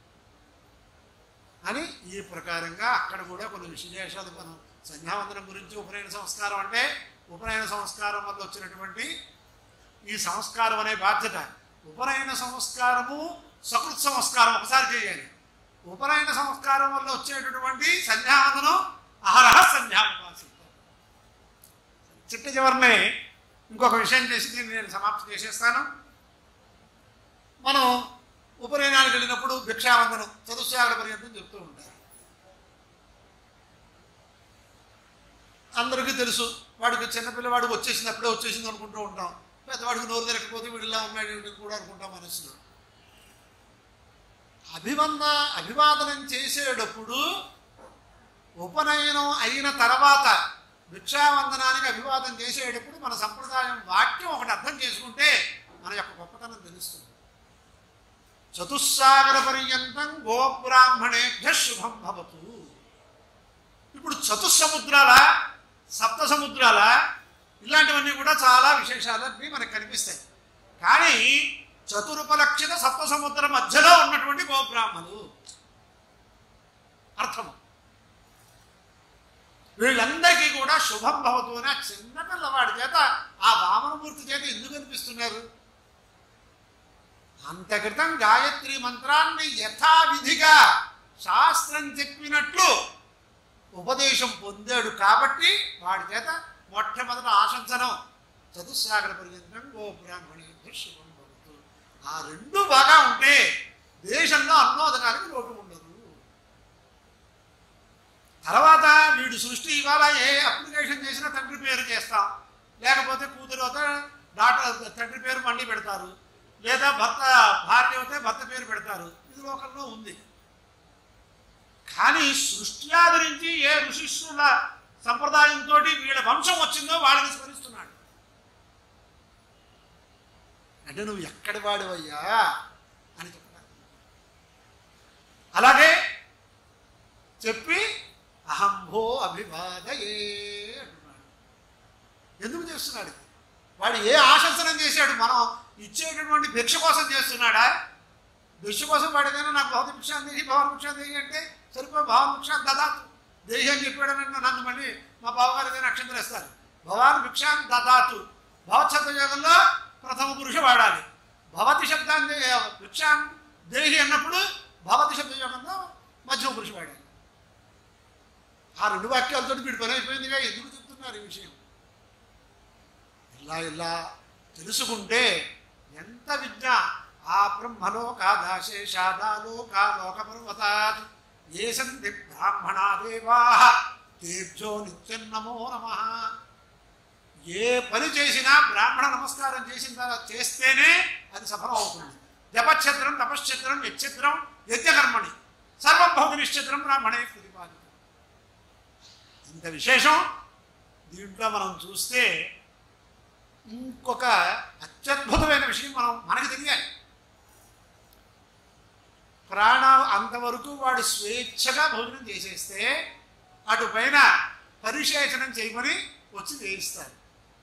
అని ఈ ప్రకారంగా అక్కడ కూడా కొన్ని విశేషాలు మనం సంధ్యావందనం గురించి ఉపనయన సంస్కారం అంటే ఉపనయన సంస్కారం వల్ల వచ్చినటువంటి ఈ సంస్కారం అనే బాధ్యత ఉపనయన సంస్కారము సకృత్ సంస్కారం ఒకసారి చేయాలి ఉపనయన సంస్కారం వల్ల వచ్చేటటువంటి సంధ్యావందనం అహరహ సంధ్యావకాశం చిట్ట చివరిని ఇంకొక విషయం చేసి దీన్ని నేను సమాప్తి చేసేస్తాను మనం ఉపనయనానికి వెళ్ళినప్పుడు భిక్షావందనం చతుశ్యాగర పర్యంతం చెప్తూ ఉంటారు అందరికీ తెలుసు వాడికి చిన్నపిల్లవాడు వచ్చేసినప్పుడే వచ్చేసింది అనుకుంటూ ఉంటాం పెద్దవాడికి నోరు తిరగకపోతే వీడిలా ఉన్నాడు వీడిని కూడా అనుకుంటాం మనసులో అభివంద అభివాదనం చేసేటప్పుడు ఉపనయనం అయిన తర్వాత భిక్షావందనానికి అభివాదం చేసేటప్పుడు మన సంప్రదాయం వాక్యం ఒకటి అర్థం చేసుకుంటే మన యొక్క గొప్పతనం తెలుస్తుంది చతుస్సాగర పర్యంతం గోబ్రాహ్మణేభ్య శుభం భవతు ఇప్పుడు చతుస్సముద్రాల సప్త సముద్రాల ఇలాంటివన్నీ కూడా చాలా విశేషాలు అన్నీ మనకు కనిపిస్తాయి కానీ చతురుపలక్షిత సప్త సముద్ర మధ్యలో ఉన్నటువంటి గోబ్రాహ్మణులు అర్థము వీళ్ళందరికీ కూడా శుభం భవతు అని ఆ చిన్న పిల్లవాడి చేత ఆ వామనమూర్తి చేత ఎందుకు అనిపిస్తున్నారు అంత క్రితం గాయత్రి మంత్రాన్ని యథావిధిగా శాస్త్రం చెప్పినట్లు ఉపదేశం పొందాడు కాబట్టి వాడి చేత మొట్టమొదట ఆశంసనం చతుస్సాగర పర్యంతం గో బ్రాహ్మణి శుభం భవతు ఆ రెండు బాగా ఉంటే దేశంలో అన్నోదకానికి లోటు ఉండదు తర్వాత వీడు సృష్టి ఇవాళ ఏ అప్లికేషన్ చేసినా తండ్రి పేరు చేస్తాం లేకపోతే కూతురు అయితే డాక్టర్ తండ్రి పేరు మండి పెడతారు లేదా భర్త భార్య అయితే భర్త పేరు పెడతారు ఇది లోకంలో ఉంది కానీ సృష్టి ఆదరించి ఏ ఋషిష్యుల సంప్రదాయంతో వీళ్ళ వంశం వచ్చిందో వాళ్ళని స్మరిస్తున్నాడు అంటే నువ్వు ఎక్కడి వాడివయ్యా అని చెప్తాడు అలాగే చెప్పి అహంభో అభివాదయే అంటున్నాడు ఎందుకు చేస్తున్నాడు ఇది? వాడు ఏ ఆశంసనం చేశాడు మనం ఇచ్చేటటువంటి భిక్ష కోసం చేస్తున్నాడా భిక్ష కోసం వాడు ఏదైనా నాకు భౌత భిక్షాన్ని దేహి భవన భిక్షాన్ని దేహి అంటే సరిపోయి భవన భిక్షాన్ని దదాతు దేహి అని చెప్పాడని నన్ను మళ్ళీ మా బావగారు ఏదైనా అక్షంతలు ఇస్తారు భవాన్ భిక్షాన్ని దదాతు భవత్శబ్ద యోగంలో ప్రథమ పురుష వాడాలి భవతి శబ్దాన్ని భిక్షాన్ దేహి అన్నప్పుడు భవతి శబ్ద యోగంలో మధ్యమ పురుష వాడాలి ఆ రెండు వాక్యాలతో వీడి పని అయిపోయిందిగా ఎందుకు చెప్తున్నారు ఈ విషయం ఇలా ఇలా తెలుసుకుంటే ఎంత విద్య ఆ బ్రహ్మలోకాదాశేషాదాలోకాలోకపర్వతాత్ ఏ సంతి బ్రాహ్మణా దేవా తేభ్యో నిత్యం నమో నమ ఏ పని చేసినా బ్రాహ్మణ నమస్కారం చేసిన తర్వాత చేస్తేనే అది సఫలం అవుతుంది జపక్షత్రం తపశ్చత్రం యక్షత్రం యజ్ఞకర్మణి సర్వం భౌతి నిశ్చిత్రం బ్రాహ్మణే ప్రతిపాదితం ఇంత విశేషం దీంట్లో మనం చూస్తే ఇంకొక అత్యద్భుతమైన విషయం మనం మనకి తెలియాలి ప్రాణ అంతవరకు వాడు స్వేచ్ఛగా భోజనం చేసేస్తే అటు పైన పరిశేచనం చేయమని వచ్చి చేయిస్తారు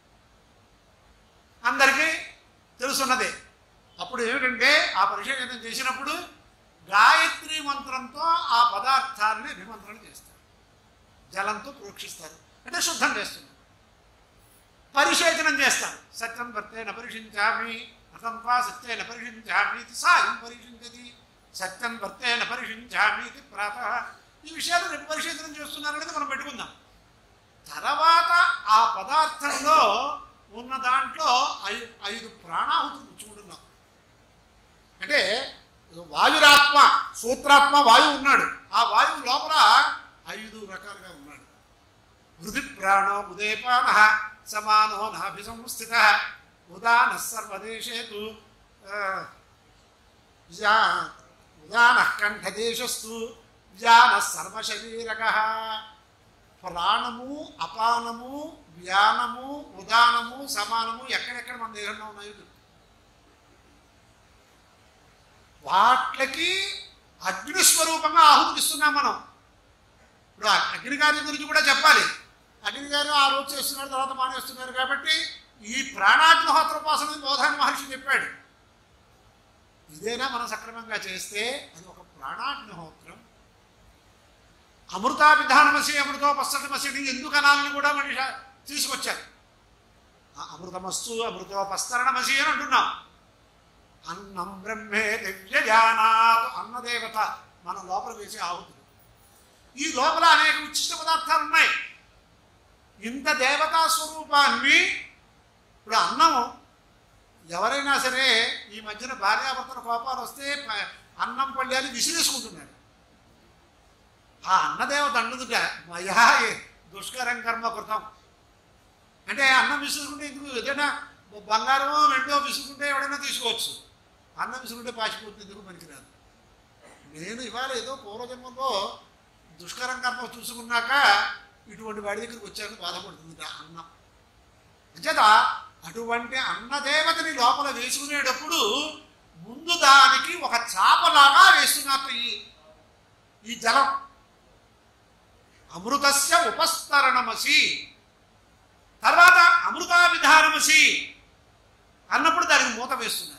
అందరికీ తెలుసున్నదే అప్పుడు ఏమిటంటే ఆ పరిశేచనం చేసినప్పుడు గాయత్రి మంత్రంతో ఆ పదార్థాలని అభిమంత్రణ చేస్తారు జలంతో ప్రోక్షిస్తారు అంటే శుద్ధం చేస్తున్నారు పరిశేచనం చేస్తారు సత్యం భర్తేన పరిశించామి అతం వా సత్యేన పరిశించామి ఇది సాయం పరిశించది సత్యం భర్తేన పరిశించామి ఇది ప్రాత ఈ విషయాలు రేపు పరిశీలన చేస్తున్నారనేది మనం పెట్టుకుందాం తర్వాత ఆ పదార్థంలో ఉన్న దాంట్లో ఐ ఐదు ప్రాణాహుతులు పుచ్చుకుంటున్నాం అంటే వాయురాత్మ సూత్రాత్మ వాయువు ఉన్నాడు ఆ వాయువు లోపల ఐదు రకాలుగా ఉన్నాడు హృది ప్రాణో ఉదయపాన సమానో నాభిసంస్థిత ఉదాన సర్వదేశేతు ఉదాన కంఠదేశస్తు వ్యాన సర్వశరీరక ప్రాణము అపానము వ్యానము ఉదానము సమానము ఎక్కడెక్కడ మన దేహంలో ఉన్నాయో చెప్తుంది. వాట్లకి అగ్ని స్వరూపంగా ఆహుతికి ఇస్తున్నాం మనం ఇప్పుడు ఆ అగ్ని గారి గురించి కూడా చెప్పాలి అగ్ని గారు ఆ రోజు చేస్తున్నారు తర్వాత మానేస్తున్నారు కాబట్టి ఈ ప్రాణాగ్నిహోత్రోపాసన బోధాని మహర్షి చెప్పాడు ఇదేనా మనం సక్రమంగా చేస్తే అది ఒక ప్రాణాగ్నిహోత్రం అమృతాభిధానమసి అమృతోపస్తమసి ఎందుకు అనాలని కూడా మనిషి తీసుకొచ్చారు ఆ అమృతమస్సు అమృతోపస్తరణమసి అని అంటున్నాం అన్నం బ్రహ్మే దివ్యజానాత్ అన్నదేవత మన లోపల వేసే ఆహుతులు ఈ లోపల అనేక ఉచ్చిష్ట పదార్థాలు ఉన్నాయి ఇంత దేవతా స్వరూపాన్ని ఇప్పుడు అన్నం ఎవరైనా సరే ఈ మధ్యన భార్యాభర్తల కోపాలు వస్తే ప- అన్నం పళ్ళాన్ని విసిరేసుకుంటున్నారు ఆ అన్నదేవత అండుదుట మయా దుష్కరం కర్మ కృతం అంటే అన్నం విసురుకుంటే ఎందుకు ఏదైనా బంగారమో వెంటో విసురుకుంటే ఎవడైనా తీసుకోవచ్చు అన్నం విసురుకుంటే పాచిపోతుంది ఎందుకు పనికిరాదు నేను ఇవాళ ఏదో పూర్వజన్మలో దుష్కరం కర్మ చూసుకున్నాక ఇటువంటి వాడి దగ్గరికి వచ్చాను బాధపడుతుంది ఆ అన్నం అంచేత అటువంటి అన్నదేవతని లోపల వేసుకునేటప్పుడు ముందు దానికి ఒక చాపలాగా వేస్తున్నట్టు ఈ ఈ జలం అమృతస్య ఉపస్తరణమసి తర్వాత అమృతాభిధానమసి అన్నప్పుడు దానికి మూత వేస్తున్నారు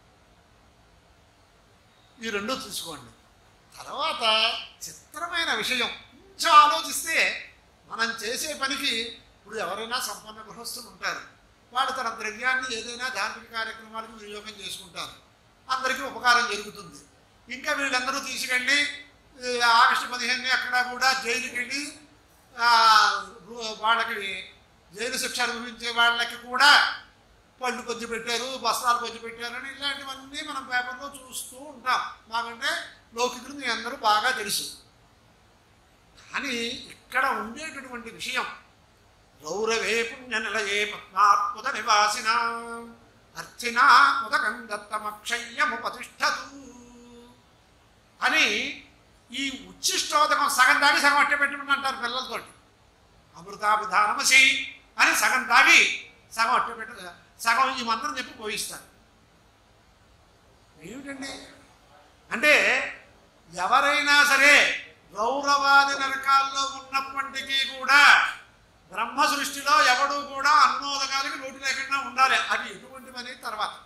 ఈ రెండు చూసుకోండి తర్వాత చిత్రమైన విషయం కొంచెం ఆలోచిస్తే మనం చేసే పనికి ఇప్పుడు ఎవరైనా సంపన్న గృహస్థులు ఉంటారు వాళ్ళు తన ద్రవ్యాన్ని ఏదైనా ధార్మిక కార్యక్రమాలకు వినియోగం చేసుకుంటారు అందరికీ ఉపకారం జరుగుతుంది ఇంకా వీళ్ళందరూ తీసుకెళ్ళి ఈ ఆగస్టు పదిహేను అక్కడ కూడా జైలుకి వెళ్ళి ఆ, రు- వాళ్ళకి జైలు శిక్ష అనుభవించే వాళ్ళకి కూడా పళ్ళు కొంచెం పెట్టారు బస్తాలు కొంచెం పెట్టారు అని ఇలాంటివన్నీ మనం పేపర్లో చూస్తూ ఉంటాం మాకంటే లౌకికులు మీ అందరూ బాగా తెలుసు కానీ ఇక్కడ ఉండేటటువంటి విషయం గౌరవే పుణ్య నిలయే పద్మాత్ముద నివాసిన అర్చినా ఉదకం దత్తమక్షయ్యముపతిష్టతు అని ఈ ఉచ్చిష్టోదకం సగం దాగి సగం అట్టే పెట్టుకుంటారు పిల్లలతోటి అమృతాభిధానమసి అని సగం తాగి సగం అట్టే పెట్ట సగం ఈ మంత్రం చెప్పి పోయిస్తారు ఏమిటండి అంటే ఎవరైనా సరే గౌరవాది నరకాల్లో ఉన్నప్పటికీ కూడా బ్రహ్మ సృష్టిలో ఎవడు కూడా అన్నోదకాలకి లోటు లేకుండా ఉండాలి అది ఎటువంటివని తర్వాత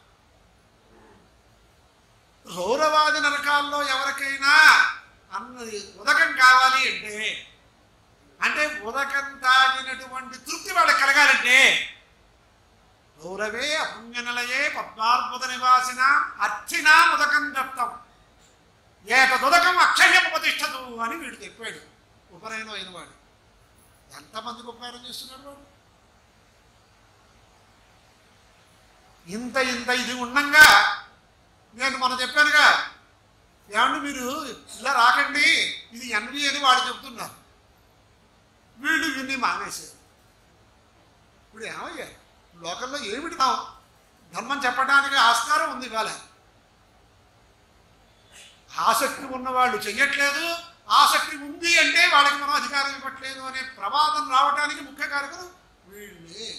రౌరవాది నరకాల్లో ఎవరికైనా అన్న ఉదకం కావాలి అంటే అంటే ఉదకం తాగినటువంటి తృప్తి వాళ్ళకి కలగాలంటే గౌరవే అపుణ్యనలయే పద్మార్బుద నివాసిన అర్చినా ఉదకం దత్తం ఏతదుదకం అక్షయం ఉపతిష్టదు అని వీడు చెప్పాడు ఉపనయనం అయిన వాడు ఎంతమందికి ఉపకారం చేస్తున్నాడు వాడు ఇంత ఇంత ఇది ఉండంగా నేను మొన్న చెప్పానుగా ఏమండి మీరు ఇలా రాకండి ఇది ఎన్వి అని వాళ్ళు చెప్తున్నారు వీళ్ళు విని మానేశారు ఇప్పుడు ఏమయ్యారు లోకల్లో ఏమిటి నా ధర్మం చెప్పడానికి ఆస్కారం ఉంది ఇవాళ ఆసక్తి ఉన్నవాళ్ళు చెయ్యట్లేదు ఆసక్తి ఉంది అంటే వాళ్ళకి మనం అధికారం ఇవ్వట్లేదు అనే ప్రమాదం రావడానికి ముఖ్య కారకులు వీళ్ళే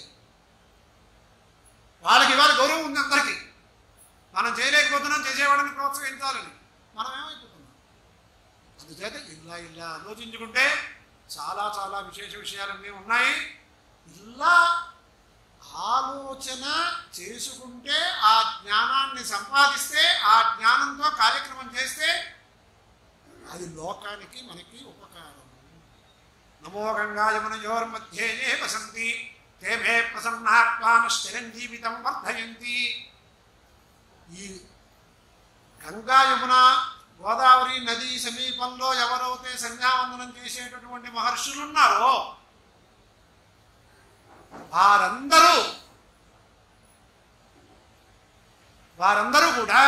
వాళ్ళకి ఇవాళ గౌరవం ఉంది అందరికీ మనం చేయలేకపోతున్నాం చేసేవాళ్ళని ప్రోత్సహించాలని మనం ఏమైపోతున్నాం అందుచేత ఇలా ఇలా ఆలోచించుకుంటే చాలా చాలా విశేష విషయాలన్నీ ఉన్నాయి ఇలా ఆలోచన చేసుకుంటే ఆ జ్ఞానాన్ని సంపాదిస్తే ఆ జ్ఞానంతో కార్యక్రమం చేస్తే అది లోకానికి మనకి ఉపకారం నమో గంగాయమున యోర్మధ్యే ఏ వసంతి తే మే ప్రసన్నాత్మానశ్చిరంజీవితం వర్ధయంతి ఈ గంగా యమున గోదావరి నది సమీపంలో ఎవరైతే సంధ్యావందనం చేసేటటువంటి మహర్షులు ఉన్నారో వారందరూ వారందరూ కూడా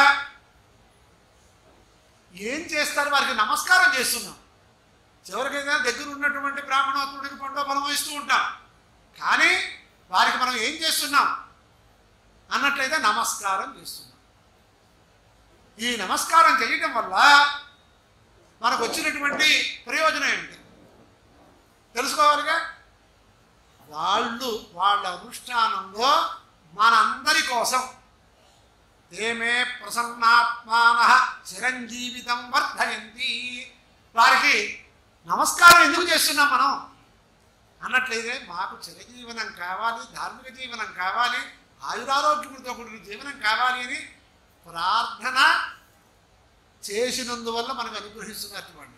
ఏం చేస్తారు వారికి నమస్కారం చేస్తున్నాం చివరికైనా దగ్గర ఉన్నటువంటి బ్రాహ్మణోత్తుడికి పండో ఫలం ఇస్తూ ఉంటాం కానీ వారికి మనం ఏం చేస్తున్నాం అన్నట్లయితే నమస్కారం చేస్తున్నాం ఈ నమస్కారం చేయటం వల్ల మనకు వచ్చినటువంటి ప్రయోజనం ఏంటి తెలుసుకోవాలిగా వాళ్ళు వాళ్ళ అనుష్ఠానంలో మనందరి కోసం ఏమే ప్రసన్నాత్మాన చిరంజీవితం వర్ధయంతి వారికి నమస్కారం ఎందుకు చేస్తున్నాం మనం అన్నట్లయితే మాకు చిరజీవనం కావాలి ధార్మిక జీవనం కావాలి ఆయురారోగ్యములతో కూడిన జీవనం కావాలి అని ప్రార్థన చేసినందువల్ల మనకు అనుగ్రహిస్తున్నటువంటి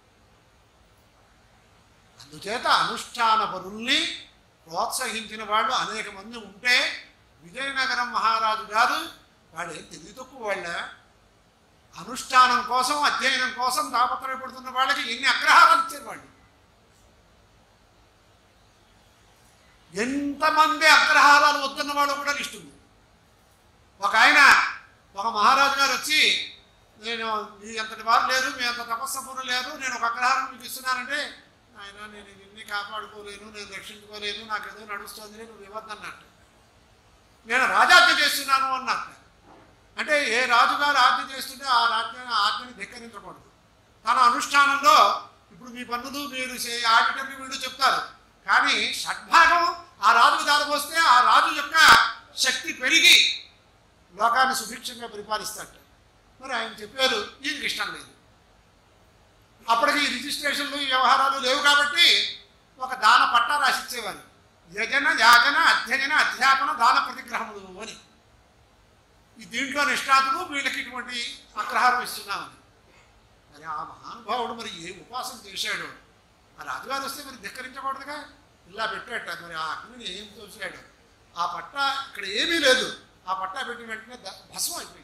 అందుచేత అనుష్ఠాన పరుల్ని ప్రోత్సహించిన వాళ్ళు అనేక మంది ఉంటే విజయనగరం మహారాజు గారు వాడు ఏం తెలివి తక్కువ వాళ్ళ అనుష్ఠానం కోసం అధ్యయనం కోసం తాపత్రయపడుతున్న వాళ్ళకి ఎన్ని అగ్రహారాలు ఇచ్చారు వాళ్ళు ఎంతమంది అగ్రహారాలు వస్తున్న వాళ్ళు కూడా లిస్ట్ ఉంది ఒక ఆయన ఒక మహారాజు గారు వచ్చి నేను మీ అంతటి వారు లేరు మీ అంత తపస్సపూర్ణ లేరు నేను ఒక అగ్రహారం మీకు ఇస్తున్నానంటే ఆయన నేను నిన్ను కాపాడుకోలేను నేను రక్షించుకోలేను నాకు ఏదో నడుస్తుంది నువ్వు ఇవ్వద్దన్నట్టు నేను రాజాజ్ఞ చేస్తున్నాను అన్నట్టు అంటే ఏ రాజుగారు ఆజ్ఞ చేస్తుంటే ఆ రాజ్య ఆజ్ఞని ధిక్కరించకూడదు తన అనుష్ఠానంలో ఇప్పుడు మీ పన్నులు మీరు చే- ఆడిటర్ని వీళ్ళు చెప్తారు కానీ షడ్భాగం ఆ రాజుకు దారిపోస్తే ఆ రాజు యొక్క శక్తి పెరిగి లోకాన్ని సుభిక్షంగా పరిపాలిస్తాడు మరి ఆయన చెప్పారు ఈయనకి ఇష్టం లేదు అప్పటికి ఈ రిజిస్ట్రేషన్లు ఈ వ్యవహారాలు లేవు కాబట్టి ఒక దాన పట్టా రాసిచ్చేవారు యజన యాజన అధ్యయన అధ్యాపన దాన ప్రతిగ్రహములు అని ఈ దీంట్లో నిష్ఠాతులు వీళ్ళకి ఇటువంటి అగ్రహారం ఇస్తున్నామని మరి ఆ మహానుభావుడు మరి ఏ ఉపాసన చేశాడు ఆ రాజుగారు వస్తే మరి ధిక్కరించకూడదుగా ఇలా పెట్టాట మరి ఆ అగ్నిని ఏం తోసాడు ఆ పట్ట ఇక్కడ ఏమీ లేదు ఆ పట్టా పెట్టిన వెంటనే ద- భస్మం అయిపోయింది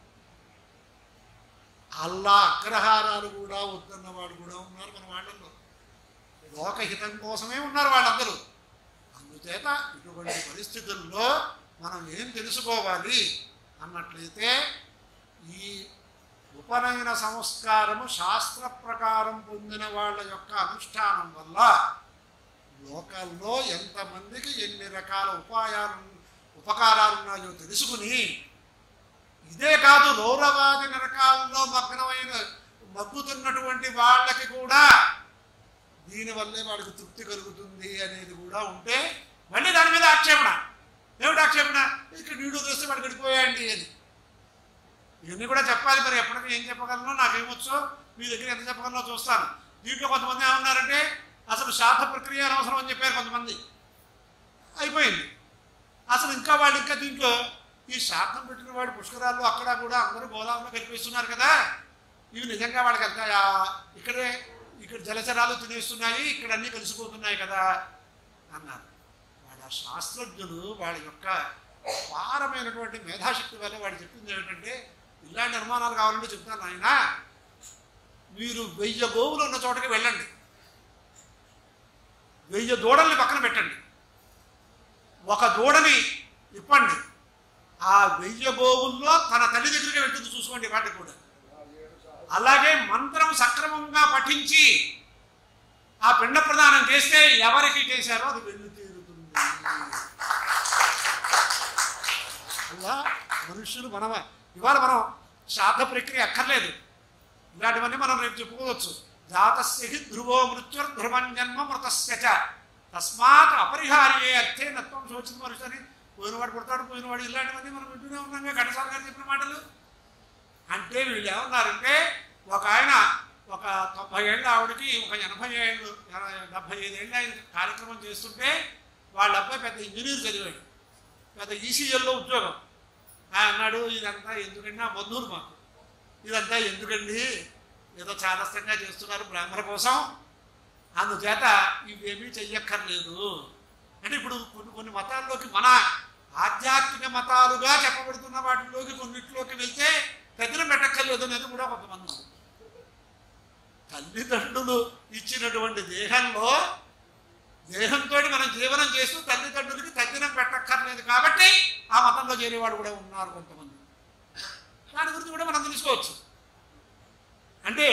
అల్లా అగ్రహారాలు కూడా వద్దన్న వాడు కూడా ఉన్నారు మన వాళ్ళల్లో లోకహితం కోసమే ఉన్నారు వాళ్ళందరూ అందుచేత ఇటువంటి పరిస్థితుల్లో మనం ఏం తెలుసుకోవాలి అన్నట్లయితే ఈ ఉపనయన సంస్కారము శాస్త్ర ప్రకారం పొందిన వాళ్ళ యొక్క అనుష్ఠానం వల్ల లోకాల్లో ఎంతమందికి ఎన్ని రకాల ఉపాయాలు ఉపకారాలు ఉన్నాయో తెలుసుకుని ఇదే కాదు రౌరవాది నరకాలలో మగ్నమైన మగ్గుతున్నటువంటి వాళ్ళకి కూడా దీనివల్లే వాడికి తృప్తి కలుగుతుంది అనేది కూడా ఉంటే మళ్ళీ దాని మీద ఆక్షేపణ ఏమిటి ఆక్షేపణ ఇక్కడ నీడు వదిలేస్తే వాడు గడిపోయాయండి అని ఇవన్నీ కూడా చెప్పాలి మరి ఎప్పటికీ ఏం చెప్పగలను నాకేమొచ్చో మీ దగ్గర ఎంత చెప్పగలనో చూస్తాను దీంట్లో కొంతమంది ఏమన్నారంటే అసలు శాఖ ప్రక్రియ అనవసరం అని చెప్పారు కొంతమంది అయిపోయింది అసలు ఇంకా వాళ్ళు ఇంకా దీంట్లో ఈ శాఖం పెట్టిన వాడు పుష్కరాలు అక్కడ కూడా అందరూ గోదావరిలో కలిపేస్తున్నారు కదా ఇవి నిజంగా వాళ్ళకి అంత ఇక్కడే ఇక్కడ జలచరాలు తినేస్తున్నాయి ఇక్కడ అన్నీ కలిసిపోతున్నాయి కదా అన్నారు వాళ్ళ శాస్త్రజ్ఞులు వాళ్ళ యొక్క అపారమైనటువంటి మేధాశక్తి వల్ల వాడు చెప్పింది ఏమిటంటే ఇలాంటి అనుమానాలు కావాలంటే చెప్తాను ఆయన మీరు వెయ్యి గోవులు ఉన్న చోటకి వెళ్ళండి వెయ్యి దూడల్ని పక్కన పెట్టండి ఒక దూడని ఇప్పండి ఆ వెయ్యి గోవుల్లో తన తల్లి దగ్గరికి వెళ్తుంది చూసుకోండి వాటికి కూడా అలాగే మంత్రం సక్రమంగా పఠించి ఆ పిండ ప్రదానం చేస్తే ఎవరికి చేశారో అది వెళ్ళి తీరుతుంది వల్ల మనుష్యులు మనం ఇవాళ మనం శ్రాద్ధ ప్రక్రియ అక్కర్లేదు ఇలాంటివన్నీ మనం రేపు చెప్పుకోవచ్చు జాతస్య హి ధ్రువో మృత్యుర్ ధ్రువం జన్మ మృతస్య చ తస్మాత్ అపరిహార్యే అర్థే నత్వం శోచిత మనుషుని పోయినవాడు పుడతాడు పోయినవాడు ఇలాంటివన్నీ మనం వింటూనే ఉన్నాం ఘటసాల గారు చెప్పిన మాటలు అంటే వీళ్ళు ఏమన్నారంటే ఒక ఆయన ఒక తొంభై ఏళ్ళ ఆవిడకి ఒక ఎనభై ఏళ్ళు ఎన- డెబ్భై ఐదు ఏళ్ళు ఆయన కార్యక్రమం చేస్తుంటే వాళ్ళ అబ్బాయి పెద్ద ఇంజనీర్ చదివాడు పెద్ద ఈసీఎల్లో ఉద్యోగం ఆయన అన్నాడు ఇదంతా ఎందుకండి నా బంధువులు మాకు ఇదంతా ఎందుకండి ఏదో చాదస్తంగా చేస్తున్నారు బ్రాహ్మణ కోసం అందుచేత ఇవేమీ చెయ్యక్కర్లేదు అంటే ఇప్పుడు కొన్ని కొన్ని మతాల్లోకి మన ఆధ్యాత్మిక మతాలుగా చెప్పబడుతున్న వాటిలోకి కొన్నిట్లోకి వెళ్తే పెద్దలు పెట్టక్కర్లేదు అనేది కూడా కొంతమంది ఉంది. తల్లిదండ్రులు ఇచ్చినటువంటి దేహంలో దేహంతో మనం జీవనం చేస్తూ తల్లిదండ్రులకి తద్దినం పెట్టక్కర్లేదు కాబట్టి ఆ మతంలో చేరేవాడు కూడా ఉన్నారు కొంతమంది దాని గురించి కూడా మనం తెలుసుకోవచ్చు అంటే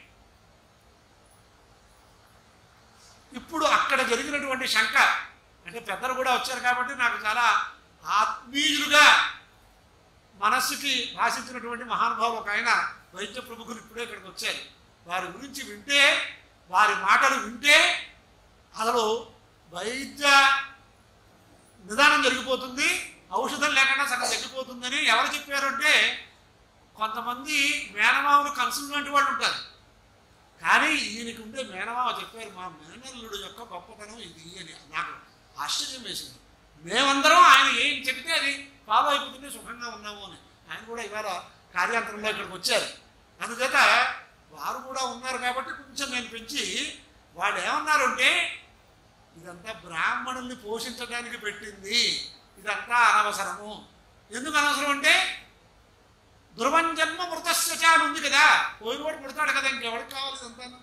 ఇప్పుడు అక్కడ జరిగినటువంటి శంక అంటే పెద్దలు కూడా వచ్చారు కాబట్టి నాకు చాలా ఆత్మీయులుగా మనస్సుకి భాషించినటువంటి మహానుభావులు ఒక ఆయన వైద్య ప్రముఖులు ఇప్పుడే ఇక్కడికి వచ్చారు వారి గురించి వింటే వారి మాటలు వింటే అసలు వైద్య నిదానం జరిగిపోతుంది ఔషధం లేకుండా సగం తగ్గిపోతుందని ఎవరు చెప్పారు అంటే కొంతమంది మేనమామలు కన్సల్ లాంటి వాళ్ళు ఉంటారు కానీ ఈయనకి ఉండే మేనమామ చెప్పారు మా మేనల్లుడు యొక్క గొప్పతనం ఇది అని నాకు ఆశ్చర్యం వేసింది మేమందరం ఆయన ఏం చెబితే అది ఫాలో అయిపోతుంటే సుఖంగా ఉన్నాము అని ఆయన కూడా ఇవాళ కార్యాంతరంలో ఇక్కడికి వచ్చారు అందుచేత వారు కూడా ఉన్నారు కాబట్టి కొంచెం నేను పెంచి వాళ్ళు ఏమన్నారు అంటే ఇదంతా బ్రాహ్మణుల్ని పోషించడానికి పెట్టింది ఇదంతా అనవసరము ఎందుకు అనవసరం అంటే ధ్రువం జన్మ మృతస్య చ అని ఉంది కదా పోయినవాడు పుడతాడు కదా ఇంకెవరికి కావాలి ఇదంతా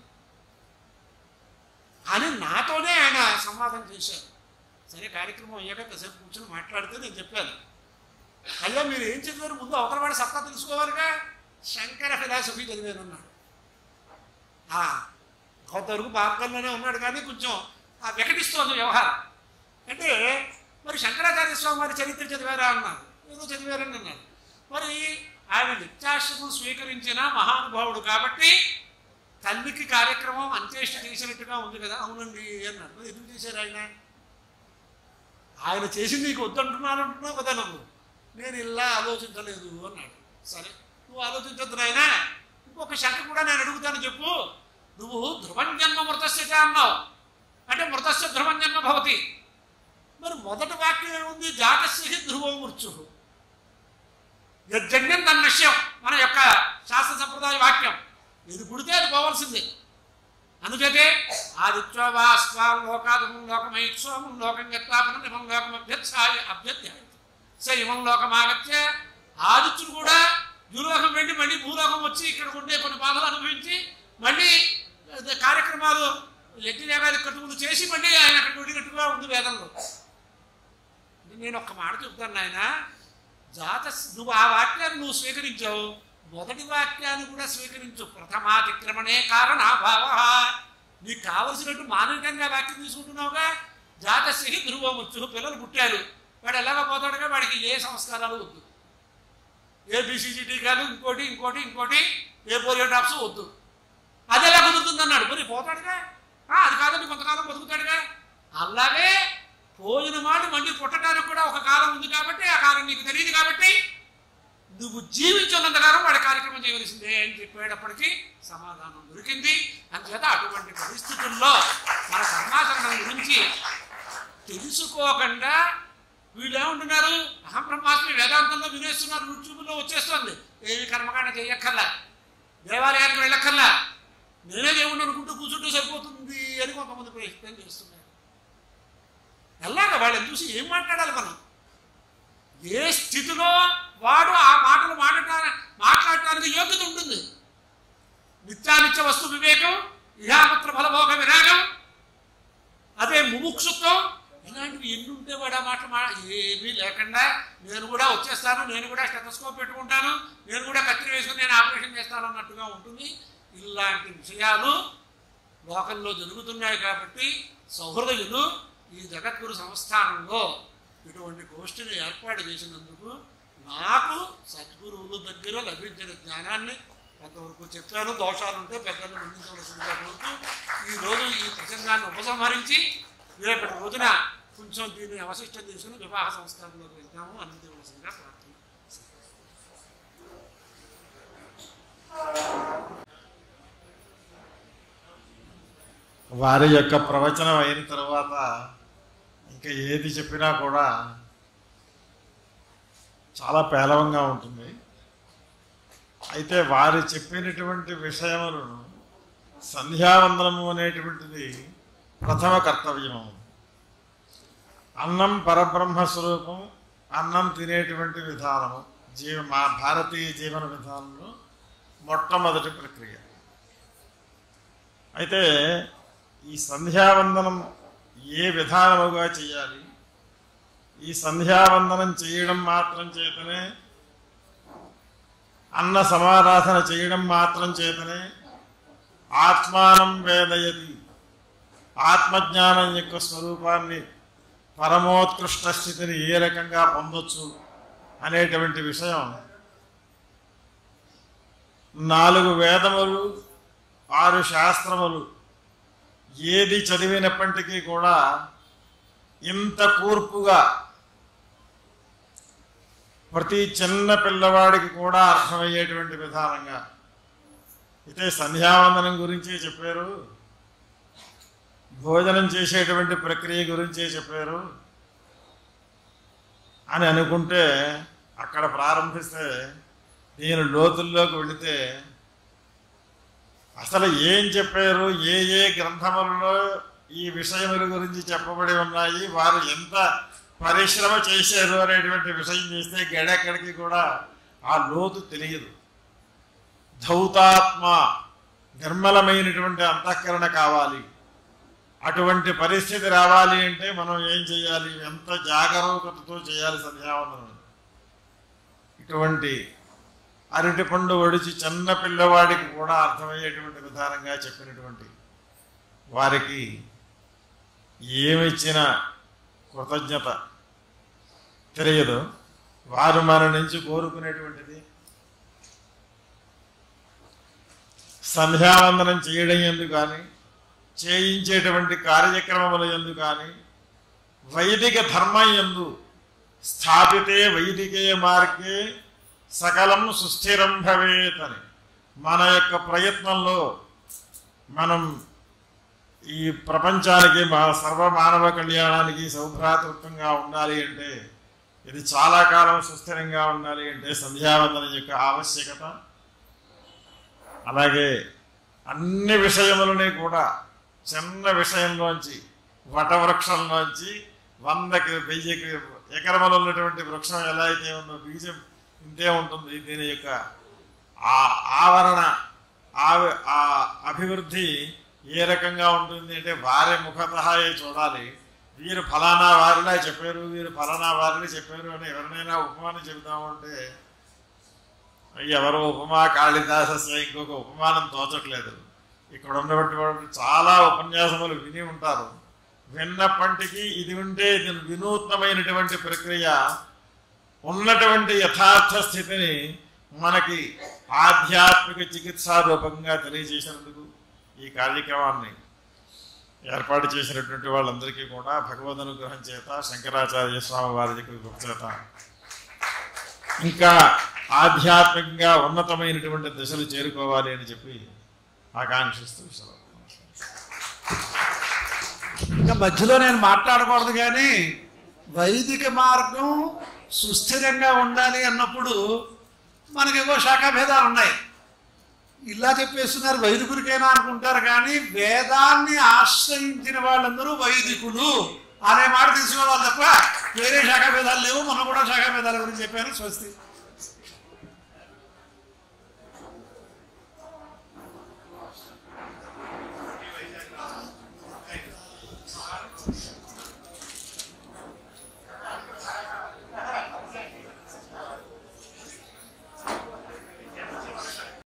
అని నాతోనే ఆయన సంవాదం చేశారు సరే కార్యక్రమం అయ్యాక కాసేపు కూర్చొని మాట్లాడితే నేను చెప్పాను అయ్యా మీరు ఏం చదివారు ముందు అవతల వాడి సత్తా తెలుసుకోవాలిగా శంకర ఫిలాసఫీ చదివానన్నాడు ఆ, కొంతవరకు మార్గంలోనే ఉన్నాడు కానీ కొంచెం ఆ వికటిస్తోంది వ్యవహారం అంటే మరి శంకరాచార్య స్వామి వారి చరిత్ర చదివారా అన్నారు ఏదో చదివారని అన్నారు మరి ఆయన నిత్యాశ్రమం స్వీకరించిన మహానుభావుడు కాబట్టి తల్లికి కార్యక్రమం అంత్యేష్టి చేసినట్టుగా ఉంది కదా అవునండి అన్నాడు మరి ఎందుకు చేశారు ఆయన ఆయన చేసింది నీకు వద్దంటున్నాను అంటున్నావు కదా నువ్వు నేను ఇలా ఆలోచించలేదు అన్నాడు సరే నువ్వు ఆలోచించద్దు నాయన ఇంకొక శంక కూడా నేను అడుగుతాను చెప్పు నువ్వు ధ్రువం జన్మ మృతస్య చ అన్నావు అంటే మృతస్య ధ్రువం జన్మ భవతి మరి మొదటి వాక్యం ఏముంది జాతస్య హి ధ్రువో మృత్యు యజ్ఞం తన విషయం మన యొక్క శాస్త్ర సంప్రదాయ వాక్యం ఇది పుడితే అది పోవాల్సిందే అందుచేతే ఆదిత్యోవాస్వాం లోకాదమం లోకమైత్సోమం లోకం గత్తాపనం ఇమం లోకం అభ్యత్సాయ అభ్యర్థ్యాయ స ఇమం లోకమాగత్య ఆదిత్యుడు కూడా భూలోకం వెళ్ళి మళ్ళీ భూలోకం వచ్చి ఇక్కడ ఉండే కొన్ని బాధలు అనుభవించి మళ్ళీ అదే కార్యక్రమాలు యజ్ఞయాగాది కట్టుకులు చేసి మళ్ళీ ఆయన అక్కడ వెళ్ళినట్టుగా ఉంది వేదంలో నేను ఒక్క మాట చెప్తాను నాయన జాత నువ్వు ఆ వాక్యాన్ని నువ్వు స్వీకరించావు మొదటి వాక్యాన్ని కూడా స్వీకరించు ప్రథమాతిక్రమణే కారణ భావ నీకు కావలసినట్టు మానవికంగా వాక్యం తీసుకుంటున్నావుగా జాతశ్రీ ధ్రువముచ్చు పిల్లలు పుట్టారు వాడు ఎలాగ పోతాడుగా వాడికి ఏ సంస్కారాలు వద్దు ఏ బీసీజీ టీకాలు ఇంకోటి ఇంకోటి ఇంకోటి ఏ పోలియో డ్రాప్స్ వద్దు అది ఎలా కుదురుతుంది అన్నాడు మరి పోతాడుగా ఆ, అది కాదండి కొంతకాలం బతుకుతాడుగా అలాగే పోయిన వాడు మళ్ళీ పుట్టడానికి కూడా ఒక కాలం ఉంది కాబట్టి ఆ కాలం నీకు తెలియదు కాబట్టి నువ్వు జీవించున్నంత కాలం వాడి కార్యక్రమం చేయవలసిందే అని చెప్పేటప్పటికీ సమాధానం దొరికింది అందుచేత అటువంటి పరిస్థితుల్లో మన కర్మాచరణం గురించి తెలుసుకోకుండా వీళ్ళు ఏమంటున్నారు అహం బ్రహ్మాస్మి వేదాంతంలో వినేస్తున్నారు యూట్యూబ్లో వచ్చేస్తుంది ఏమి కర్మకాండ చేయక్కర్లా దేవాలయానికి వెళ్ళక్కర్లా నేనే దేవుణ్ణి అనుకుంటూ కూర్చుంటే సరిపోతుంది అని కొంతమంది ప్రయత్నం చేస్తున్నారు ఎలాగ వాళ్ళని చూసి ఏం మాట్లాడాలి మనం ఏ స్థితిలో వాడు ఆ మాటలు మాట్లాడ మాట్లాడటానికి యోగ్యత ఉంటుంది నిత్యానిత్య వస్తు వివేకం ఇహామత్ర ఫలభోగ విరాగం అదే ముముక్షుత్వం ఇలాంటివి ఎన్ని ఉంటే వాడు ఆ మాటలు మా ఏమీ లేకుండా నేను కూడా వచ్చేస్తాను నేను కూడా స్టెథోస్కోప్ పెట్టుకుంటాను నేను కూడా కత్తిరి వేసుకుని నేను ఆపరేషన్ చేస్తాను అన్నట్టుగా ఉంటుంది ఇలాంటి విషయాలు లోకంలో జరుగుతున్నాయి కాబట్టి సౌహృదయులు ఈ జగద్గురు సంస్థానంలో ఇటువంటి గోష్ఠిని ఏర్పాటు చేసినందుకు నాకు సద్గురువుల దగ్గర లభించిన జ్ఞానాన్ని కొంతవరకు చెప్పాను దోషాలు ఉంటే పెద్దలు నిందించవలసిందిగా కోరుతూ ఈ రోజు ఈ ప్రసంగాన్ని ఉపసంహరించి రేపటి రోజున కొంచెం దీన్ని అవశిష్టం తీసుకుని వివాహ సంస్కారంలోకి వెళ్తాము అందించవలసిందిగా ప్రార్థన వారి యొక్క ప్రవచనం అయిన తర్వాత ఇంకా ఏది చెప్పినా కూడా చాలా పేలవంగా ఉంటుంది అయితే వారు చెప్పినటువంటి విషయములను సంధ్యావందనము అనేటువంటిది ప్రథమ కర్తవ్యం అన్నం పరబ్రహ్మ స్వరూపం అన్నం తినేటువంటి విధానము జీవ మా భారతీయ జీవన విధానంలో మొట్టమొదటి ప్రక్రియ అయితే ఈ సంధ్యావందనం ఏ విధానముగా చేయాలి ఈ సంధ్యావందనం చేయడం మాత్రం చేతనే అన్న సమారాధన చేయడం మాత్రం చేతనే ఆత్మానం వేదయతి ఆత్మజ్ఞానం యొక్క స్వరూపాన్ని పరమోత్కృష్ట స్థితిని ఏ రకంగా పొందొచ్చు అనేటువంటి విషయం నాలుగు వేదములు ఆరు శాస్త్రములు ఏది చదివినప్పటికీ కూడా ఇంత కూర్పుగా ప్రతి చిన్న పిల్లవాడికి కూడా అర్థమయ్యేటువంటి విధానంగా అయితే సంధ్యావందనం గురించే చెప్పారు భోజనం చేసేటువంటి ప్రక్రియ గురించే చెప్పారు అని అనుకుంటే అక్కడ ప్రారంభిస్తే నేను లోతుల్లోకి వెళితే అసలు ఏం చెప్పారు ఏ ఏ గ్రంథములలో ఈ విషయముల గురించి చెప్పబడి ఉన్నాయి వారు ఎంత పరిశ్రమ చేశారు అనేటువంటి విషయం చేస్తే గడెక్కడికి కూడా ఆ లోతు తెలియదు ధౌతాత్మ నిర్మలమైనటువంటి అంతఃకరణ కావాలి అటువంటి పరిస్థితి రావాలి అంటే మనం ఏం చేయాలి ఎంత జాగరూకతతో చేయాలి సంధ్యావందనం ఇటువంటి అరటి పండు ఒడిచి చిన్న పిల్లవాడికి కూడా అర్థమయ్యేటువంటి విధానంగా చెప్పినటువంటి వారికి ఏమిచ్చిన కృతజ్ఞత తెలియదు వారు మన నుంచి కోరుకునేటువంటిది సంధ్యావందనం చేయడం ఎందుకు కానీ చేయించేటువంటి కార్యక్రమముల ఎందు కానీ వైదిక ధర్మం ఎందు స్థాపితే వైదికే మార్గే సకలం సుస్థిరం భవేత్ అని మన యొక్క ప్రయత్నంలో మనం ఈ ప్రపంచానికి మా సర్వమానవ కళ్యాణానికి సౌభ్రాతృత్వంగా ఉండాలి అంటే ఇది చాలా కాలం సుస్థిరంగా ఉండాలి అంటే సంధ్యావందనం యొక్క ఆవశ్యకత అలాగే అన్ని విషయములని కూడా చిన్న విషయంలోంచి వటవృక్షంలోంచి వందకి వెయ్యికి ఎకరములు ఉన్నటువంటి వృక్షం ఎలా అయితే ఉందో బీజం ఇంతే ఉంటుంది దీని యొక్క ఆ ఆవరణ ఆవి- ఆ అభివృద్ధి ఏ రకంగా ఉంటుంది అంటే వారి ముఖతహాయే చూడాలి వీరు ఫలానా వారిలా చెప్పారు వీరు ఫలానా వారిని చెప్పారు అని ఎవరినైనా ఉపమానం చెబుతాము అంటే ఎవరో ఉపమా కాళిదాసస్య ఇంకొక ఉపమానం తోచట్లేదు ఇక్కడ ఉన్నటువంటి వాళ్ళు చాలా ఉపన్యాసములు విని ఉంటారు విన్నప్పటికీ ఇది ఉంటే ఇది వినూత్నమైనటువంటి ప్రక్రియ ఉన్నటువంటి యథార్థ స్థితిని మనకి ఆధ్యాత్మిక చికిత్సా రూపంగా తెలియజేసినందుకు ఈ కార్యక్రమాన్ని ఏర్పాటు చేసినటువంటి వాళ్ళందరికీ కూడా భగవద్ అనుగ్రహం చేత శంకరాచార్య స్వామి వారి కృప చేత ఇంకా ఆధ్యాత్మికంగా ఉన్నతమైనటువంటి దశలు చేరుకోవాలి అని చెప్పి ఆకాంక్షిస్తూ సెలవు. ఇంకా మధ్యలో నేను మాట్లాడకూడదు కానీ వైదిక మార్గం సుస్థిరంగా ఉండాలి అన్నప్పుడు మనకేవో శాఖాభేదాలు ఉన్నాయి ఇలా చెప్పేస్తున్నారు వైదికుడికైనా అనుకుంటారు కానీ వేదాన్ని ఆశ్రయించిన వాళ్ళందరూ వైదికులు అనే మాట తీసుకోవాలి తప్ప వేరే శాఖాభేదాలు లేవు మొన్న కూడా శాఖాభేదాల గురించి చెప్పాను స్వస్తి